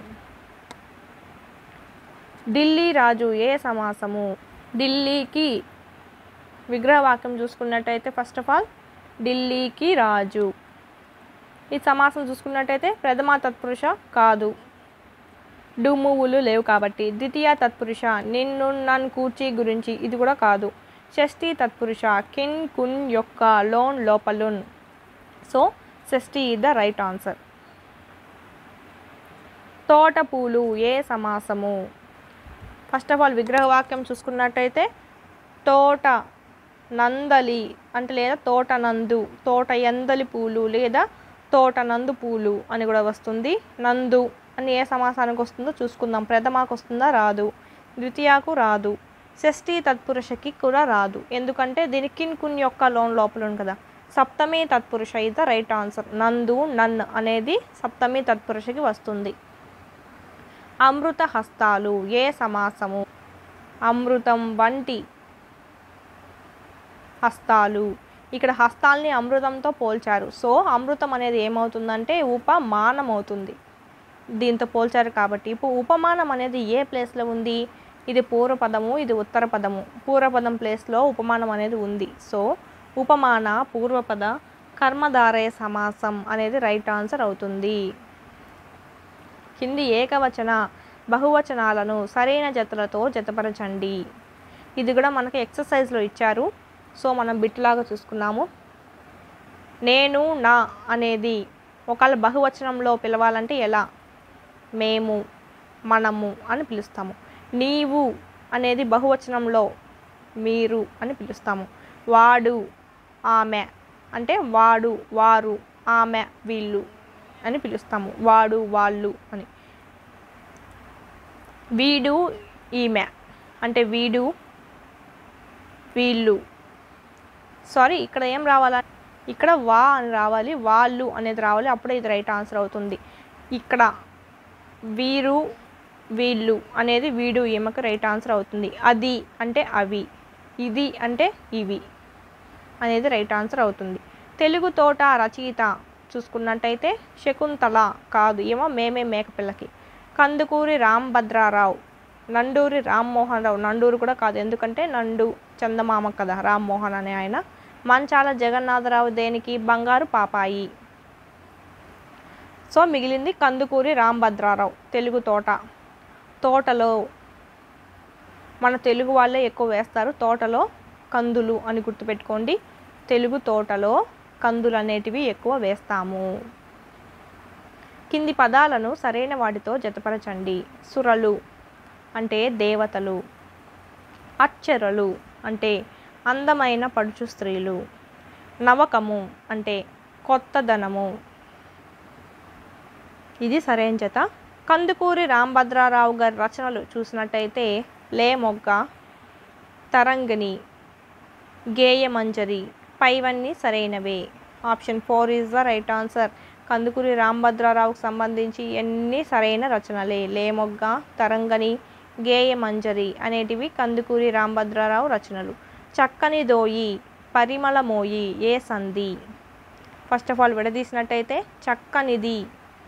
ఢిల్లీ రాజు ఏ సమాసము ఢిల్లీకి విగ్రహవాక్యం చూసుకున్నట్టయితే ఫస్ట్ ఆఫ్ ఆల్ ఢిల్లీకి రాజు ఈ సమాసం చూసుకున్నట్టయితే ప్రథమ తత్పురుష కాదు డుమువులు లేవు కాబట్టి ద్వితీయ తత్పురుష నిన్ను నన్ను కూర్చి గురించి ఇది కూడా కాదు షష్ఠి తత్పురుష కిన్ కున్ యొక్క లోన్ లోపలున్ సో షష్ఠి ఇస్ ద రైట్ ఆన్సర్ తోట పూలు ఏ సమాసము ఫస్ట్ ఆఫ్ ఆల్ విగ్రహవాక్యం చూసుకున్నట్టయితే తోట నందలి అంటే లేదా తోట నందు తోట ఎందలి పూలు లేదా తోట నందు పూలు అని కూడా వస్తుంది నందు అని ఏ సమాసానికి వస్తుందో చూసుకుందాం ప్రథమాకు వస్తుందా రాదు ద్వితీయాకు రాదు షష్ఠి తత్పురుషకి కూడా రాదు ఎందుకంటే దీని కిన్ కున్ యొక్క లోన్ లోపల ఉంది కదా సప్తమి తత్పురుష ఇద రైట్ ఆన్సర్ నందు నన్ అనేది సప్తమి తత్పురుషకి వస్తుంది అమృత హస్తాలు ఏ సమాసము అమృతం వంటి హస్తాలు ఇక్కడ హస్తాల్ని అమృతంతో పోల్చారు సో అమృతం అనేది ఏమవుతుందంటే ఉపమానం అవుతుంది దీంతో పోల్చారు కాబట్టి ఇప్పుడు ఉపమానం అనేది ఏ ప్లేస్లో ఉంది ఇది పూర్వపదము ఇది ఉత్తర పదము పూర్వపదం ప్లేస్లో ఉపమానం అనేది ఉంది సో ఉపమాన పూర్వపద కర్మధారయ సమాసం అనేది రైట్ ఆన్సర్ అవుతుంది కింది ఏకవచన బహువచనాలను సరైన జతలతో జతపరచండి ఇది కూడా మనకి ఎక్సర్సైజ్లో ఇచ్చారు సో మనం బిట్లాగా చూసుకున్నాము నేను నా అనేది ఒకవేళ బహువచనంలో పిలవాలంటే ఎలా మేము మనము అని పిలుస్తాము నీవు అనేది బహువచనంలో మీరు అని పిలుస్తాము వాడు ఆమె అంటే వాడు వారు ఆమె వీళ్ళు అని పిలుస్తాము వాడు వాళ్ళు అని వీడు ఈమె అంటే వీడు వీళ్ళు సారీ ఇక్కడ ఏం రావాలా ఇక్కడ వా అని రావాలి వాళ్ళు అనేది రావాలి అప్పుడే ఇది రైట్ ఆన్సర్ అవుతుంది ఇక్కడ వీరు వీళ్ళు అనేది వీడు ఈమెకు రైట్ ఆన్సర్ అవుతుంది అది అంటే అవి ఇది అంటే ఇవి అనేది రైట్ ఆన్సర్ అవుతుంది తెలుగు తోట రచయిత చూసుకున్నట్టయితే శకుంతల కాదు ఏమో మేమే మేకపిల్లకి కందుకూరి రాంభద్రారావు నండూరి రామ్మోహన్ రావు నండూరు కూడా కాదు ఎందుకంటే నండు చందమామ కదా రామ్మోహన్ అనే ఆయన మంచాల జగన్నాథరావు దేనికి బంగారు పాపాయి సో మిగిలింది కందుకూరి రాంభద్రారావు తెలుగు తోట తోటలో మన తెలుగు వాళ్ళే ఎక్కువ వేస్తారు తోటలో కందులు అని గుర్తుపెట్టుకోండి తెలుగు తోటలో కందులు అనేటివి ఎక్కువ వేస్తాము కింది పదాలను సరైన వాటితో జతపరచండి సురలు అంటే దేవతలు అచ్చరలు అంటే అందమైన పడుచు స్త్రీలు నవకము అంటే కొత్తదనము ఇది సరైన జత కందుకూరి రాంభద్రారావు గారి రచనలు చూసినట్టయితే లే మొగ్గ తరంగిణి గేయమంజరి పైవన్నీ సరైనవే option four is the right answer Kandukuri రాంభద్రారావుకు సంబంధించి ఎన్ని సరైన రచనలే లేమొగ్గ తరంగని గేయమంజరి అనేటివి కందుకూరి రాంభద్రారావు రచనలు చక్కని దోయి పరిమళమోయి ఏ సంధి ఫస్ట్ ఆఫ్ ఆల్ విడదీసినట్టయితే చక్కనిది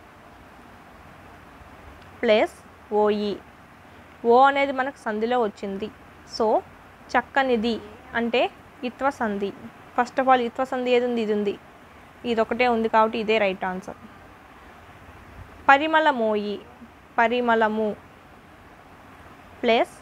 ప్లస్ ఓయి ఓ అనేది మనకు సంధిలో వచ్చింది సో చక్కనిది అంటే ఇత్వ సంధి ఫస్ట్ ఆఫ్ ఆల్ ఇత్వ సంధి ఏది ఉంది ఇది ఉంది ఇది ఒకటే ఉంది కాబట్టి ఇదే రైట్ ఆన్సర్ పరిమళమోయి పరిమళము ప్లస్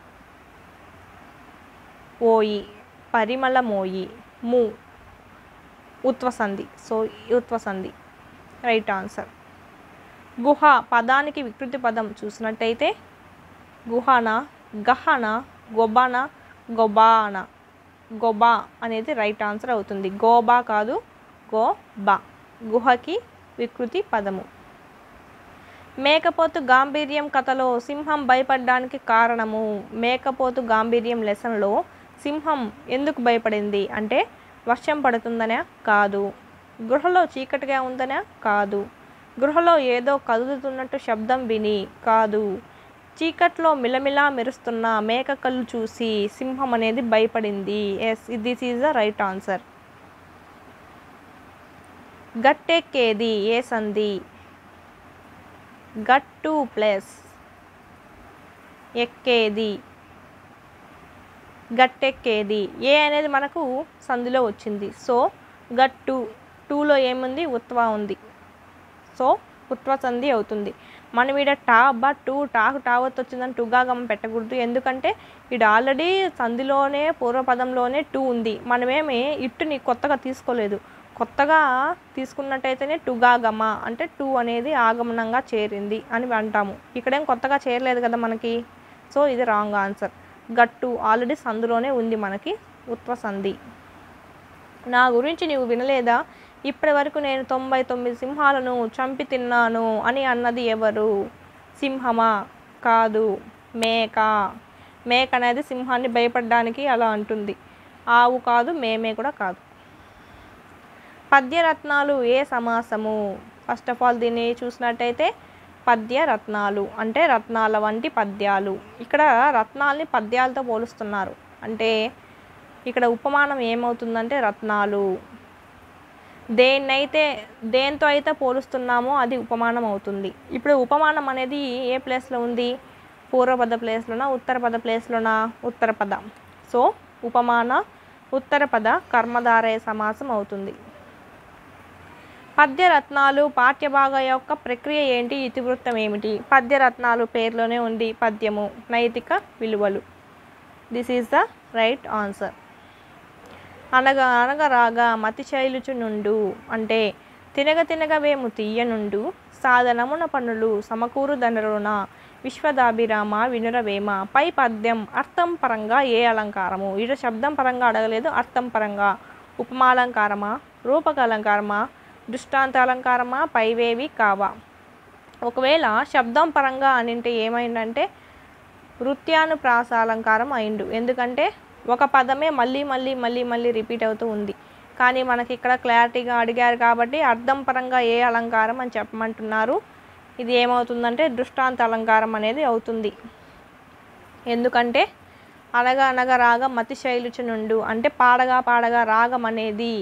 ఓయి పరిమళమోయి ము ఉత్వసంధి సో ఉత్వసంధి రైట్ ఆన్సర్ గుహ పదానికి వికృతి పదం చూసినట్టయితే గుహన గహన గొబాన గొబాన గొబా అనేది రైట్ ఆన్సర్ అవుతుంది గోబా కాదు గోబా గుహకి వికృతి పదము మేకపోతు గాంభీర్యం కథలో సింహం భయపడడానికి కారణము మేకపోతు గాంభీర్యం లెసన్లో సింహం ఎందుకు భయపడింది అంటే వర్షం పడుతుందనే కాదు గృహలో చీకటిగా ఉందనా కాదు గృహలో ఏదో కదులుతున్నట్టు శబ్దం విని కాదు చీకట్లో మిలమిలా మెరుస్తున్న మేక కళ్ళు చూసి సింహం అనేది భయపడింది yes this is the right answer గట్టెక్కేది ఏ సంధి గట్టు ప్లస్ ఎక్కేది గట్టెక్కేది ఏ అనేది మనకు సంధిలో వచ్చింది సో గట్టు టూలో ఏముంది ఉత్వ ఉంది సో ఉత్వ సంధి అవుతుంది మనం ఈడ టా బా టూ టాకు టావత్ వచ్చిందని టుగాగం పెట్టకూడదు ఎందుకంటే ఈడ ఆల్రెడీ సంధిలోనే పూర్వపదంలోనే టూ ఉంది మనమేమి ఇట్టుని కొత్తగా తీసుకోలేదు కొత్తగా తీసుకున్నట్టయితేనే టుగాగమ అంటే టూ అనేది ఆగమనంగా చేరింది అని అంటాము ఇక్కడేం కొత్తగా చేరలేదు కదా మనకి సో ఇది రాంగ్ ఆన్సర్ గట్టు ఆల్రెడీ సందులోనే ఉంది మనకి ఉత్వ సంధి నా గురించి నీవు వినలేదా ఇప్పటి వరకు నేను తొంభై తొమ్మిది సింహాలను చంపి తిన్నాను అని అన్నది ఎవరు సింహమా కాదు మేక మేక అనేది సింహాన్ని భయపడడానికి అలా అంటుంది ఆవు కాదు మేమే కూడా కాదు పద్యరత్నాలు ఏ సమాసము ఫస్ట్ ఆఫ్ ఆల్ దీన్ని చూసినట్టయితే పద్య రత్నాలు అంటే రత్నాల వంటి పద్యాలు ఇక్కడ రత్నాల్ని పద్యాలతో పోలుస్తున్నారు అంటే ఇక్కడ ఉపమానం ఏమవుతుందంటే రత్నాలు దేన్నైతే దేంతో అయితే పోలుస్తున్నామో అది ఉపమానం అవుతుంది ఇప్పుడు ఉపమానం అనేది ఏ ప్లేస్లో ఉంది పూర్వపద ప్లేస్లోనా ఉత్తర పద ప్లేస్లోనా ఉత్తర పద సో ఉపమాన ఉత్తర పద కర్మధారయ సమాసం అవుతుంది పద్యరత్నాలు పాఠ్యభాగ యొక్క ప్రక్రియ ఏంటి ఇతివృత్తం ఏమిటి పద్యరత్నాలు పేర్లోనే ఉంది పద్యము నైతిక విలువలు this is the right answer అనగా అనగరాగా మతి శైలుచు నుండు అంటే తినగ తినగవేము తీయనుండు సాధనమున పనులు సమకూరు దండరున విశ్వదాభిరామ వినురవేమ పై పద్యం అర్థం పరంగా ఏ అలంకారము ఇట శబ్దం పరంగా అడగలేదు అర్థం పరంగా ఉపమాలంకారమా రూపక అలంకారమా దృష్టాంత అలంకారమా పైవేవి కావా ఒకవేళ శబ్దం పరంగా అనింటే ఏమైందంటే వృత్యానుప్రాస అలంకారం అయిండు ఎందుకంటే ఒక పదమే మళ్ళీ మళ్ళీ మళ్ళీ మళ్ళీ రిపీట్ అవుతూ ఉంది కానీ మనకి ఇక్కడ క్లారిటీగా అడిగారు కాబట్టి అర్థం పరంగా ఏ అలంకారం అని చెప్పమంటున్నారు ఇది ఏమవుతుందంటే దృష్టాంత అలంకారం అనేది అవుతుంది ఎందుకంటే అనగా అనగా రాగం మతి శైలుచు నుండు అంటే పాడగా పాడగా రాగం అనేది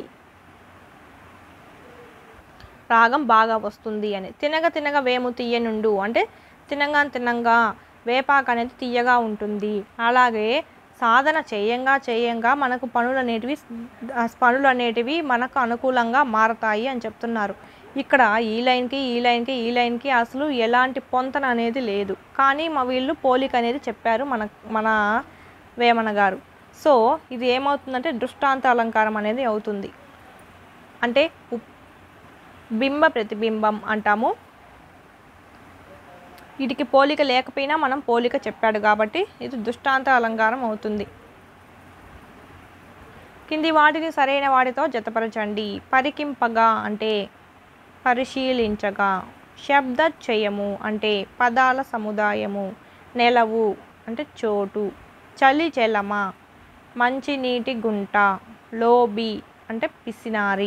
రాగం బాగా వస్తుంది అని తినగ తినగ వేము తీయనుండు అంటే తినంగా తినంగా వేపాకు అనేది తీయగా ఉంటుంది అలాగే సాధన చేయంగా చేయంగా మనకు పనులు అనేటివి ఆ పనులు అనేటివి మనకు అనుకూలంగా మారతాయి అని చెప్తున్నారు ఇక్కడ ఈ లైన్కి ఈ లైన్కి ఈ లైన్కి అసలు ఎలాంటి పొంతన అనేది లేదు కానీ మా వీళ్ళు పోలిక అనేది చెప్పారు మన మన వేమన గారు సో ఇది ఏమవుతుందంటే దృష్టాంత అలంకారం అనేది అవుతుంది అంటే ఉప్- బింబ ప్రతిబింబం అంటాము వీటికి పోలిక లేకపోయినా మనం పోలిక చెప్పాడు కాబట్టి ఇది దృష్టాంత అలంకారం అవుతుంది కింది వాటిని సరైన వాటితో జతపరచండి పరికింపగా అంటే పరిశీలించగా శబ్దచయము అంటే పదాల సముదాయము నెలవు అంటే చోటు చలి చెలమ మంచినీటి గుంట లోబి అంటే పిసినారి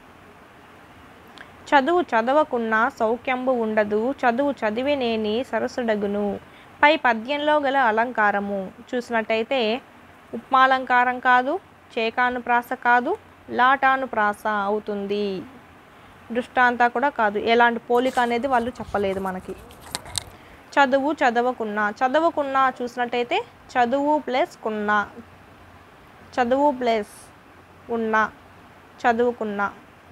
చదువు చదవకున్నా సౌఖ్యంబు ఉండదు చదువు చదివినేని సరసుడగును పై పద్యంలో గల అలంకారము చూసినట్టయితే ఉపమాలంకారం కాదు చేకానుప్రాస కాదు లాటానుప్రాస అవుతుంది దృష్టాంత కూడా కాదు ఎలాంటి పోలిక అనేది వాళ్ళు చెప్పలేదు మనకి చదువు చదవకున్నా చదవకున్నా చూసినట్టయితే చదువు ప్లస్ కున్నా చదువు ప్లస్ ఉన్నా చదువుకున్నా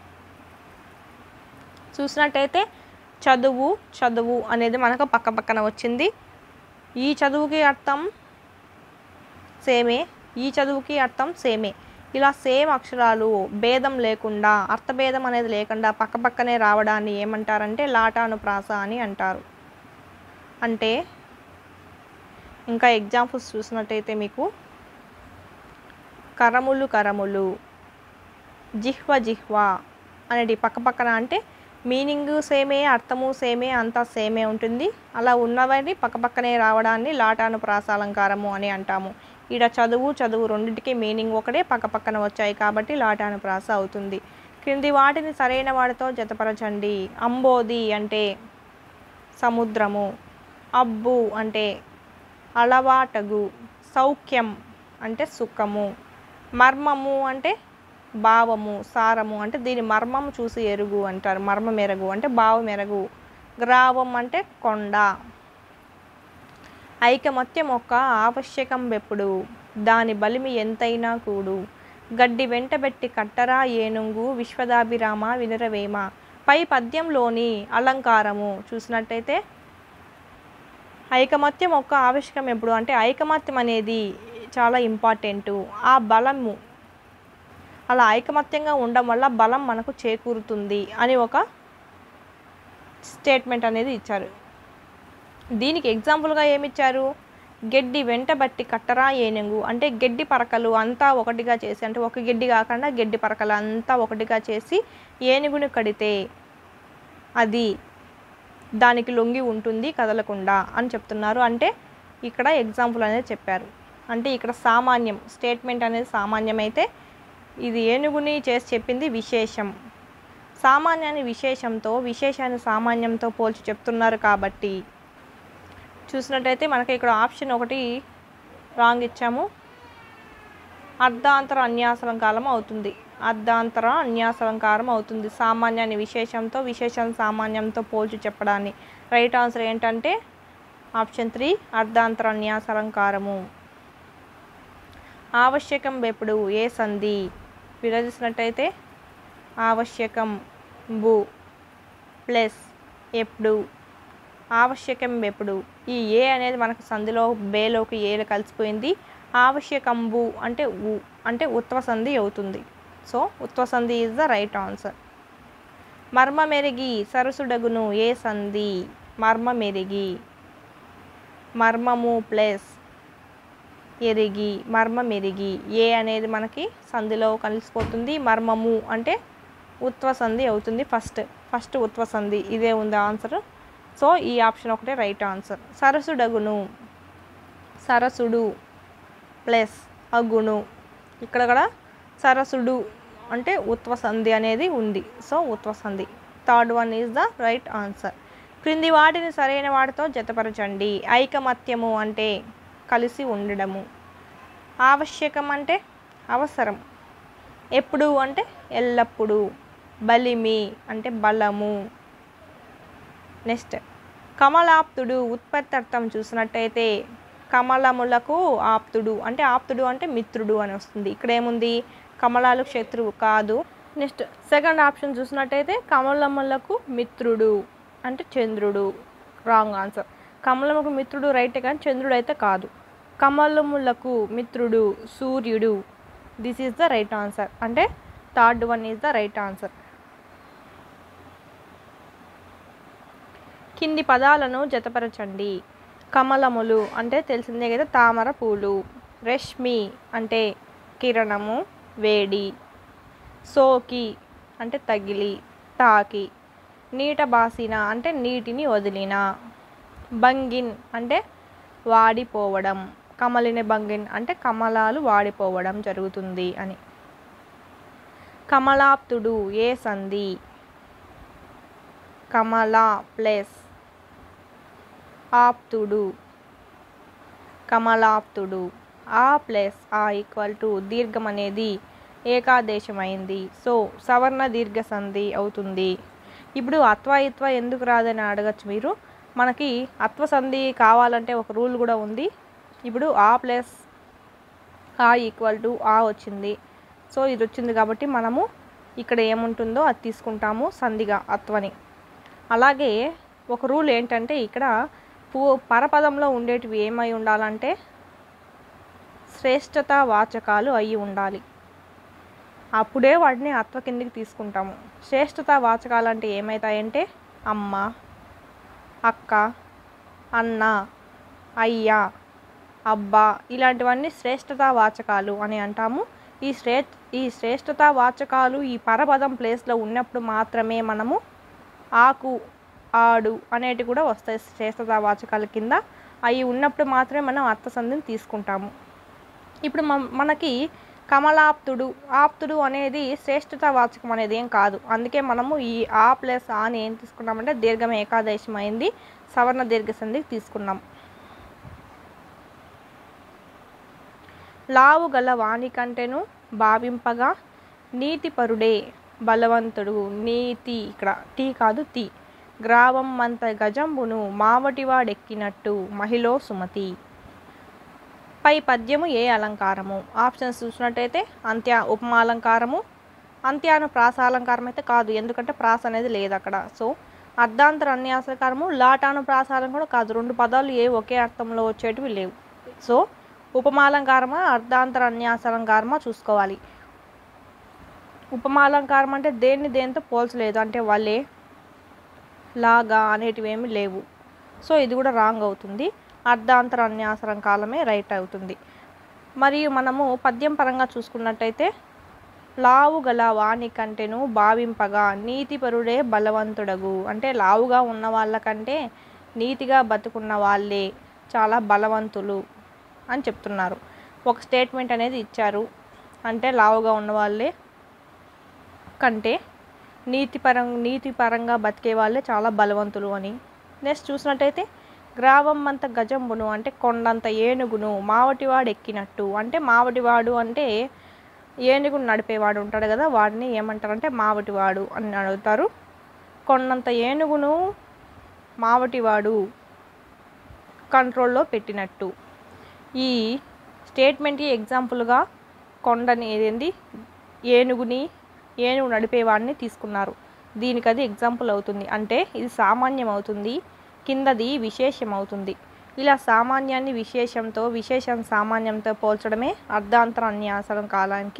చూసినట్టయితే చదువు చదువు అనేది మనకు పక్క పక్కన వచ్చింది ఈ చదువుకి అర్థం సేమే ఈ చదువుకి అర్థం సేమే ఇలా సేమ్ అక్షరాలు భేదం లేకుండా అర్థభేదం అనేది లేకుండా పక్క పక్కనే రావడాన్ని ఏమంటారంటే లాటానుప్రాస అని అంటారు అంటే ఇంకా ఎగ్జాంపుల్స్ చూసినట్టయితే మీకు కరములు కరములు జిహ్వ జిహ్వ అనేది పక్క పక్కన అంటే మీనింగ్ సేమే అర్థము సేమే అంతా సేమే ఉంటుంది అలా ఉన్నవన్నీ పక్కపక్కనే రావడాన్ని లాటాను ప్రాసాలంకారము అని అంటాము ఈడ చదువు చదువు రెండింటికి మీనింగ్ ఒకటే పక్క పక్కన వచ్చాయి కాబట్టి లాటాను ప్రాస అవుతుంది క్రింది వాటిని సరైన వాటితో జతపరచండి అంబోది అంటే సముద్రము అబ్బు అంటే అలవాటగు సౌఖ్యం అంటే సుఖము మర్మము అంటే భావము సారము అంటే దీని మర్మము చూసి ఎరుగు అంటారు మర్మ మెరుగు అంటే భావం ఎరుగు గ్రావం అంటే కొండ ఐకమత్యం ఒక ఆవశ్యకం వెప్పుడు దాని బలిమి ఎంతైనా కూడు గడ్డి వెంటబెట్టి కట్టరా ఏనుగు విశ్వదాభిరామ వినరవేమ పై పద్యంలోని అలంకారము చూసినట్టయితే ఐకమత్యం ఒక్క ఆవశ్యకం ఎప్పుడు అంటే ఐకమత్యం అనేది చాలా ఇంపార్టెంటు ఆ బలము అలా ఐకమత్యంగా ఉండడం వల్ల బలం మనకు చేకూరుతుంది అని ఒక స్టేట్మెంట్ అనేది ఇచ్చారు దీనికి ఎగ్జాంపుల్గా ఏమిచ్చారు గడ్డి వెంటబట్టి కట్టరా ఏనుగు అంటే గడ్డి పరకలు అంతా ఒకటిగా చేసి అంటే ఒక గడ్డి కాకుండా గడ్డి పరకలు అంతా ఒకటిగా చేసి ఏనుగుని కడితే అది దానికి లొంగి ఉంటుంది కదలకుండా అని చెప్తున్నారు అంటే ఇక్కడ ఎగ్జాంపుల్ అనేది చెప్పారు అంటే ఇక్కడ సామాన్యం స్టేట్మెంట్ అనేది సామాన్యం అయితే ఇది ఏనుగుని చేసి చెప్పింది విశేషం సామాన్యాన్ని విశేషంతో విశేషాన్ని సామాన్యంతో పోల్చి చెప్తున్నారు కాబట్టి చూసినట్టయితే మనకి ఇక్కడ ఆప్షన్ ఒకటి రాంగ్ ఇచ్చాము అర్ధాంతర అన్యాసలంకారం అవుతుంది అర్ధాంతర అన్యాసలంకారం అవుతుంది సామాన్యాన్ని విశేషంతో విశేషం సామాన్యంతో పోల్చి చెప్పడాన్ని రైట్ ఆన్సర్ ఏంటంటే ఆప్షన్ త్రీ అర్ధాంతర అన్యాసలంకారము ఆవశ్యకం ఎప్పుడు ఏ సంధి విరచిస్తున్నట్టయితే ఆవశ్యకం బు ప్లస్ ఎప్పుడు ఆవశ్యకం ఎప్పుడు ఈ ఏ అనేది మనకు సంధిలో బేలోకి ఏలు కలిసిపోయింది ఆవశ్యకంబు అంటే ఉ అంటే ఉత్వ సంధి అవుతుంది సో ఉత్వ సంధి ఈజ్ ద రైట్ ఆన్సర్ మర్మ మెరిగి సరసుడగును ఏ సంధి మర్మ మెరిగి మర్మము ప్లస్ ఎరిగి మర్మం ఎరిగి ఏ అనేది మనకి సంధిలో కలిసిపోతుంది మర్మము అంటే ఉత్వ సంధి అవుతుంది ఫస్ట్ ఫస్ట్ ఉత్వ సంధి ఇదే ఉంది ఆన్సర్ సో ఈ ఆప్షన్ ఒకటే రైట్ ఆన్సర్ సరసుడగును సరసుడు ప్లస్ అగును ఇక్కడ కూడా సరసుడు అంటే ఉత్వ సంధి అనేది ఉంది సో ఉత్వ సంధి third one is the right answer క్రింది వాటిని సరైన వాటితో జతపరచండి ఐకమత్యము అంటే కలిసి ఉండడము ఆవశ్యకం అంటే అవసరం ఎప్పుడు అంటే ఎల్లప్పుడూ బలిమి అంటే బలము నెక్స్ట్ కమలాప్తుడు ఉత్పత్తార్థం చూసినట్టయితే కమలములకు ఆప్తుడు అంటే ఆప్తుడు అంటే మిత్రుడు అని వస్తుంది ఇక్కడ ఏముంది కమలాలు శత్రువు కాదు నెక్స్ట్ సెకండ్ ఆప్షన్ చూసినట్టయితే కమలములకు మిత్రుడు అంటే చంద్రుడు రాంగ్ ఆన్సర్ కమలముకు మిత్రుడు రైటే కానీ చంద్రుడు అయితే కాదు కమలములకు మిత్రుడు సూర్యుడు this is the right answer అంటే third one is the right answer కింది పదాలను జతపరచండి కమలములు అంటే తెలిసిందే కదా తామర పూలు రశ్మి అంటే కిరణము వేడి సోకి అంటే తగిలి తాకి నీట బాసిన అంటే నీటిని వదిలిన బంగిన్ అంటే వాడిపోవడం కమలిని బంగిన్ అంటే కమలాలు వాడిపోవడం జరుగుతుంది అని కమలాప్తుడు ఏ సంధి కమలా ప్లస్ ఆప్తుడు కమలాప్తుడు ఆ ప్లస్ ఆ ఈక్వల్ టు దీర్ఘం అనేది ఏకాదేశమైంది సో సవర్ణ దీర్ఘ సంధి అవుతుంది ఇప్పుడు అత్వాయిత్వ ఎందుకు రాదని అడగచ్చు మీరు మనకి అత్వ సంధి కావాలంటే ఒక రూల్ కూడా ఉంది ఇప్పుడు ఆ ప్లస్ ఆ ఈక్వల్ టు ఆ వచ్చింది సో ఇది వచ్చింది కాబట్టి మనము ఇక్కడ ఏముంటుందో అది తీసుకుంటాము సంధిగా అత్వని అలాగే ఒక రూల్ ఏంటంటే ఇక్కడ పూ పరపదంలో ఉండేటివి ఏమై ఉండాలంటే శ్రేష్టత వాచకాలు అయి ఉండాలి అప్పుడే వాటిని అత్వ కిందికి తీసుకుంటాము శ్రేష్టత వాచకాలు అంటే ఏమవుతాయంటే అమ్మ అక్క అన్న అయ్య అబ్బా ఇలాంటివన్నీ శ్రేష్టతా వాచకాలు అని అంటాము ఈ శ్రే ఈ శ్రేష్టతా వాచకాలు ఈ పరపదం ప్లేస్లో ఉన్నప్పుడు మాత్రమే మనము ఆకు ఆడు అనేటివి కూడా వస్తాయి శ్రేష్టతా వాచకాల కింద అవి ఉన్నప్పుడు మాత్రమే మనం అర్థ సంధిని తీసుకుంటాము ఇప్పుడు మన మనకి కమలాప్తుడు ఆప్తుడు అనేది శ్రేష్ఠత వాచకం అనేది ఏం కాదు అందుకే మనము ఈ ఆ ప్లస్ ఆని ఏం తీసుకున్నామంటే దీర్ఘం ఏకాదేశం అయింది సవర్ణ దీర్ఘ సంధి తీసుకున్నాం లావు గల వాని కంటేను భావింపగా నీతిపరుడే బలవంతుడు నీతి ఇక్కడ టీ కాదు తి గ్రావం మంత గజంబును మావటివాడెక్కినట్టు మహిళ సుమతి పై పద్యము ఏ అలంకారము ఆప్షన్స్ చూసినట్టయితే అంత్య ఉపమాలంకారము అంత్యాను ప్రాసాలంకారం అయితే కాదు ఎందుకంటే ప్రాస అనేది లేదు అక్కడ సో అర్ధాంతర అన్యాసకారము లాటాను ప్రాసాలం కూడా కాదు రెండు పదాలు ఏ ఒకే అర్థంలో వచ్చేటివి లేవు సో ఉపమాలంకారమా అర్ధాంతర అన్యాసలంకారమా చూసుకోవాలి ఉపమాలంకారం అంటే దేన్ని దేనితో పోల్చలేదు అంటే వాళ్ళే లాగా అనేటివి ఏమి లేవు సో ఇది కూడా రాంగ్ అవుతుంది అర్ధాంతర అన్యాసరం కాలమే రైట్ అవుతుంది మరియు మనము పద్యం పరంగా చూసుకున్నట్టయితే లావు గల వాని కంటేను భావింపగా నీతిపరుడే బలవంతుడగు అంటే లావుగా ఉన్న వాళ్ళకంటే నీతిగా బతుకున్న వాళ్ళే చాలా బలవంతులు అని చెప్తున్నారు ఒక స్టేట్మెంట్ అనేది ఇచ్చారు అంటే లావుగా ఉన్న వాళ్ళే కంటే నీతిపరం నీతిపరంగా బతికే వాళ్ళే చాలా బలవంతులు అని నెక్స్ట్ చూసినట్టయితే గ్రామం అంత గజంబును అంటే కొండంత ఏనుగును మావటివాడు ఎక్కినట్టు అంటే మావటివాడు అంటే ఏనుగును నడిపేవాడు ఉంటాడు కదా వాడిని ఏమంటారంటే మావటివాడు అని అడుగుతారు కొండంత ఏనుగును మావటివాడు కంట్రోల్లో పెట్టినట్టు ఈ స్టేట్మెంట్కి ఎగ్జాంపుల్గా కొండని ఏంది ఏనుగుని ఏనుగు నడిపేవాడిని తీసుకున్నారు దీనికి అది ఎగ్జాంపుల్ అవుతుంది అంటే ఇది సామాన్యం అవుతుంది కిందది విశేషం అవుతుంది ఇలా సామాన్యాన్ని విశేషంతో విశేషం సామాన్యంతో పోల్చడమే అర్ధాంతర అన్యాసరం కాలానికి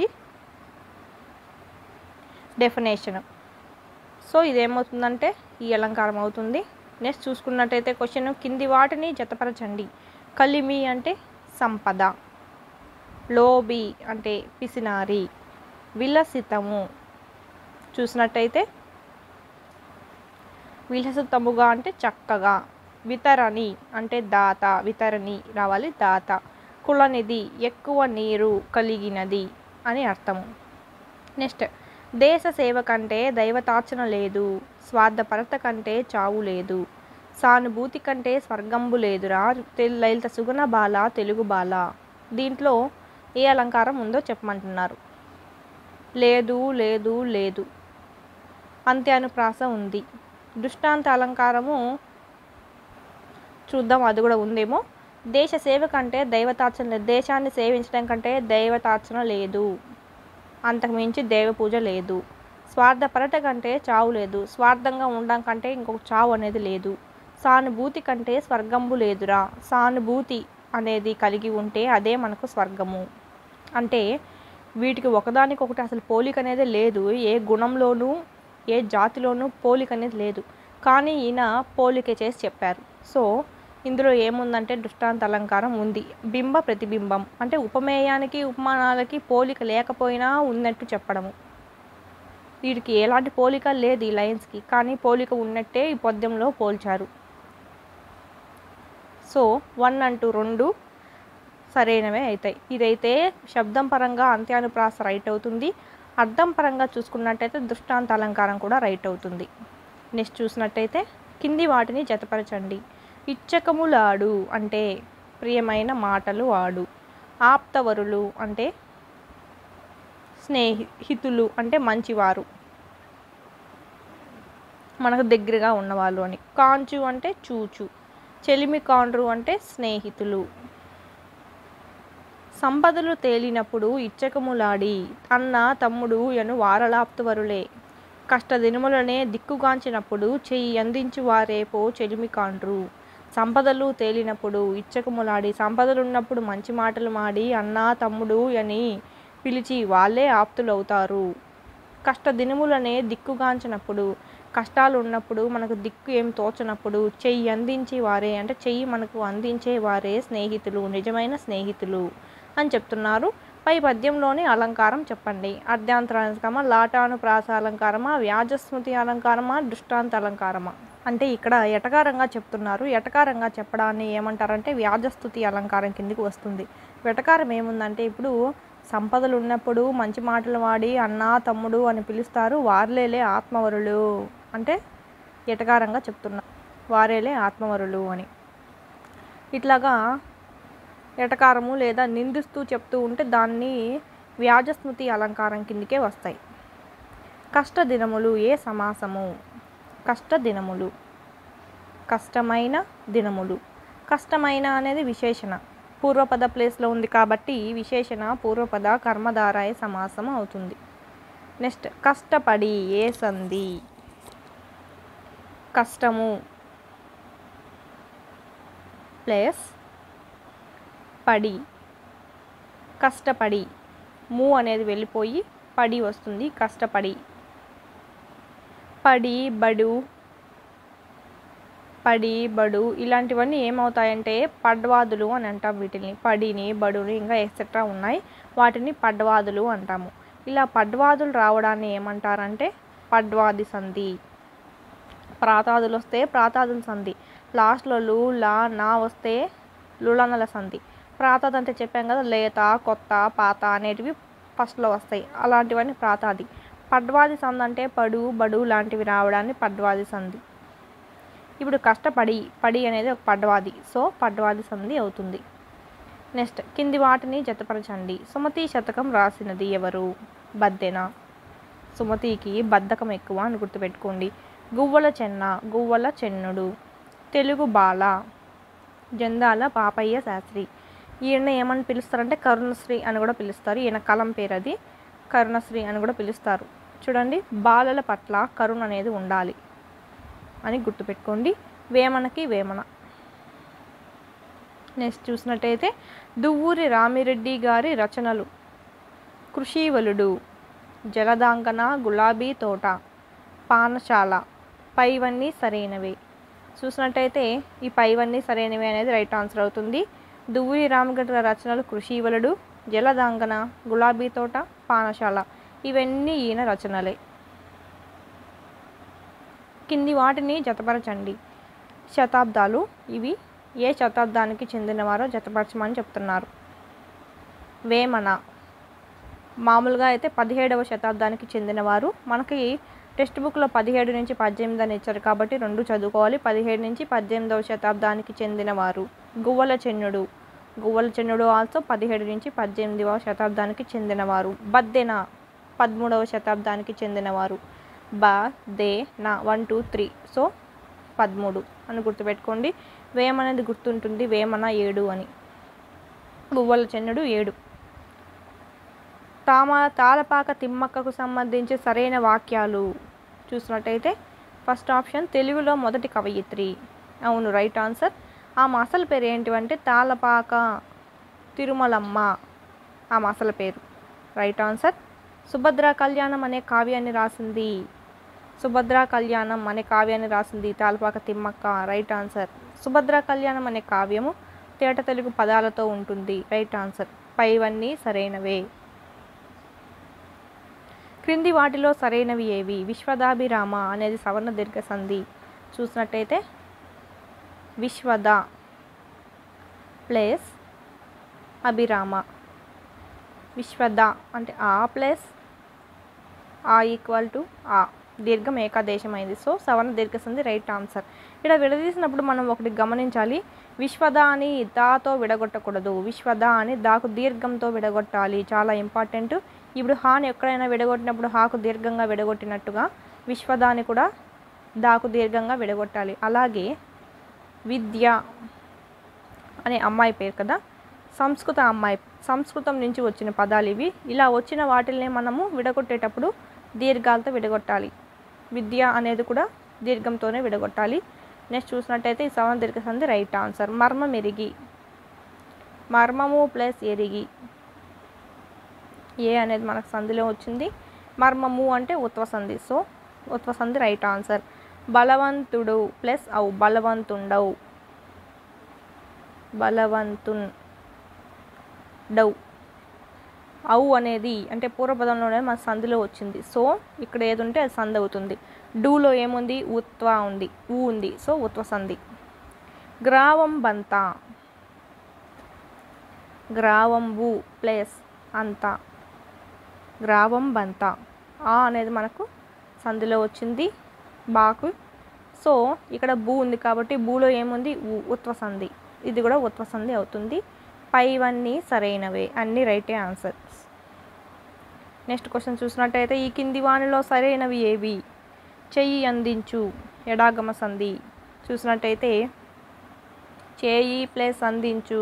డెఫినేషన్ సో ఇదేమవుతుందంటే ఈ అలంకారం అవుతుంది నెక్స్ట్ చూసుకున్నట్టయితే క్వశ్చన్ కింది వాటిని జతపరచండి కలిమి అంటే సంపద లోబి అంటే పిసినారి విలసితము చూసినట్టయితే విలసితముగా అంటే చక్కగా వితరణి అంటే దాత వితరణి రావాలి దాత కులనిధి ఎక్కువ నీరు కలిగినది అని అర్థము నెక్స్ట్ దేశ సేవ కంటే దైవతార్చన లేదు స్వార్థపరత కంటే చావు లేదు సానుభూతి కంటే స్వర్గంబు లేదురా తె- లలిత సుగుణ బాల తెలుగు బాల దీంట్లో ఏ అలంకారం ఉందో చెప్పమంటున్నారు లేదు లేదు లేదు అంత్యానుప్రాస ఉంది దృష్టాంత అలంకారము చూద్దాం అది కూడా ఉందేమో దేశ సేవ కంటే దైవతార్చన లేదు దేశాన్ని సేవించడం కంటే దైవతార్చన లేదు అంతకుమించి దైవ పూజ లేదు స్వార్థపరత కంటే చావు లేదు స్వార్థంగా ఉండడం కంటే ఇంకొక చావు అనేది లేదు సానుభూతి కంటే స్వర్గంబు లేదురా సానుభూతి అనేది కలిగి ఉంటే అదే మనకు స్వర్గము అంటే వీటికి ఒకదానికొకటి అసలు పోలిక అనేది లేదు ఏ గుణంలోనూ ఏ జాతిలోనూ పోలిక అనేది లేదు కానీ ఈయన పోలిక చేసి చెప్పారు సో ఇందులో ఏముందంటే దృష్టాంత అలంకారం ఉంది బింబ ప్రతిబింబం అంటే ఉపమేయానికి ఉపమానాలకి పోలిక లేకపోయినా ఉన్నట్టు చెప్పడము వీటికి ఎలాంటి పోలిక లేదు ఈ లైన్స్కి కానీ పోలిక ఉన్నట్టే ఈ పద్యంలో పోల్చారు సో వన్ అంటూ రెండు సరైనవే అవుతాయి ఇదైతే శబ్దం పరంగా అంత్యానుప్రాస రైట్ అవుతుంది అర్థం పరంగా చూసుకున్నట్టయితే దృష్టాంత అలంకారం కూడా రైట్ అవుతుంది నెక్స్ట్ చూసినట్టయితే కింది వాటిని జతపరచండి ఇచ్చకములాడు అంటే ప్రియమైన మాటలు ఆడు ఆప్తవరులు అంటే స్నేహితులు అంటే మంచివారు మనకు దగ్గరగా ఉన్నవాళ్ళు అని కాంచు అంటే చూచు చెలిమి కాండ్రు అంటే స్నేహితులు సంపదలు తేలినప్పుడు ఇచ్చకములాడి అన్న తమ్ముడు ఎను వారలాప్తవరులే కష్టదినములనే దిక్కుగాంచినప్పుడు చెయ్యి అందించు వారేపో చెలిమి కాండ్రు సంపదలు తేలినప్పుడు ఇచ్చకములాడి సంపదలు ఉన్నప్పుడు మంచి మాటలు మాడి అన్నా తమ్ముడు అని పిలిచి వాళ్ళే ఆప్తులవుతారు కష్టదినములనే దిక్కుగాంచినప్పుడు కష్టాలు ఉన్నప్పుడు మనకు దిక్కు ఏం తోచనప్పుడు చెయ్యి అందించి వారే అంటే చెయ్యి మనకు అందించే వారే స్నేహితులు నిజమైన స్నేహితులు అని చెప్తున్నారు పై పద్యంలోని అలంకారం చెప్పండి అర్ధాంతరాలంకారమా లాటాను ప్రాస అలంకారమా వ్యాజస్మృతి అలంకారమా దృష్టాంత అలంకారమా అంటే ఇక్కడ ఎటకారంగా చెప్తున్నారు ఎటకారంగా చెప్పడాన్ని ఏమంటారంటే వ్యాజస్థుతి అలంకారం కిందికి వస్తుంది వెటకారం ఏముందంటే ఇప్పుడు సంపదలు ఉన్నప్పుడు మంచి మాటలు వాడి అన్న తమ్ముడు అని పిలుస్తారు వార్లేలే ఆత్మవరులు అంటే ఎటకారంగా చెప్తున్నా వారేలే ఆత్మవరులు అని ఇట్లాగా ఎటకారము లేదా నిందిస్తూ చెప్తూ ఉంటే దాన్ని వ్యాజస్మృతి అలంకారం కిందికే వస్తాయి కష్ట దినములు ఏ సమాసము కష్ట దినములు కష్టమైన దినములు కష్టమైన అనేది విశేషణ పూర్వపద ప్లేస్లో ఉంది కాబట్టి విశేషణ పూర్వపద కర్మధారాయ సమాసం అవుతుంది నెక్స్ట్ కష్టపడి ఏ సంధి కష్టము ప్లస్ పడి కష్టపడి మూ అనేది వెళ్ళిపోయి పడి వస్తుంది కష్టపడి పడి బడు పడి బడు ఇలాంటివన్నీ ఏమవుతాయంటే పడ్వాదులు అని అంటాం వీటిని పడిని బడుని ఇంకా ఎక్సెట్రా ఉన్నాయి వాటిని పడ్వాదులు అంటాము ఇలా పడ్వాదులు రావడాన్ని ఏమంటారంటే పడ్వాది సంధి ప్రాతాదులు వస్తే ప్రాతాదుల సంధి లాస్ట్లో లు లా నా వస్తే లులనల సంధి ప్రాతాది అంటే చెప్పాం కదా లేత కొత్త పాత అనేటివి ఫస్ట్లో వస్తాయి అలాంటివన్నీ ప్రాతాది పడ్వాది సంధి అంటే పడు బడు లాంటివి రావడాన్ని పడ్వాది సంధి ఇప్పుడు కష్టపడి పడి అనేది ఒక పడ్వాది సో పడ్వాది సంధి అవుతుంది నెక్స్ట్ కింది వాటిని జతపరచండి సుమతి శతకం రాసినది ఎవరు బద్దెన సుమతికి బద్ధకం ఎక్కువ అని గుర్తుపెట్టుకోండి గువ్వల చెన్న గువ్వల చెన్నుడు తెలుగు బాల జందాల పాపయ్య శాస్త్రి ఈయన ఏమని పిలుస్తారంటే కరుణశ్రీ అని కూడా పిలుస్తారు ఈయన కలం పేరు అది కరుణశ్రీ అని కూడా పిలుస్తారు చూడండి బాలల పట్ల కరుణ అనేది ఉండాలి అని గుర్తుపెట్టుకోండి వేమనకి వేమన నెక్స్ట్ చూసినట్టయితే దువ్వూరి రామిరెడ్డి గారి రచనలు కృషివలుడు జలదాంగన గులాబీ తోట పానశాల పైవన్నీ సరైనవే చూసినట్టయితే ఈ పైవన్నీ సరైనవి అనేది రైట్ ఆన్సర్ అవుతుంది దువ్వూరి రామగడ్డ రచనలు కృషివలుడు జలదాంగన గులాబీ తోట పానశాల ఇవన్నీ ఈయన రచనలే కింది వాటిని జతపరచండి శతాబ్దాలు ఇవి ఏ శతాబ్దానికి చెందినవారో జతపరచమని చెప్తున్నారు వేమన మామూలుగా అయితే పదిహేడవ శతాబ్దానికి చెందినవారు మనకి టెక్స్ట్ బుక్లో పదిహేడు నుంచి పద్దెనిమిది అని ఇచ్చారు కాబట్టి రెండు చదువుకోవాలి పదిహేడు నుంచి పద్దెనిమిదవ శతాబ్దానికి చెందినవారు గువ్వల చెన్నుడు గువ్వల చెన్నుడు ఆల్సో పదిహేడు నుంచి పద్దెనిమిదవ శతాబ్దానికి చెందినవారు బద్దెన పదమూడవ శతాబ్దానికి చెందినవారు బ దే నా వన్ టూ త్రీ సో పదమూడు అని గుర్తుపెట్టుకోండి వేమ అనేది గుర్తుంటుంది వేమన ఏడు అని గువ్వల చెన్నుడు ఏడు తామ తాళపాక తిమ్మక్కకు సంబంధించి సరైన వాక్యాలు చూసినట్టయితే ఫస్ట్ ఆప్షన్ తెలుగులో మొదటి కవయిత్రి అవును రైట్ ఆన్సర్ ఆమె అసలు పేరు ఏంటివంటే తాళపాక తిరుమలమ్మ ఆమె అసలు పేరు రైట్ ఆన్సర్ సుభద్ర కళ్యాణం అనే కావ్యాన్ని రాసింది సుభద్ర కళ్యాణం అనే కావ్యాన్ని రాసింది తాళపాక తిమ్మక్క రైట్ ఆన్సర్ సుభద్ర కళ్యాణం అనే కావ్యము తేట తెలుగు పదాలతో ఉంటుంది రైట్ ఆన్సర్ పైవన్నీ సరైనవే క్రింది వాటిలో సరైనవి ఏవి విశ్వదాభిరామ అనేది సవర్ణ దీర్ఘ సంధి చూసినట్టయితే విశ్వద ప్లస్ అభిరామ విశ్వద అంటే ఆ ప్లస్ ఆ ఈక్వల్ టు ఆ దీర్ఘం ఏకాదేశమైంది సో సవర్ణ దీర్ఘ సంధి రైట్ ఆన్సర్ ఇక్కడ విడదీసినప్పుడు మనం ఒకటి గమనించాలి విశ్వద అని దాతో విడగొట్టకూడదు విశ్వద అని దాకు దీర్ఘంతో విడగొట్టాలి చాలా ఇంపార్టెంట్ ఇప్పుడు హాని ఎక్కడైనా విడగొట్టినప్పుడు హాకు దీర్ఘంగా విడగొట్టినట్టుగా విశ్వదాని కూడా దాకు దీర్ఘంగా విడగొట్టాలి అలాగే విద్య అనే అమ్మాయి పేరు కదా సంస్కృత అమ్మాయి సంస్కృతం నుంచి వచ్చిన పదాలు ఇవి ఇలా వచ్చిన వాటిల్ని మనము విడగొట్టేటప్పుడు దీర్ఘాలతో విడగొట్టాలి విద్య అనేది కూడా దీర్ఘంతోనే విడగొట్టాలి నెక్స్ట్ చూసినట్టయితే ఈ సవర్ణ దీర్ఘ సంధి రైట్ ఆన్సర్ మర్మం ఎరిగి మర్మము ప్లస్ ఎరిగి ఏ అనేది మనకు సంధిలో వచ్చింది మర్మము అంటే ఉత్వ సంధి సో ఉత్వ సంధి రైట్ ఆన్సర్ బలవంతుడు ప్లస్ అవు బలవంతుండవు బలవంతున్ డౌ అవు అనేది అంటే పూర్వపదంలోనే మన సంధిలో వచ్చింది సో ఇక్కడ ఏది ఉంటే అది సంధి అవుతుంది డూలో ఏముంది ఉత్వ ఉంది ఊ ఉంది సో ఉత్వ సంధి గ్రావం బంత గ్రావంబు ప్లస్ అంత గ్రావం బంత ఆ అనేది మనకు సంధిలో వచ్చింది బాకు సో ఇక్కడ బూ ఉంది కాబట్టి బూలో ఏముంది ఊ ఉత్వ సంధి ఇది కూడా ఉత్వ సంధి అవుతుంది పైవన్నీ సరైనవే అన్ని రైటే ఆన్సర్స్ నెక్స్ట్ క్వశ్చన్ చూసినట్టయితే ఈ కింది వానిలో సరైనవి ఏవి చెయ్యి అందించు ఎడాగమ సంధి చూసినట్టయితే చేయి ప్లస్ అందించు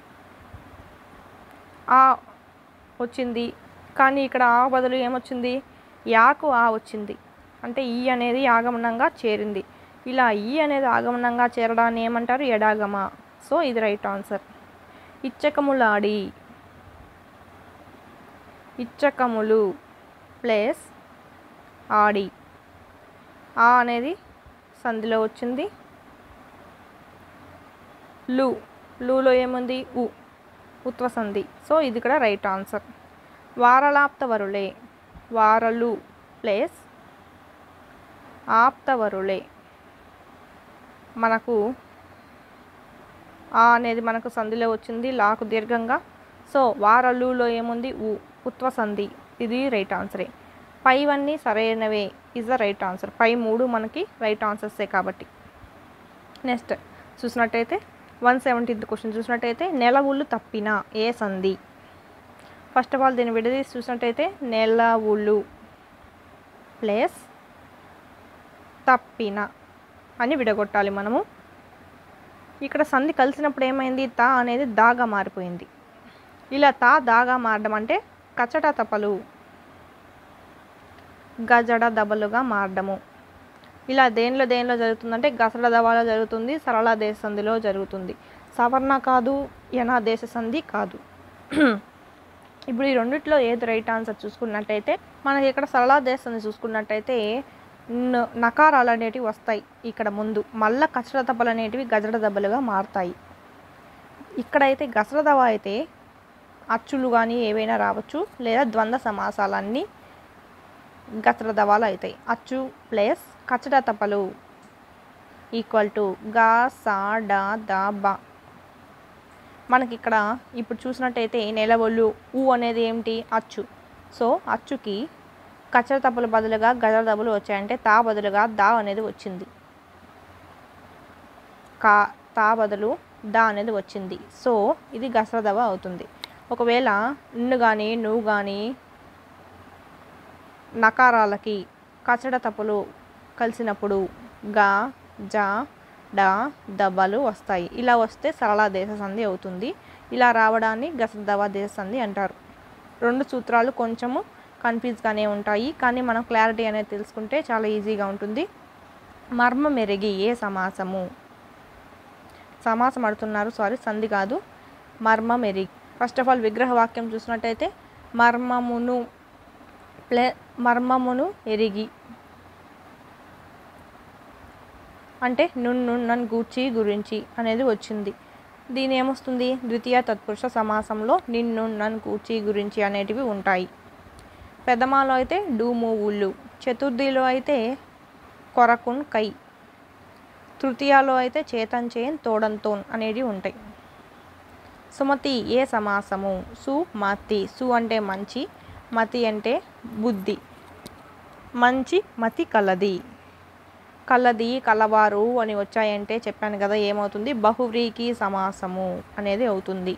ఆ వచ్చింది కానీ ఇక్కడ ఆ బదులు ఏమొచ్చింది యాకు ఆ వచ్చింది అంటే ఈ అనేది ఆగమనంగా చేరింది ఇలా ఈ అనేది ఆగమనంగా చేరడాన్ని ఏమంటారు ఎడాగమ సో ఇది రైట్ ఆన్సర్ ఇచ్చకములాడి ఇచ్చకములు ప్లస్ ఆడి ఆ అనేది సంధిలో వచ్చింది లు లూలో ఏముంది ఉ ఉత్వ సంధి సో ఇది కూడా రైట్ ఆన్సర్ వారలాప్తవరులే వారలు ప్లస్ ఆప్తవరులే మనకు ఆ అనేది మనకు సంధిలో వచ్చింది లాకు దీర్ఘంగా సో వారలులో ఏముంది ఉ ఉత్వ సంధి ఇది రైట్ ఆన్సరే పైవన్నీ సరైనవే ఇస్ ద రైట్ ఆన్సర్ పై మూడు మనకి రైట్ ఆన్సర్సే కాబట్టి నెక్స్ట్ చూసినట్టయితే వన్ సెవెంటీన్త్ క్వశ్చన్ చూసినట్టయితే నెలవుళ్ళు తప్పిన ఏ సంధి ఫస్ట్ ఆఫ్ ఆల్ దీన్ని విడదీసి చూసినట్టయితే నెలవులు ప్లస్ తప్పిన అని విడగొట్టాలి మనము ఇక్కడ సంధి కలిసినప్పుడు ఏమైంది తా అనేది దాగా మారిపోయింది ఇలా తా దాగా మారడం అంటే కచట తపలు గజడ దబలుగా మారడము ఇలా దేనిలో దేనిలో జరుగుతుందంటే గసడ దవాలో జరుగుతుంది సరళ దేశ సంధిలో జరుగుతుంది సవర్ణ కాదు యనా దేశ సంధి కాదు ఇప్పుడు ఈ రెండిట్లో ఏది రైట్ ఆన్సర్ చూసుకున్నట్టయితే మనకి ఇక్కడ సరళ దేశ సంధి చూసుకున్నట్టయితే న- నకారాలు అనేటివి వస్తాయి ఇక్కడ ముందు మళ్ళా కచడ దెబ్బలు అనేటివి గజడ దెబ్బలుగా మారుతాయి ఇక్కడైతే గసడ దవ అయితే అచ్చులు కానీ ఏవైనా రావచ్చు లేదా ద్వంద్వ సమాసాలన్నీ గసడ దవాలు అవుతాయి అచ్చు ప్లస్ కచడ తపలు ఈక్వల్ టు గా సా డా దా బా మనకి ఇక్కడ ఇప్పుడు చూసినట్టయితే నెలవొల్లు ఊ అనేది ఏమిటి అచ్చు సో అచ్చుకి కచ్చర తప్పుల బదులుగా గజల దెబ్బలు వచ్చాయంటే తా బదులుగా దా అనేది వచ్చింది కా తా బదులు దా అనేది వచ్చింది సో ఇది గసర దవ అవుతుంది ఒకవేళ నిన్ను కానీ నువ్వు కానీ నకారాలకి కచడ తప్పులు కలిసినప్పుడు గా జా డా దెబ్బలు వస్తాయి ఇలా వస్తే సరళ దేశ సంధి అవుతుంది ఇలా రావడాన్ని గసర దవ దేశ సంధి అంటారు రెండు సూత్రాలు కొంచెము కన్ఫ్యూజ్గానే ఉంటాయి కానీ మనం క్లారిటీ అనేది తెలుసుకుంటే చాలా ఈజీగా ఉంటుంది మర్మ మెరిగి ఏ సమాసము సమాసం అడుతున్నారు సారీ సంధి కాదు మర్మ మెరిగి ఫస్ట్ ఆఫ్ ఆల్ విగ్రహ వాక్యం చూసినట్టయితే మర్మమును ప్లే మర్మమును ఎరిగి అంటే నున్ను నన్ను గూర్చి గురించి అనేది వచ్చింది దీని ఏమొస్తుంది ద్వితీయ తత్పురుష సమాసంలో నిన్ను నన్ను గూర్చి గురించి అనేటివి ఉంటాయి పెద్దమాలో అయితే డూము ఉల్లు చతుర్థిలో అయితే కొరకున్ కై తృతీయాలో అయితే చేతన్ చేన్ తోడంతోన్ అనేవి ఉంటాయి సుమతి ఏ సమాసము సు మతి సు అంటే మంచి మతి అంటే బుద్ధి మంచి మతి కలది కలది కలవారు అని వచ్చాయంటే చెప్పాను కదా ఏమవుతుంది బహువ్రీకి సమాసము అనేది అవుతుంది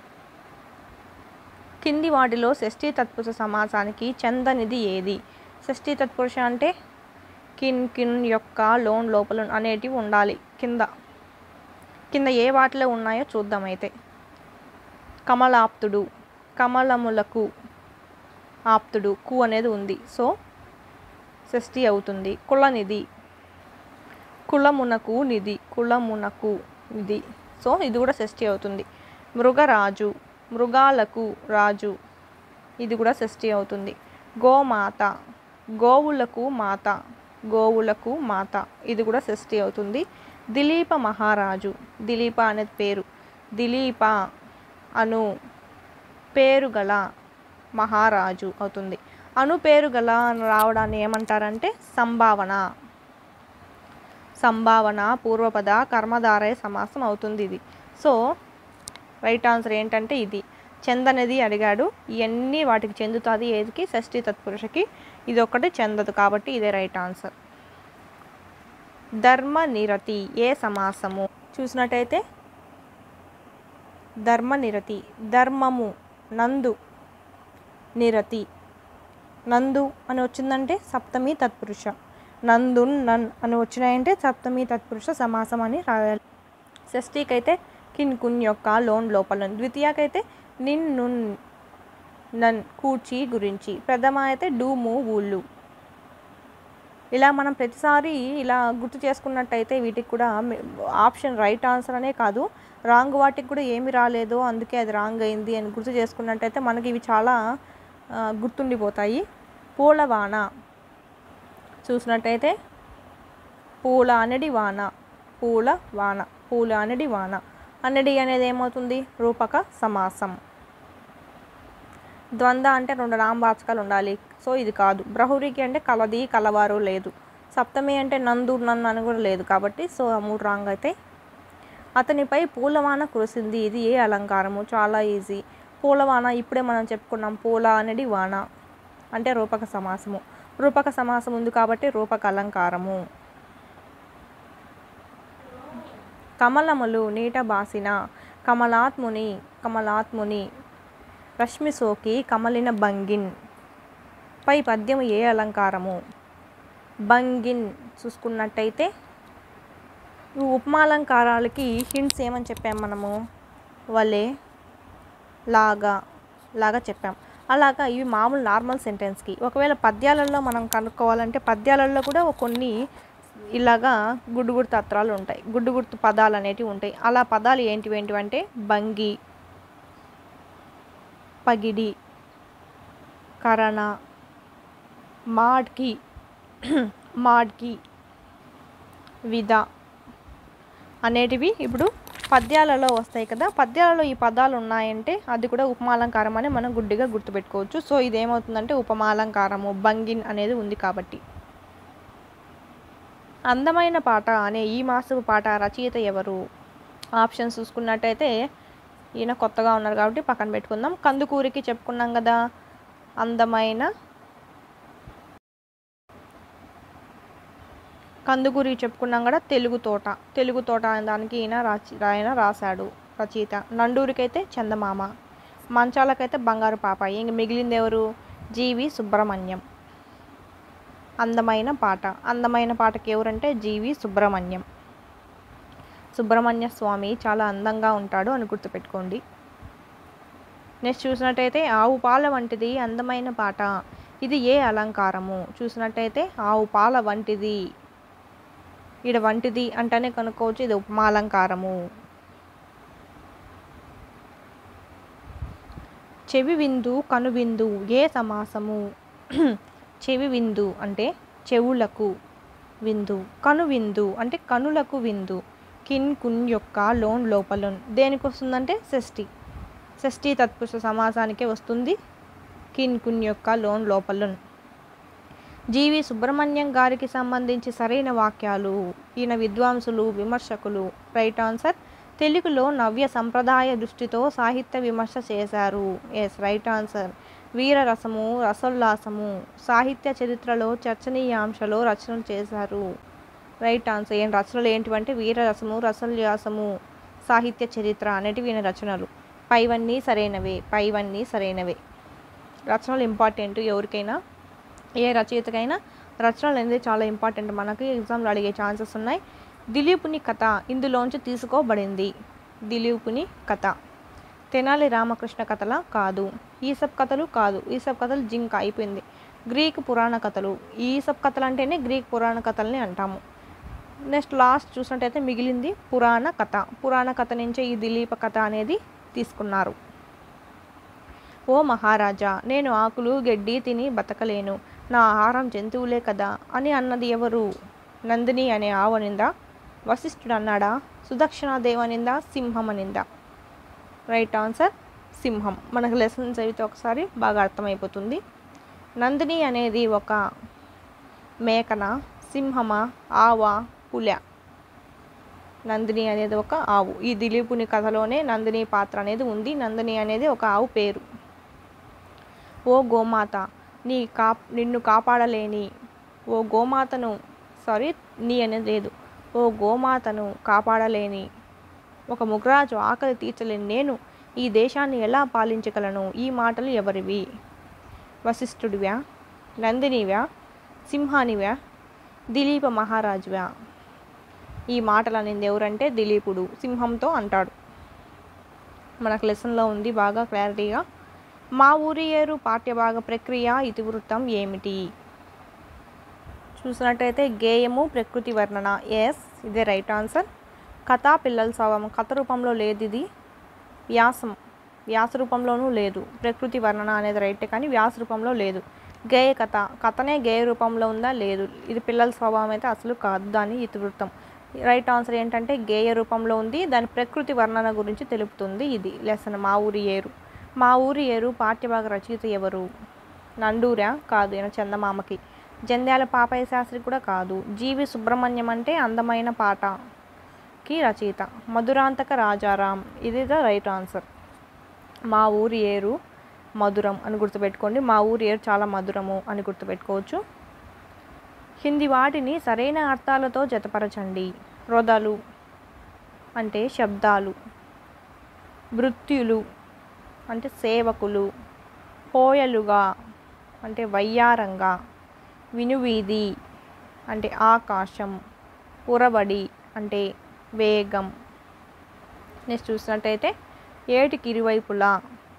కింది వాటిలో షష్ఠీ తత్పురుష సమాసానికి చందనిది ఏది షష్ఠీ తత్పురుష అంటే కిన్ కిన్ యొక్క లోన్ లోపల అనేటివి ఉండాలి కింద కింద ఏ వాటిలో ఉన్నాయో చూద్దాం అయితే కమలాప్తుడు కమలములకు ఆప్తుడు కు అనేది ఉంది సో షష్ఠి అవుతుంది కులనిధి కులమునకు నిధి కులమునకు నిధి సో ఇది కూడా షష్ఠి అవుతుంది మృగరాజు మృగాలకు రాజు ఇది కూడా షష్ఠి అవుతుంది గోమాత గోవులకు మాత గోవులకు మాత ఇది కూడా షష్ఠి అవుతుంది దిలీప మహారాజు దిలీప అనేది పేరు దిలీప అను పేరు గల మహారాజు అవుతుంది అను పేరు గల అని రావడాన్ని ఏమంటారంటే సంభావన సంభావన పూర్వపద కర్మధారయ సమాసం అవుతుంది ఇది సో రైట్ ఆన్సర్ ఏంటంటే ఇది చెందనది అడిగాడు ఇవన్నీ వాటికి చెందుతుంది ఏదికి షష్ఠి తత్పురుషకి ఇది ఒకటి చెందదు కాబట్టి ఇదే రైట్ ఆన్సర్ ధర్మ నిరతి ఏ సమాసము చూసినట్టయితే ధర్మ నిరతి ధర్మము నందు నిరతి నందు అని వచ్చిందంటే సప్తమి తత్పురుష నందు నన్ అని వచ్చినాయంటే సప్తమి తత్పురుష సమాసం అని రాయాలి షష్ఠికైతే కిన్ కున్ యొక్క లోన్ లోపల ద్వితీయకైతే నిన్ నున్ నన్ కూర్చి గురించి ప్రథమ అయితే డూ మూ ఊళ్ళు ఇలా మనం ప్రతిసారి ఇలా గుర్తు చేసుకున్నట్టయితే వీటికి కూడా మి- ఆప్షన్ రైట్ ఆన్సర్ అనే కాదు రాంగ్ వాటికి కూడా ఏమి రాలేదో అందుకే అది రాంగ్ అయింది అని గుర్తు చేసుకున్నట్టయితే మనకి ఇవి చాలా ఆ, గుర్తుండిపోతాయి పూలవాన చూసినట్టయితే పూల అనడి వాన పూల వాన పూల అనడి వాన అనడి అనేది ఏమవుతుంది రూపక సమాసం ద్వంద్వ అంటే రెండు నామవాచకాలు ఉండాలి సో ఇది కాదు బ్రహురికి అంటే కలది కలవారు లేదు సప్తమి అంటే నందు నన్ను అని కూడా లేదు కాబట్టి సో ఆ మూడు రాంగ్ అయితే అతనిపై పూలవాన కురిసింది ఇది ఏ అలంకారము చాలా ఈజీ పూలవాన ఇప్పుడే మనం చెప్పుకున్నాం పూల అనేది వాన అంటే రూపక సమాసము రూపక సమాసం ఉంది కాబట్టి రూపక అలంకారము కమలములు నీట బాసిన కమలాత్ముని కమలాత్ముని రశ్మి సోకి కమలిన బంగిన్ పై పద్యము ఏ అలంకారము బంగిన్ చూసుకున్నట్టయితే ఈ ఉపమాలంకారాలకి హింట్స్ ఏమని చెప్పాం మనము వలే లాగా లాగా చెప్పాం అలాగా ఇవి మామూలు నార్మల్ సెంటెన్స్కి ఒకవేళ పద్యాలలో మనం కనుక్కోవాలంటే పద్యాలలో కూడా కొన్ని ఇలాగా గుడ్డు గుర్తు అత్రాలు ఉంటాయి గుడ్డు గుర్తు పదాలు అనేటివి ఉంటాయి అలా పదాలు ఏంటివి ఏంటివి అంటే బంగి పగిడి కరణ మాడ్కి మాడ్కి విద అనేటివి ఇప్పుడు పద్యాలలో వస్తాయి కదా పద్యాలలో ఈ పదాలు ఉన్నాయంటే అది కూడా ఉపమాలంకారం అని మనం గుడ్డిగా గుర్తుపెట్టుకోవచ్చు సో ఇది ఏమవుతుందంటే ఉపమాలంకారము బంగిన్ అనేది ఉంది కాబట్టి అందమైన పాట అనే ఈ మాసపు పాట రచయిత ఎవరు ఆప్షన్స్ చూసుకున్నట్టయితే ఈయన కొత్తగా ఉన్నారు కాబట్టి పక్కన పెట్టుకుందాం కందుకూరికి చెప్పుకున్నాం కదా అందమైన కందుకూరి చెప్పుకున్నాం కూడా తెలుగు తోట తెలుగు తోట అనే దానికి ఈయన రాచి ఆయన రాశాడు రచయిత నండూరికైతే చందమామ మంచాలకైతే బంగారు పాప ఇంక మిగిలింది ఎవరు జీవి సుబ్రహ్మణ్యం అందమైన పాట అందమైన పాటకి ఎవరంటే జీవి సుబ్రహ్మణ్యం సుబ్రహ్మణ్య స్వామి చాలా అందంగా ఉంటాడు అని గుర్తుపెట్టుకోండి నెక్స్ట్ చూసినట్టయితే ఆవు పాల వంటిది అందమైన పాట ఇది ఏ అలంకారము చూసినట్టయితే ఆవు పాల వంటిది ఈడ వంటిది అంటేనే కనుక్కోవచ్చు ఇది ఉపమాలంకారము చెవి విందు కనువిందు ఏ సమాసము చెవి విందు అంటే చెవులకు విందు కనువిందు అంటే కనులకు విందు కిన్ కున్ యొక్క లోన్ లోపలోన్ దేనికి వస్తుందంటే షష్ఠి షష్ఠి తత్పురుష సమాసానికే వస్తుంది కిన్ కున్ యొక్క లోన్ లోపలోన్ జీవి సుబ్రహ్మణ్యం గారికి సంబంధించి సరైన వాక్యాలు ఈయన విద్వాంసులు విమర్శకులు రైట్ ఆన్సర్ తెలుగులో నవ్య సంప్రదాయ దృష్టితో సాహిత్య విమర్శ చేశారు ఎస్ రైట్ ఆన్సర్ వీరరసము రసోల్లాసము సాహిత్య చరిత్రలో చర్చనీయాంశలో రచనలు చేశారు రైట్ ఆన్సర్ ఏం రచనలు ఏంటివంటే వీరరసము రసోల్లాసము సాహిత్య చరిత్ర అనేటివి ఈయన రచనలు పైవన్నీ సరైనవే పైవన్నీ సరైనవే రచనలు ఇంపార్టెంట్ ఎవరికైనా ఏ రచయితకైనా రచనలు అనేది చాలా ఇంపార్టెంట్ మనకి ఎగ్జామ్లో అడిగే ఛాన్సెస్ ఉన్నాయి దిలీపుని కథ ఇందులోంచి తీసుకోబడింది దిలీపుని కథ తెనాలి రామకృష్ణ కథల కాదు ఈసప్ కథలు కాదు ఈసప్ కథలు జింక అయిపోయింది గ్రీక్ పురాణ కథలు ఈసప్ కథలు అంటేనే గ్రీక్ పురాణ కథల్ని అంటాము నెక్స్ట్ లాస్ట్ చూసినట్టయితే మిగిలింది పురాణ కథ పురాణ కథ నుంచే ఈ దిలీప కథ అనేది తీసుకున్నారు ఓ మహారాజా నేను ఆకులు గడ్డి తిని బతకలేను నా ఆహారం జంతువులే కదా అని అన్నది ఎవరు నందిని అనే ఆవనిందా వశిష్ఠుడు అన్నాడా సుదక్షిణాదేవి అనిందా సింహం అనిందా రైట్ ఆన్సర్ సింహం మనకు లెసన్ చదివితే ఒకసారి బాగా అర్థమైపోతుంది నందిని అనేది ఒక మేకన సింహమా ఆవ పుల నందిని అనేది ఒక ఆవు ఈ దిలీపుని కథలోనే నందిని పాత్ర అనేది ఉంది నందిని అనేది ఒక ఆవు పేరు ఓ గోమాత నీ కా నిన్ను కాపాడలేని ఓ గోమాతను సారీ నీ అనేది లేదు ఓ గోమాతను కాపాడలేని ఒక ముగరాజు ఆకలి తీర్చలేని నేను ఈ దేశాన్ని ఎలా పాలించగలను ఈ మాటలు ఎవరివి వశిష్ఠుడివ్యా నందినివ్యా సింహానివ్యా దిలీప మహారాజువ్యా ఈ మాటలు అనేది ఎవరంటే దిలీపుడు సింహంతో అంటాడు మనకు లెసన్లో ఉంది బాగా క్లారిటీగా మా ఊరి ఏరు పాఠ్యభాగ ప్రక్రియ ఇతివృత్తం ఏమిటి చూసినట్టయితే గేయము ప్రకృతి వర్ణన ఎస్ ఇదే రైట్ ఆన్సర్ కథ పిల్లల స్వభావం కథ రూపంలో లేదు ఇది వ్యాసం వ్యాస రూపంలోనూ లేదు ప్రకృతి వర్ణన అనేది రైట్ కానీ వ్యాస రూపంలో లేదు గేయ కథ కథనే గేయ రూపంలో ఉందా లేదు ఇది పిల్లల స్వభావం అయితే అసలు కాదు దాని ఇతివృత్తం రైట్ ఆన్సర్ ఏంటంటే గేయ రూపంలో ఉంది దాని ప్రకృతి వర్ణన గురించి తెలుపుతుంది ఇది లెసన్ మా ఊరి ఏరు మా ఊరి ఏరు పాఠ్యభాగ రచయిత ఎవరు నండూరా కాదు ఈయన చందమామకి జంధ్యాల పాపయ్య శాస్త్రి కూడా కాదు జీవి సుబ్రహ్మణ్యం అంటే అందమైన పాటకి రచయిత మధురాంతక రాజారాం ఇది ద రైట్ ఆన్సర్ మా ఊరి ఏరు మధురం అని గుర్తుపెట్టుకోండి మా ఊరి ఏరు చాలా మధురము అని గుర్తుపెట్టుకోవచ్చు హిందీ వాటిని సరైన అర్థాలతో జతపరచండి రొదలు అంటే శబ్దాలు భృత్యులు అంటే సేవకులు హోయలుగా అంటే వయ్యారంగా వినువీధి అంటే ఆకాశం ఉరబడి అంటే వేగం నెక్స్ట్ చూసినట్టయితే ఏటికి ఇరువైపులా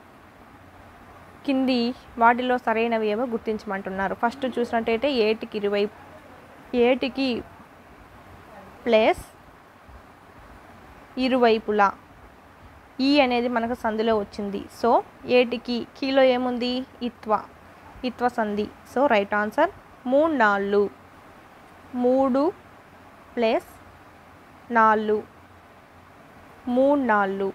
కింది వాటిలో సరైనవి ఏమో గుర్తించమంటున్నారు ఫస్ట్ చూసినట్టయితే ఏటికి ఇరువైపు ఏటికి ప్లేస్ ఇరువైపులా ఈ అనేది మనకు సంధిలో వచ్చింది సో ఏటికి కీలో ఏముంది ఇత్వ ఇత్వ సంధి సో రైట్ ఆన్సర్ మూడు నాళ్ళు మూడు ప్లస్ నాళ్ళు మూడు నాళ్ళు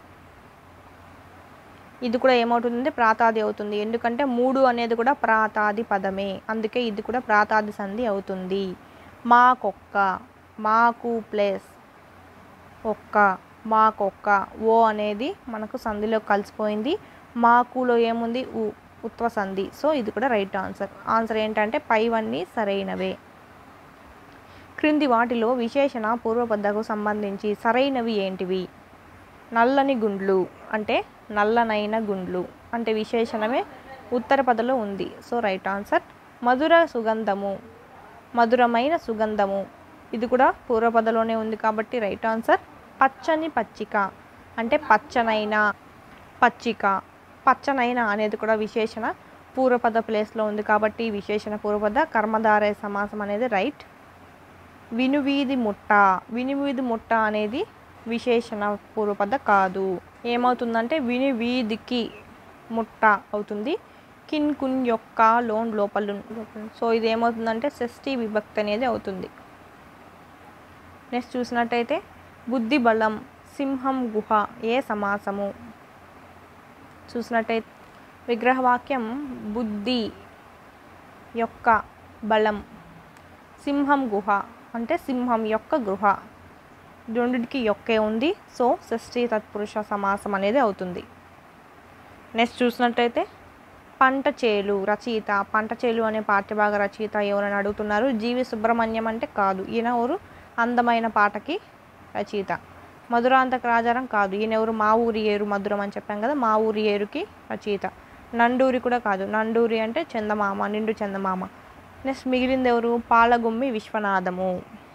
ఇది కూడా ఏమవుతుంది ప్రాతాది అవుతుంది ఎందుకంటే మూడు అనేది కూడా ప్రాతాది పదమే అందుకే ఇది కూడా ప్రాతాది సంధి అవుతుంది మాకొక్క మాకు ప్లస్ ఒక్క మాకొక్క ఓ అనేది మనకు సంధిలో కలిసిపోయింది మాకులో ఏముంది ఉ ఉత్వ సంధి సో ఇది కూడా రైట్ ఆన్సర్ ఆన్సర్ ఏంటంటే పైవన్నీ సరైనవే క్రింది వాటిలో విశేషణ పూర్వపద్దకు సంబంధించి సరైనవి ఏంటివి నల్లని గుండ్లు అంటే నల్లనైన గుండ్లు అంటే విశేషణమే ఉత్తర పదలో ఉంది సో రైట్ ఆన్సర్ మధుర సుగంధము మధురమైన సుగంధము ఇది కూడా పూర్వపదలోనే ఉంది కాబట్టి రైట్ ఆన్సర్ పచ్చని పచ్చిక అంటే పచ్చనైన పచ్చిక పచ్చనైన అనేది కూడా విశేషణ పూర్వపద ప్లేస్లో ఉంది కాబట్టి విశేషణ పూర్వపద కర్మధారయ సమాసం అనేది రైట్ వినువీధి ముట్ట వినువీధి ముట్ట అనేది విశేషణ పూర్వపద కాదు ఏమవుతుందంటే విని వీధికి ముట్ట అవుతుంది కిన్ కున్ యొక్క లోన్ లోపల సో ఇది ఏమవుతుందంటే షష్ఠి విభక్తి అనేది అవుతుంది నెక్స్ట్ చూసినట్టయితే బుద్ధి బలం సింహం గుహ ఏ సమాసము చూసినట్టయితే విగ్రహవాక్యం బుద్ధి యొక్క బలం సింహం గుహ అంటే సింహం యొక్క గృహ రెండిటికి యొక్కే ఉంది సో షష్ఠి తత్పురుష సమాసం అనేది అవుతుంది నెక్స్ట్ చూసినట్టయితే పంట చేలు రచయిత పంట చేలు అనే పాఠ్యభాగ రచయిత ఎవరని అడుగుతున్నారు జీవి సుబ్రహ్మణ్యం అంటే కాదు ఈయన ఎవరు అందమైన పాటకి రచయిత మధురాంతక రాజారం కాదు ఈయన ఎవరు మా ఊరి ఏరు మధురం అని చెప్పాం కదా మా ఊరి ఏరుకి రచయిత నండూరి కూడా కాదు నండూరి అంటే చందమామ నిండు చందమామ నెక్స్ట్ మిగిలింది ఎవరు పాలగుమ్మి విశ్వనాథము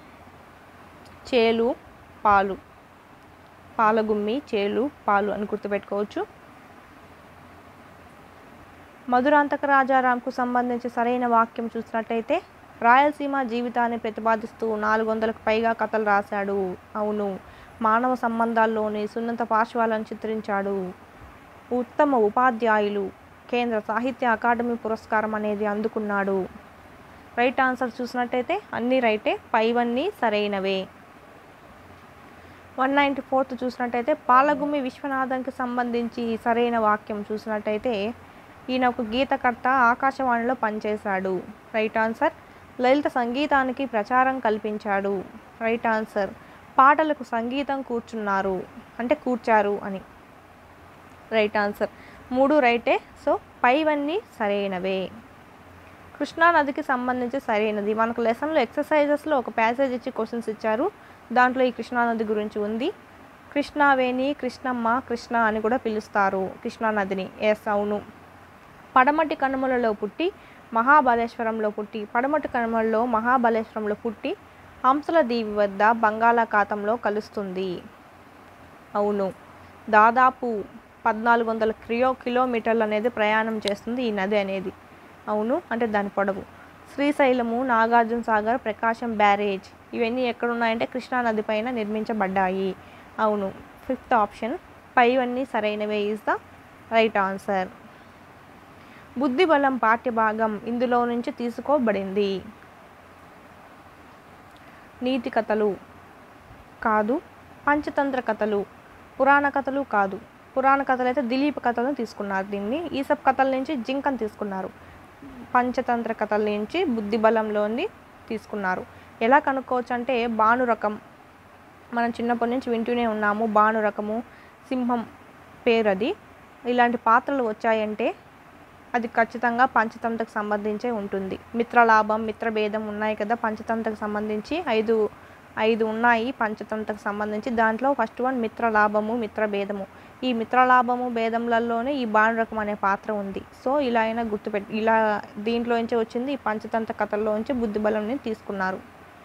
చేలు పాలు పాలగుమ్మి చేలు పాలు అని గుర్తుపెట్టుకోవచ్చు మధురాంతక రాజారాంకు సంబంధించి సరైన వాక్యం చూసినట్టయితే రాయలసీమ జీవితాన్ని ప్రతిపాదిస్తూ నాలుగు వందలకు పైగా కథలు రాశాడు అవును మానవ సంబంధాల్లోని సున్నిత పార్శ్వాలను చిత్రించాడు ఉత్తమ ఉపాధ్యాయులు కేంద్ర సాహిత్య అకాడమీ పురస్కారం అనేది అందుకున్నాడు రైట్ ఆన్సర్ చూసినట్టయితే అన్నీ రైటే పైవన్నీ సరైనవే వన్ నైంటీ ఫోర్త్ చూసినట్టయితే పాలగుమ్మి విశ్వనాథంకి సంబంధించి సరైన వాక్యం చూసినట్టయితే ఈయన ఒక గీతకర్త ఆకాశవాణిలో పనిచేశాడు రైట్ ఆన్సర్ లలిత సంగీతానికి ప్రచారం కల్పించాడు రైట్ ఆన్సర్ పాటలకు సంగీతం కూర్చున్నారు అంటే కూర్చారు అని రైట్ ఆన్సర్ మూడు రైటే సో పైవన్నీ సరైనవే కృష్ణా నదికి సంబంధించి సరైనది మనకు లెసన్లో ఎక్సర్సైజెస్లో ఒక ప్యాసేజ్ ఇచ్చి క్వశ్చన్స్ ఇచ్చారు దాంట్లో ఈ కృష్ణా నది గురించి ఉంది కృష్ణావేణి కృష్ణమ్మ కృష్ణ అని కూడా పిలుస్తారు కృష్ణా నదిని ఎస్ అవును పడమటి కనుమలలో పుట్టి మహాబలేశ్వరంలో పుట్టి పడమటి కనుమలలో మహాబలేశ్వరంలో పుట్టి హంసల దీవి వద్ద బంగాళాఖాతంలో కలుస్తుంది అవును దాదాపు పద్నాలుగు వందల కిలో కిలోమీటర్లు అనేది ప్రయాణం చేస్తుంది ఈ నది అనేది అవును అంటే దాని పొడవు శ్రీశైలము నాగార్జున సాగర్ ప్రకాశం బ్యారేజ్ ఇవన్నీ ఎక్కడ ఉన్నాయంటే కృష్ణా నది పైన నిర్మించబడ్డాయి అవును ఫిఫ్త్ ఆప్షన్ పైవన్నీ సరైనవే ఈజ్ ద రైట్ ఆన్సర్ బుద్ధిబలం పాఠ్యభాగం ఇందులో నుంచి తీసుకోబడింది నీతి కథలు కాదు పంచతంత్ర కథలు పురాణ కథలు కాదు పురాణ కథలు అయితే దిలీప్ కథలను తీసుకున్నారు దీన్ని ఈసప్ కథల నుంచి జింకను తీసుకున్నారు పంచతంత్ర కథల నుంచి బుద్ధిబలంలోని తీసుకున్నారు ఎలా కనుక్కోవచ్చు అంటే బాను రకం మనం చిన్నప్పటి నుంచి వింటూనే ఉన్నాము బాను రకము సింహం పేరు అది ఇలాంటి పాత్రలు వచ్చాయంటే అది ఖచ్చితంగా పంచతంత్రకు సంబంధించే ఉంటుంది మిత్రలాభం మిత్రభేదం ఉన్నాయి కదా పంచతంత్రకు సంబంధించి ఐదు ఐదు ఉన్నాయి పంచతంత్రకు సంబంధించి దాంట్లో ఫస్ట్ వన్ మిత్రలాభము మిత్రభేదము ఈ మిత్రలాభము భేదములలోనే ఈ బాణరకం అనే పాత్ర ఉంది సో ఇలా అయినా గుర్తుపెట్టి ఇలా దీంట్లోంచి వచ్చింది ఈ పంచతంత్ర కథల్లోంచి బుద్ధిబలంని తీసుకున్నారు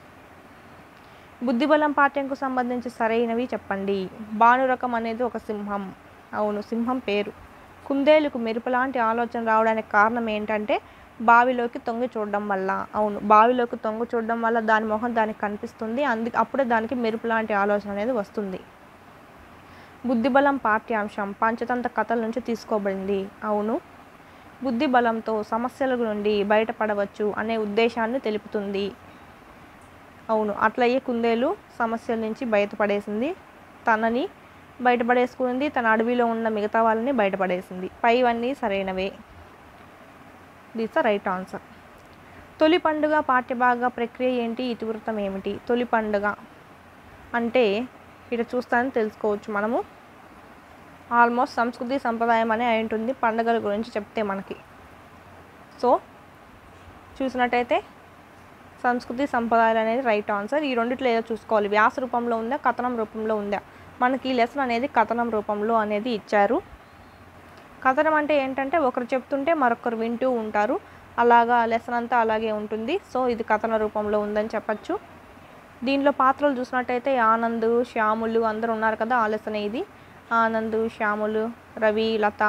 బుద్ధిబలం పాఠ్యంకు సంబంధించి సరైనవి చెప్పండి బాణురకం అనేది ఒక సింహం అవును సింహం పేరు కుందేలుకు మెరుపులాంటి ఆలోచన రావడానికి కారణం ఏంటంటే బావిలోకి తొంగి చూడడం వల్ల అవును బావిలోకి తొంగి చూడడం వల్ల దాని మొహం దానికి కనిపిస్తుంది అందుకే అప్పుడే దానికి మెరుపు లాంటి ఆలోచన అనేది వస్తుంది బుద్ధిబలం పాఠ్యాంశం పంచతంత్ర కథల నుంచి తీసుకోబడింది అవును బుద్ధిబలంతో సమస్యల నుండి బయటపడవచ్చు అనే ఉద్దేశాన్ని తెలుపుతుంది అవును అట్లయ్యే కుందేలు సమస్యల నుంచి బయటపడేసింది తనని బయటపడేసుకుంది తన అడవిలో ఉన్న మిగతా వాళ్ళని బయటపడేసింది పైవన్నీ సరైనవే దిస్ ద రైట్ ఆన్సర్ తొలి పండుగ పాఠ్యభాగ ప్రక్రియ ఏంటి ఇతివృత్తం ఏమిటి తొలి పండుగ అంటే ఇక్కడ చూస్తానని తెలుసుకోవచ్చు మనము ఆల్మోస్ట్ సంస్కృతి సంప్రదాయం అనే అయి ఉంటుంది పండుగల గురించి చెప్తే మనకి సో చూసినట్టయితే సంస్కృతి సంప్రదాయాలు అనేది రైట్ ఆన్సర్ ఈ రెండిట్లో ఏదో చూసుకోవాలి వ్యాస రూపంలో ఉందా కథనం రూపంలో ఉందా మనకి ఈ లెసన్ అనేది కథనం రూపంలో అనేది ఇచ్చారు కథనం అంటే ఏంటంటే ఒకరు చెప్తుంటే మరొకరు వింటూ ఉంటారు అలాగా లెసన్ అంతా అలాగే ఉంటుంది సో ఇది కథన రూపంలో ఉందని చెప్పచ్చు దీనిలో పాత్రలు చూసినట్టయితే ఆనంద్ శ్యాములు అందరూ ఉన్నారు కదా ఆ లెసన్ ఇది ఆనంద్ శ్యాములు రవి లత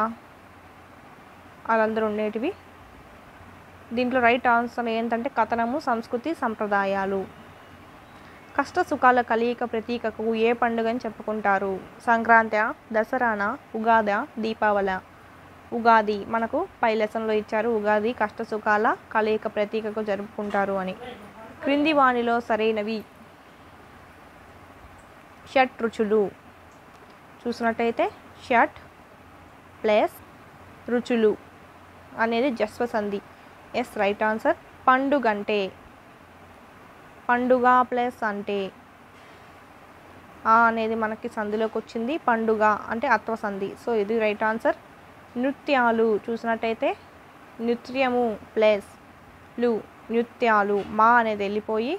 వాళ్ళందరూ ఉండేటివి దీంట్లో రైట్ ఆన్సర్ ఏంటంటే కథనము సంస్కృతి సంప్రదాయాలు కష్ట సుఖాల కలయిక ప్రతీకకు ఏ పండుగ అని చెప్పుకుంటారు సంక్రాంతి దసరానా ఉగాదా దీపావళి ఉగాది మనకు పై లెసన్లో ఇచ్చారు ఉగాది కష్ట సుఖాల కలయిక ప్రతీకకు జరుపుకుంటారు అని క్రింది వాణిలో సరైనవి షట్ రుచులు చూసినట్టయితే షట్ ప్లస్ రుచులు అనేది జస్వ సంధి ఎస్ రైట్ ఆన్సర్ పండుగ అంటే పండుగ ప్లస్ అంటే ఆ అనేది మనకి సంధిలోకి వచ్చింది పండుగ అంటే అత్వ సంధి సో ఇది రైట్ ఆన్సర్ నృత్యాలు చూసినట్టయితే నృత్యము ప్లస్ లు నృత్యాలు మా అనేది వెళ్ళిపోయి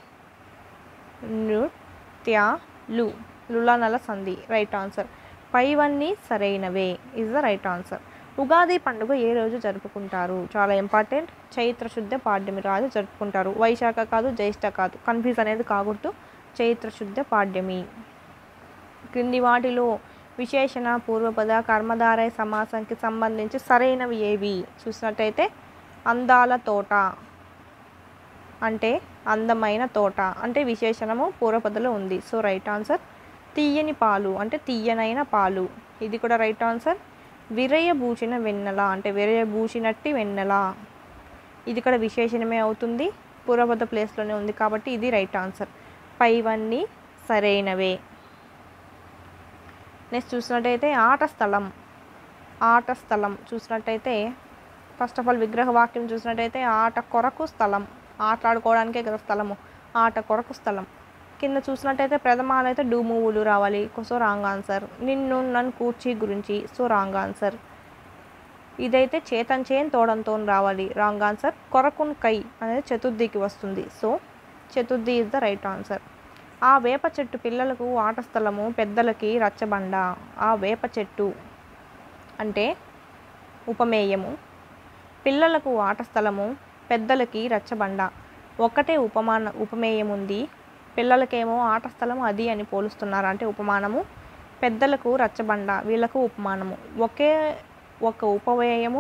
నృత్యాలు లులానల సంధి రైట్ ఆన్సర్ పైవన్నీ సరైనవే is the right answer Ugadi పండుగ ఏ రోజు జరుపుకుంటారు చాలా ఇంపార్టెంట్ చైత్ర శుద్ధ పాడ్యమి రోజు జరుపుకుంటారు వైశాఖ కాదు జ్యేష్ఠ కాదు కన్ఫ్యూజ్ అనేది కాకూడదు చైత్ర శుద్ధ పాడ్యమి క్రింది వాటిలో విశేషణ పూర్వపద కర్మధారయ సమాసంకి సంబంధించి సరైనవి ఏవి చూసినట్టయితే అందాల తోట అంటే అందమైన తోట అంటే విశేషణము పూర్వపదలో ఉంది సో రైట్ ఆన్సర్ తీయని పాలు అంటే తీయనైన పాలు ఇది కూడా రైట్ ఆన్సర్ విరయభూషణ వెన్నెల అంటే విరయభూషినట్టి వెన్నెల ఇది కూడా విశేషణమే అవుతుంది పూర్వపద ప్లేస్లోనే ఉంది కాబట్టి ఇది రైట్ ఆన్సర్ పైవన్నీ సరైనవే నెక్స్ట్ చూసినట్టయితే ఆట స్థలం ఆట స్థలం చూసినట్టయితే ఫస్ట్ ఆఫ్ ఆల్ విగ్రహ వాక్యం చూసినట్టయితే ఆట కొరకు స్థలం ఆటలాడుకోవడానికే కదా స్థలము ఆట కొరకు స్థలం కింద చూసినట్టయితే ప్రథమాలు అయితే డూ మూవులు రావాలి సో రాంగ్ ఆన్సర్ నిన్ను నన్ను కూర్చి గురించి సో రాంగ్ ఆన్సర్ ఇదైతే చేతన్ చేన్ తోడంతో రావాలి రాంగ్ ఆన్సర్ కొరకున్ కై అనేది చతుర్థికి వస్తుంది సో చతుర్థి ఇస్ ద రైట్ ఆన్సర్ ఆ వేప చెట్టు పిల్లలకు ఆట స్థలము పెద్దలకి రచ్చబండ ఆ వేప చెట్టు అంటే ఉపమేయము పిల్లలకు ఆట స్థలము పెద్దలకి రచ్చబండ ఒక్కటే ఉపమాన ఉపమేయం ఉంది పిల్లలకేమో ఆట స్థలం అది అని పోలుస్తున్నారు అంటే ఉపమానము పెద్దలకు రచ్చబండ వీళ్ళకు ఉపమానము ఒకే ఒక ఉపమేయము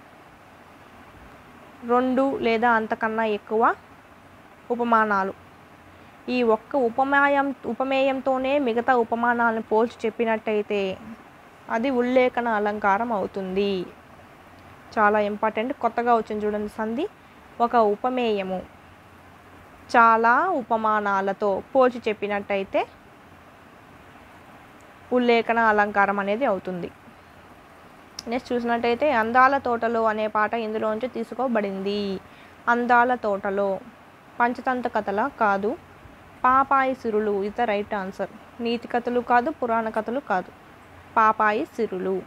రెండు లేదా అంతకన్నా ఎక్కువ ఉపమానాలు ఈ ఒక్క ఉపమాయం ఉపమేయంతోనే మిగతా ఉపమానాలను పోల్చి చెప్పినట్టయితే అది ఉల్లేఖన అలంకారం అవుతుంది చాలా ఇంపార్టెంట్ కొత్తగా వచ్చింది చూడండి సంధి ఒక ఉపమేయము చాలా ఉపమానాలతో పోల్చి చెప్పినట్టయితే ఉల్లేఖన అలంకారం అనేది అవుతుంది నెక్స్ట్ చూసినట్టయితే అందాల తోటలో అనే పాట ఇందులోంచి తీసుకోబడింది అందాల తోటలో పంచతంత్ర కథల కాదు పాపాయి సిరులు ఇస్ ద రైట్ ఆన్సర్ నీతి కథలు కాదు పురాణ కథలు కాదు పాపాయి సిరులు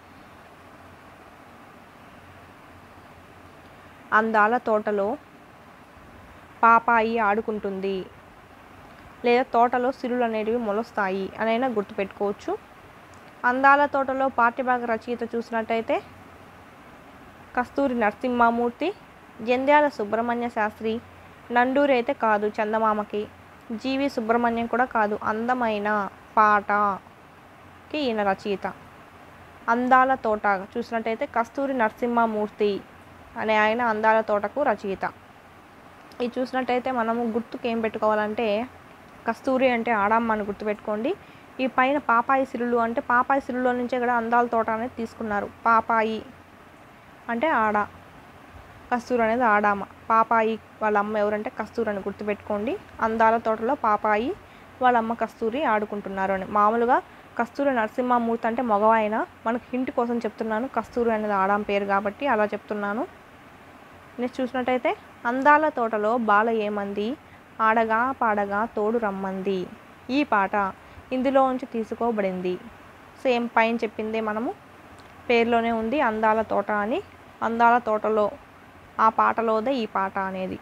అందాల తోటలో పాపాయి ఆడుకుంటుంది లేదా తోటలో సిరులు అనేటివి మొలుస్తాయి అనైనా గుర్తుపెట్టుకోవచ్చు అందాల తోటలో పాఠ్యభాగ రచయిత చూసినట్టయితే కస్తూరి నరసింహమూర్తి జంధ్యాల సుబ్రహ్మణ్య శాస్త్రి నండూరి అయితే కాదు చందమామకి జీవి సుబ్రహ్మణ్యం కూడా కాదు అందమైన పాటకి ఈయన రచయిత అందాల తోట చూసినట్టయితే కస్తూరి నరసింహమూర్తి అనే ఆయన అందాల తోటకు రచయిత ఇది చూసినట్టయితే మనము గుర్తుకు ఏం పెట్టుకోవాలంటే కస్తూరి అంటే ఆడమ్మ అని గుర్తుపెట్టుకోండి ఈ పైన పాపాయి సిరులు అంటే పాపాయి సిరులో నుంచే కూడా అందాల తోట అనేది తీసుకున్నారు పాపాయి అంటే ఆడ కస్తూరి అనేది ఆడామ పాపాయి వాళ్ళ అమ్మ ఎవరంటే కస్తూరి అని గుర్తుపెట్టుకోండి అందాల తోటలో పాపాయి వాళ్ళ అమ్మ కస్తూరి ఆడుకుంటున్నారు అని మామూలుగా కస్తూరి నరసింహమూర్తి అంటే మగవాయన మనకు హింట్ కోసం చెప్తున్నాను కస్తూరి అనేది ఆడాం పేరు కాబట్టి అలా చెప్తున్నాను నెక్స్ట్ చూసినట్టయితే అందాల తోటలో బాల ఏమంది ఆడగా పాడగా తోడు రమ్మంది ఈ పాట ఇందులో నుంచి తీసుకోబడింది సేమ్ పైన చెప్పిందే మనము పేరులోనే ఉంది అందాల తోట అని అందాల తోటలో ఆ పాటలోదే ఈ పాట అనేది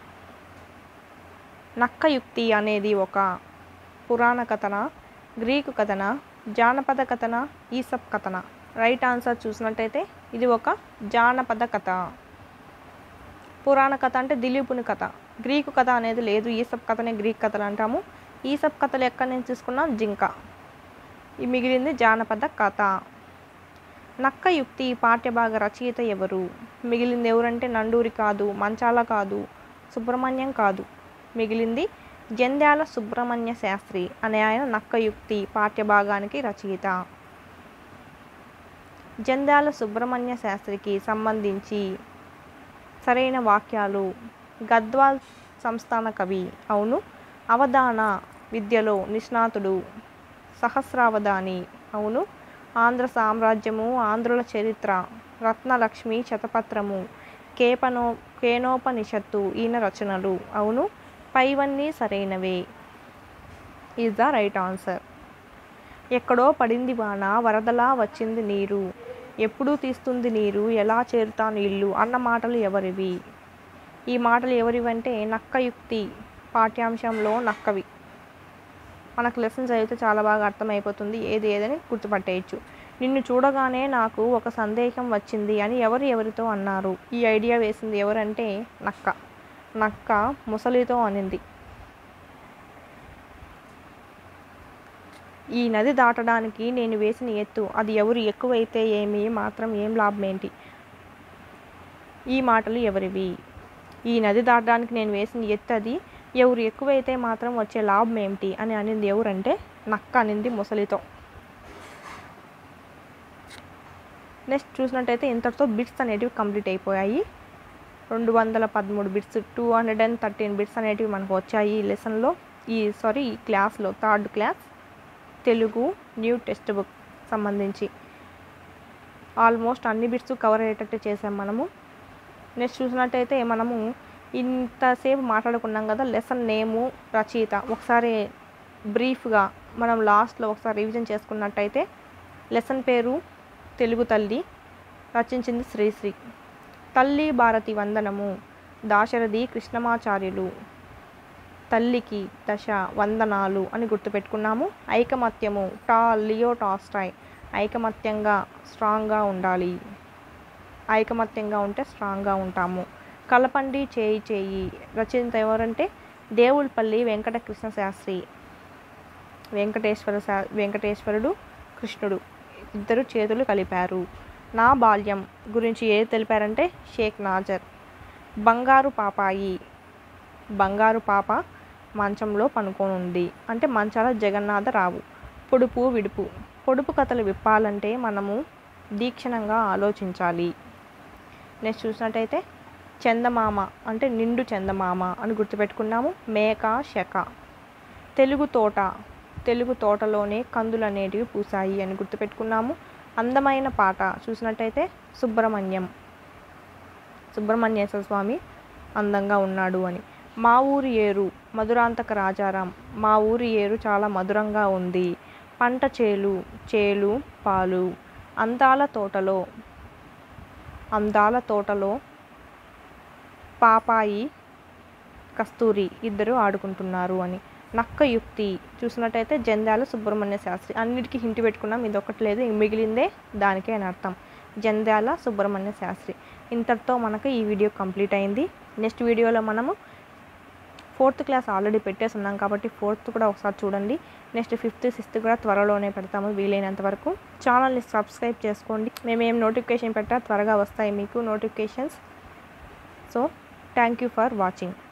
నక్కయుక్తి అనేది ఒక పురాణ కథన గ్రీకు కథన జానపద కథన ఈసప్ కథన రైట్ ఆన్సర్ చూసినట్టయితే ఇది ఒక జానపద కథ పురాణ కథ అంటే దిలీపుని కథ గ్రీకు కథ అనేది లేదు ఈసప్ కథనే గ్రీక్ కథలు అంటాము ఈసప్ కథలు ఎక్కడి నుంచి తీసుకున్నాం జింక ఈ మిగిలింది జానపద కథ నక్క యుక్తి పాఠ్యభాగ రచయిత ఎవరు మిగిలింది ఎవరంటే నండూరి కాదు మంచాల కాదు సుబ్రహ్మణ్యం కాదు మిగిలింది జంధ్యాల సుబ్రహ్మణ్య శాస్త్రి అనే ఆయన నక్క యుక్తి పాఠ్యభాగానికి రచయిత జంధ్యాల సుబ్రహ్మణ్య శాస్త్రికి సంబంధించి సరైన వాక్యాలు గద్వాల్ సంస్థాన కవి అవును అవధాన విద్యలో నిష్ణాతుడు సహస్రావధాని అవును ఆంధ్ర సామ్రాజ్యము ఆంధ్రుల చరిత్ర రత్నలక్ష్మి శతపత్రము కేపనో కేనోపనిషత్తు ఈయన రచనలు అవును పైవన్నీ సరైనవే ఈజ్ ద రైట్ ఆన్సర్ ఎక్కడో పడింది వాన వరదలా వచ్చింది నీరు ఎప్పుడు తీస్తుంది నీరు ఎలా చేరుతాను ఇల్లు అన్న మాటలు ఎవరివి ఈ మాటలు ఎవరివంటే నక్కయుక్తి పాఠ్యాంశంలో నక్కవి మనకు లెసన్ చదివితే చాలా బాగా అర్థమైపోతుంది ఏది ఏదని గుర్తుపట్టేయచ్చు నిన్ను చూడగానే నాకు ఒక సందేహం వచ్చింది అని ఎవరు ఎవరితో అన్నారు ఈ ఐడియా వేసింది ఎవరంటే నక్క నక్క ముసలితో అనింది ఈ నది దాటడానికి నేను వేసిన ఎత్తు అది ఎవరు ఎక్కువైతే ఏమి మాత్రం ఏం లాభం ఏంటి ఈ మాటలు ఎవరివి ఈ నది దాటడానికి నేను వేసిన ఎత్తు అది ఎవరు ఎక్కువైతే మాత్రం వచ్చే లాభం ఏమిటి అని అనింది ఎవరంటే నక్క అనింది ముసలితో నెక్స్ట్ చూసినట్టయితే ఇంతటితో బిట్స్ అనేటివి కంప్లీట్ అయిపోయాయి రెండు వందల పదమూడు bits two hundred and thirteen bits అనేటివి మనకు వచ్చాయి ఈ లెసన్లో ఈ సారీ ఈ క్లాస్లో third class Telugu new textbook సంబంధించి ఆల్మోస్ట్ అన్ని బిట్స్ కవర్ అయ్యేటట్టు చేసాం మనము నెక్స్ట్ చూసినట్టయితే మనము ఇంతసేపు మాట్లాడుకున్నాం కదా లెసన్ నేము రచయిత ఒకసారి బ్రీఫ్గా మనం లాస్ట్లో ఒకసారి రివిజన్ చేసుకున్నట్టయితే లెసన్ పేరు తెలుగు తల్లి రచించింది శ్రీశ్రీ తల్లి భారతి వందనము దాశరథి కృష్ణమాచార్యులు తల్లికి దశ వందనాలు అని గుర్తుపెట్టుకున్నాము ఐకమత్యము టా లియో టాస్టాయ్ ఐకమత్యంగా స్ట్రాంగ్గా ఉండాలి ఐకమత్యంగా ఉంటే స్ట్రాంగ్గా ఉంటాము కలపండి చేయి చేయి రచయిత ఎవరంటే దేవులపల్లి వెంకటకృష్ణ శాస్త్రి వెంకటేశ్వర శా వెంకటేశ్వరుడు కృష్ణుడు ఇద్దరు చేతులు కలిపారు నా బాల్యం గురించి ఏది తెలిపారంటే షేక్ నాజర్ బంగారు పాపాయి బంగారు పాప మంచంలో పనుకోనుంది అంటే మంచాల జగన్నాథరావు పొడుపు విడుపు పొడుపు కథలు విప్పాలంటే మనము దీక్షణంగా ఆలోచించాలి నెక్స్ట్ చూసినట్టయితే చందమామ అంటే నిండు చందమామ అని గుర్తుపెట్టుకున్నాము మేక శక తెలుగు తోట తెలుగు తోటలోనే కందులు అనేటివి పూసాయి అని గుర్తుపెట్టుకున్నాము అందమైన పాట చూసినట్టయితే సుబ్రహ్మణ్యం సుబ్రహ్మణ్యేశ్వర స్వామి అందంగా ఉన్నాడు అని మా ఊరి ఏరు మధురాంతక రాజారాం మా ఊరి ఏరు చాలా మధురంగా ఉంది పంట చేలు చేలు పాలు అందాల తోటలో అందాల తోటలో పాపాయి కస్తూరి ఇద్దరు ఆడుకుంటున్నారు అని నక్క యుక్తి చూసినట్టయితే జంధ్యాల సుబ్రహ్మణ్య శాస్త్రి అన్నిటికీ హింటి పెట్టుకున్నాం ఇది ఒకటి లేదు మిగిలిందే దానికే అని అర్థం జంధ్యాల సుబ్రహ్మణ్య శాస్త్రి ఇంతటితో మనకు ఈ వీడియో కంప్లీట్ అయింది నెక్స్ట్ వీడియోలో మనము ఫోర్త్ క్లాస్ ఆల్రెడీ పెట్టేసి ఉన్నాం కాబట్టి ఫోర్త్ కూడా ఒకసారి చూడండి నెక్స్ట్ ఫిఫ్త్ సిక్స్త్ కూడా త్వరలోనే పెడతాము వీలైనంత వరకు ఛానల్ని సబ్స్క్రైబ్ చేసుకోండి మేము ఏం నోటిఫికేషన్ పెట్టా త్వరగా వస్తాయి మీకు notifications so thank you for watching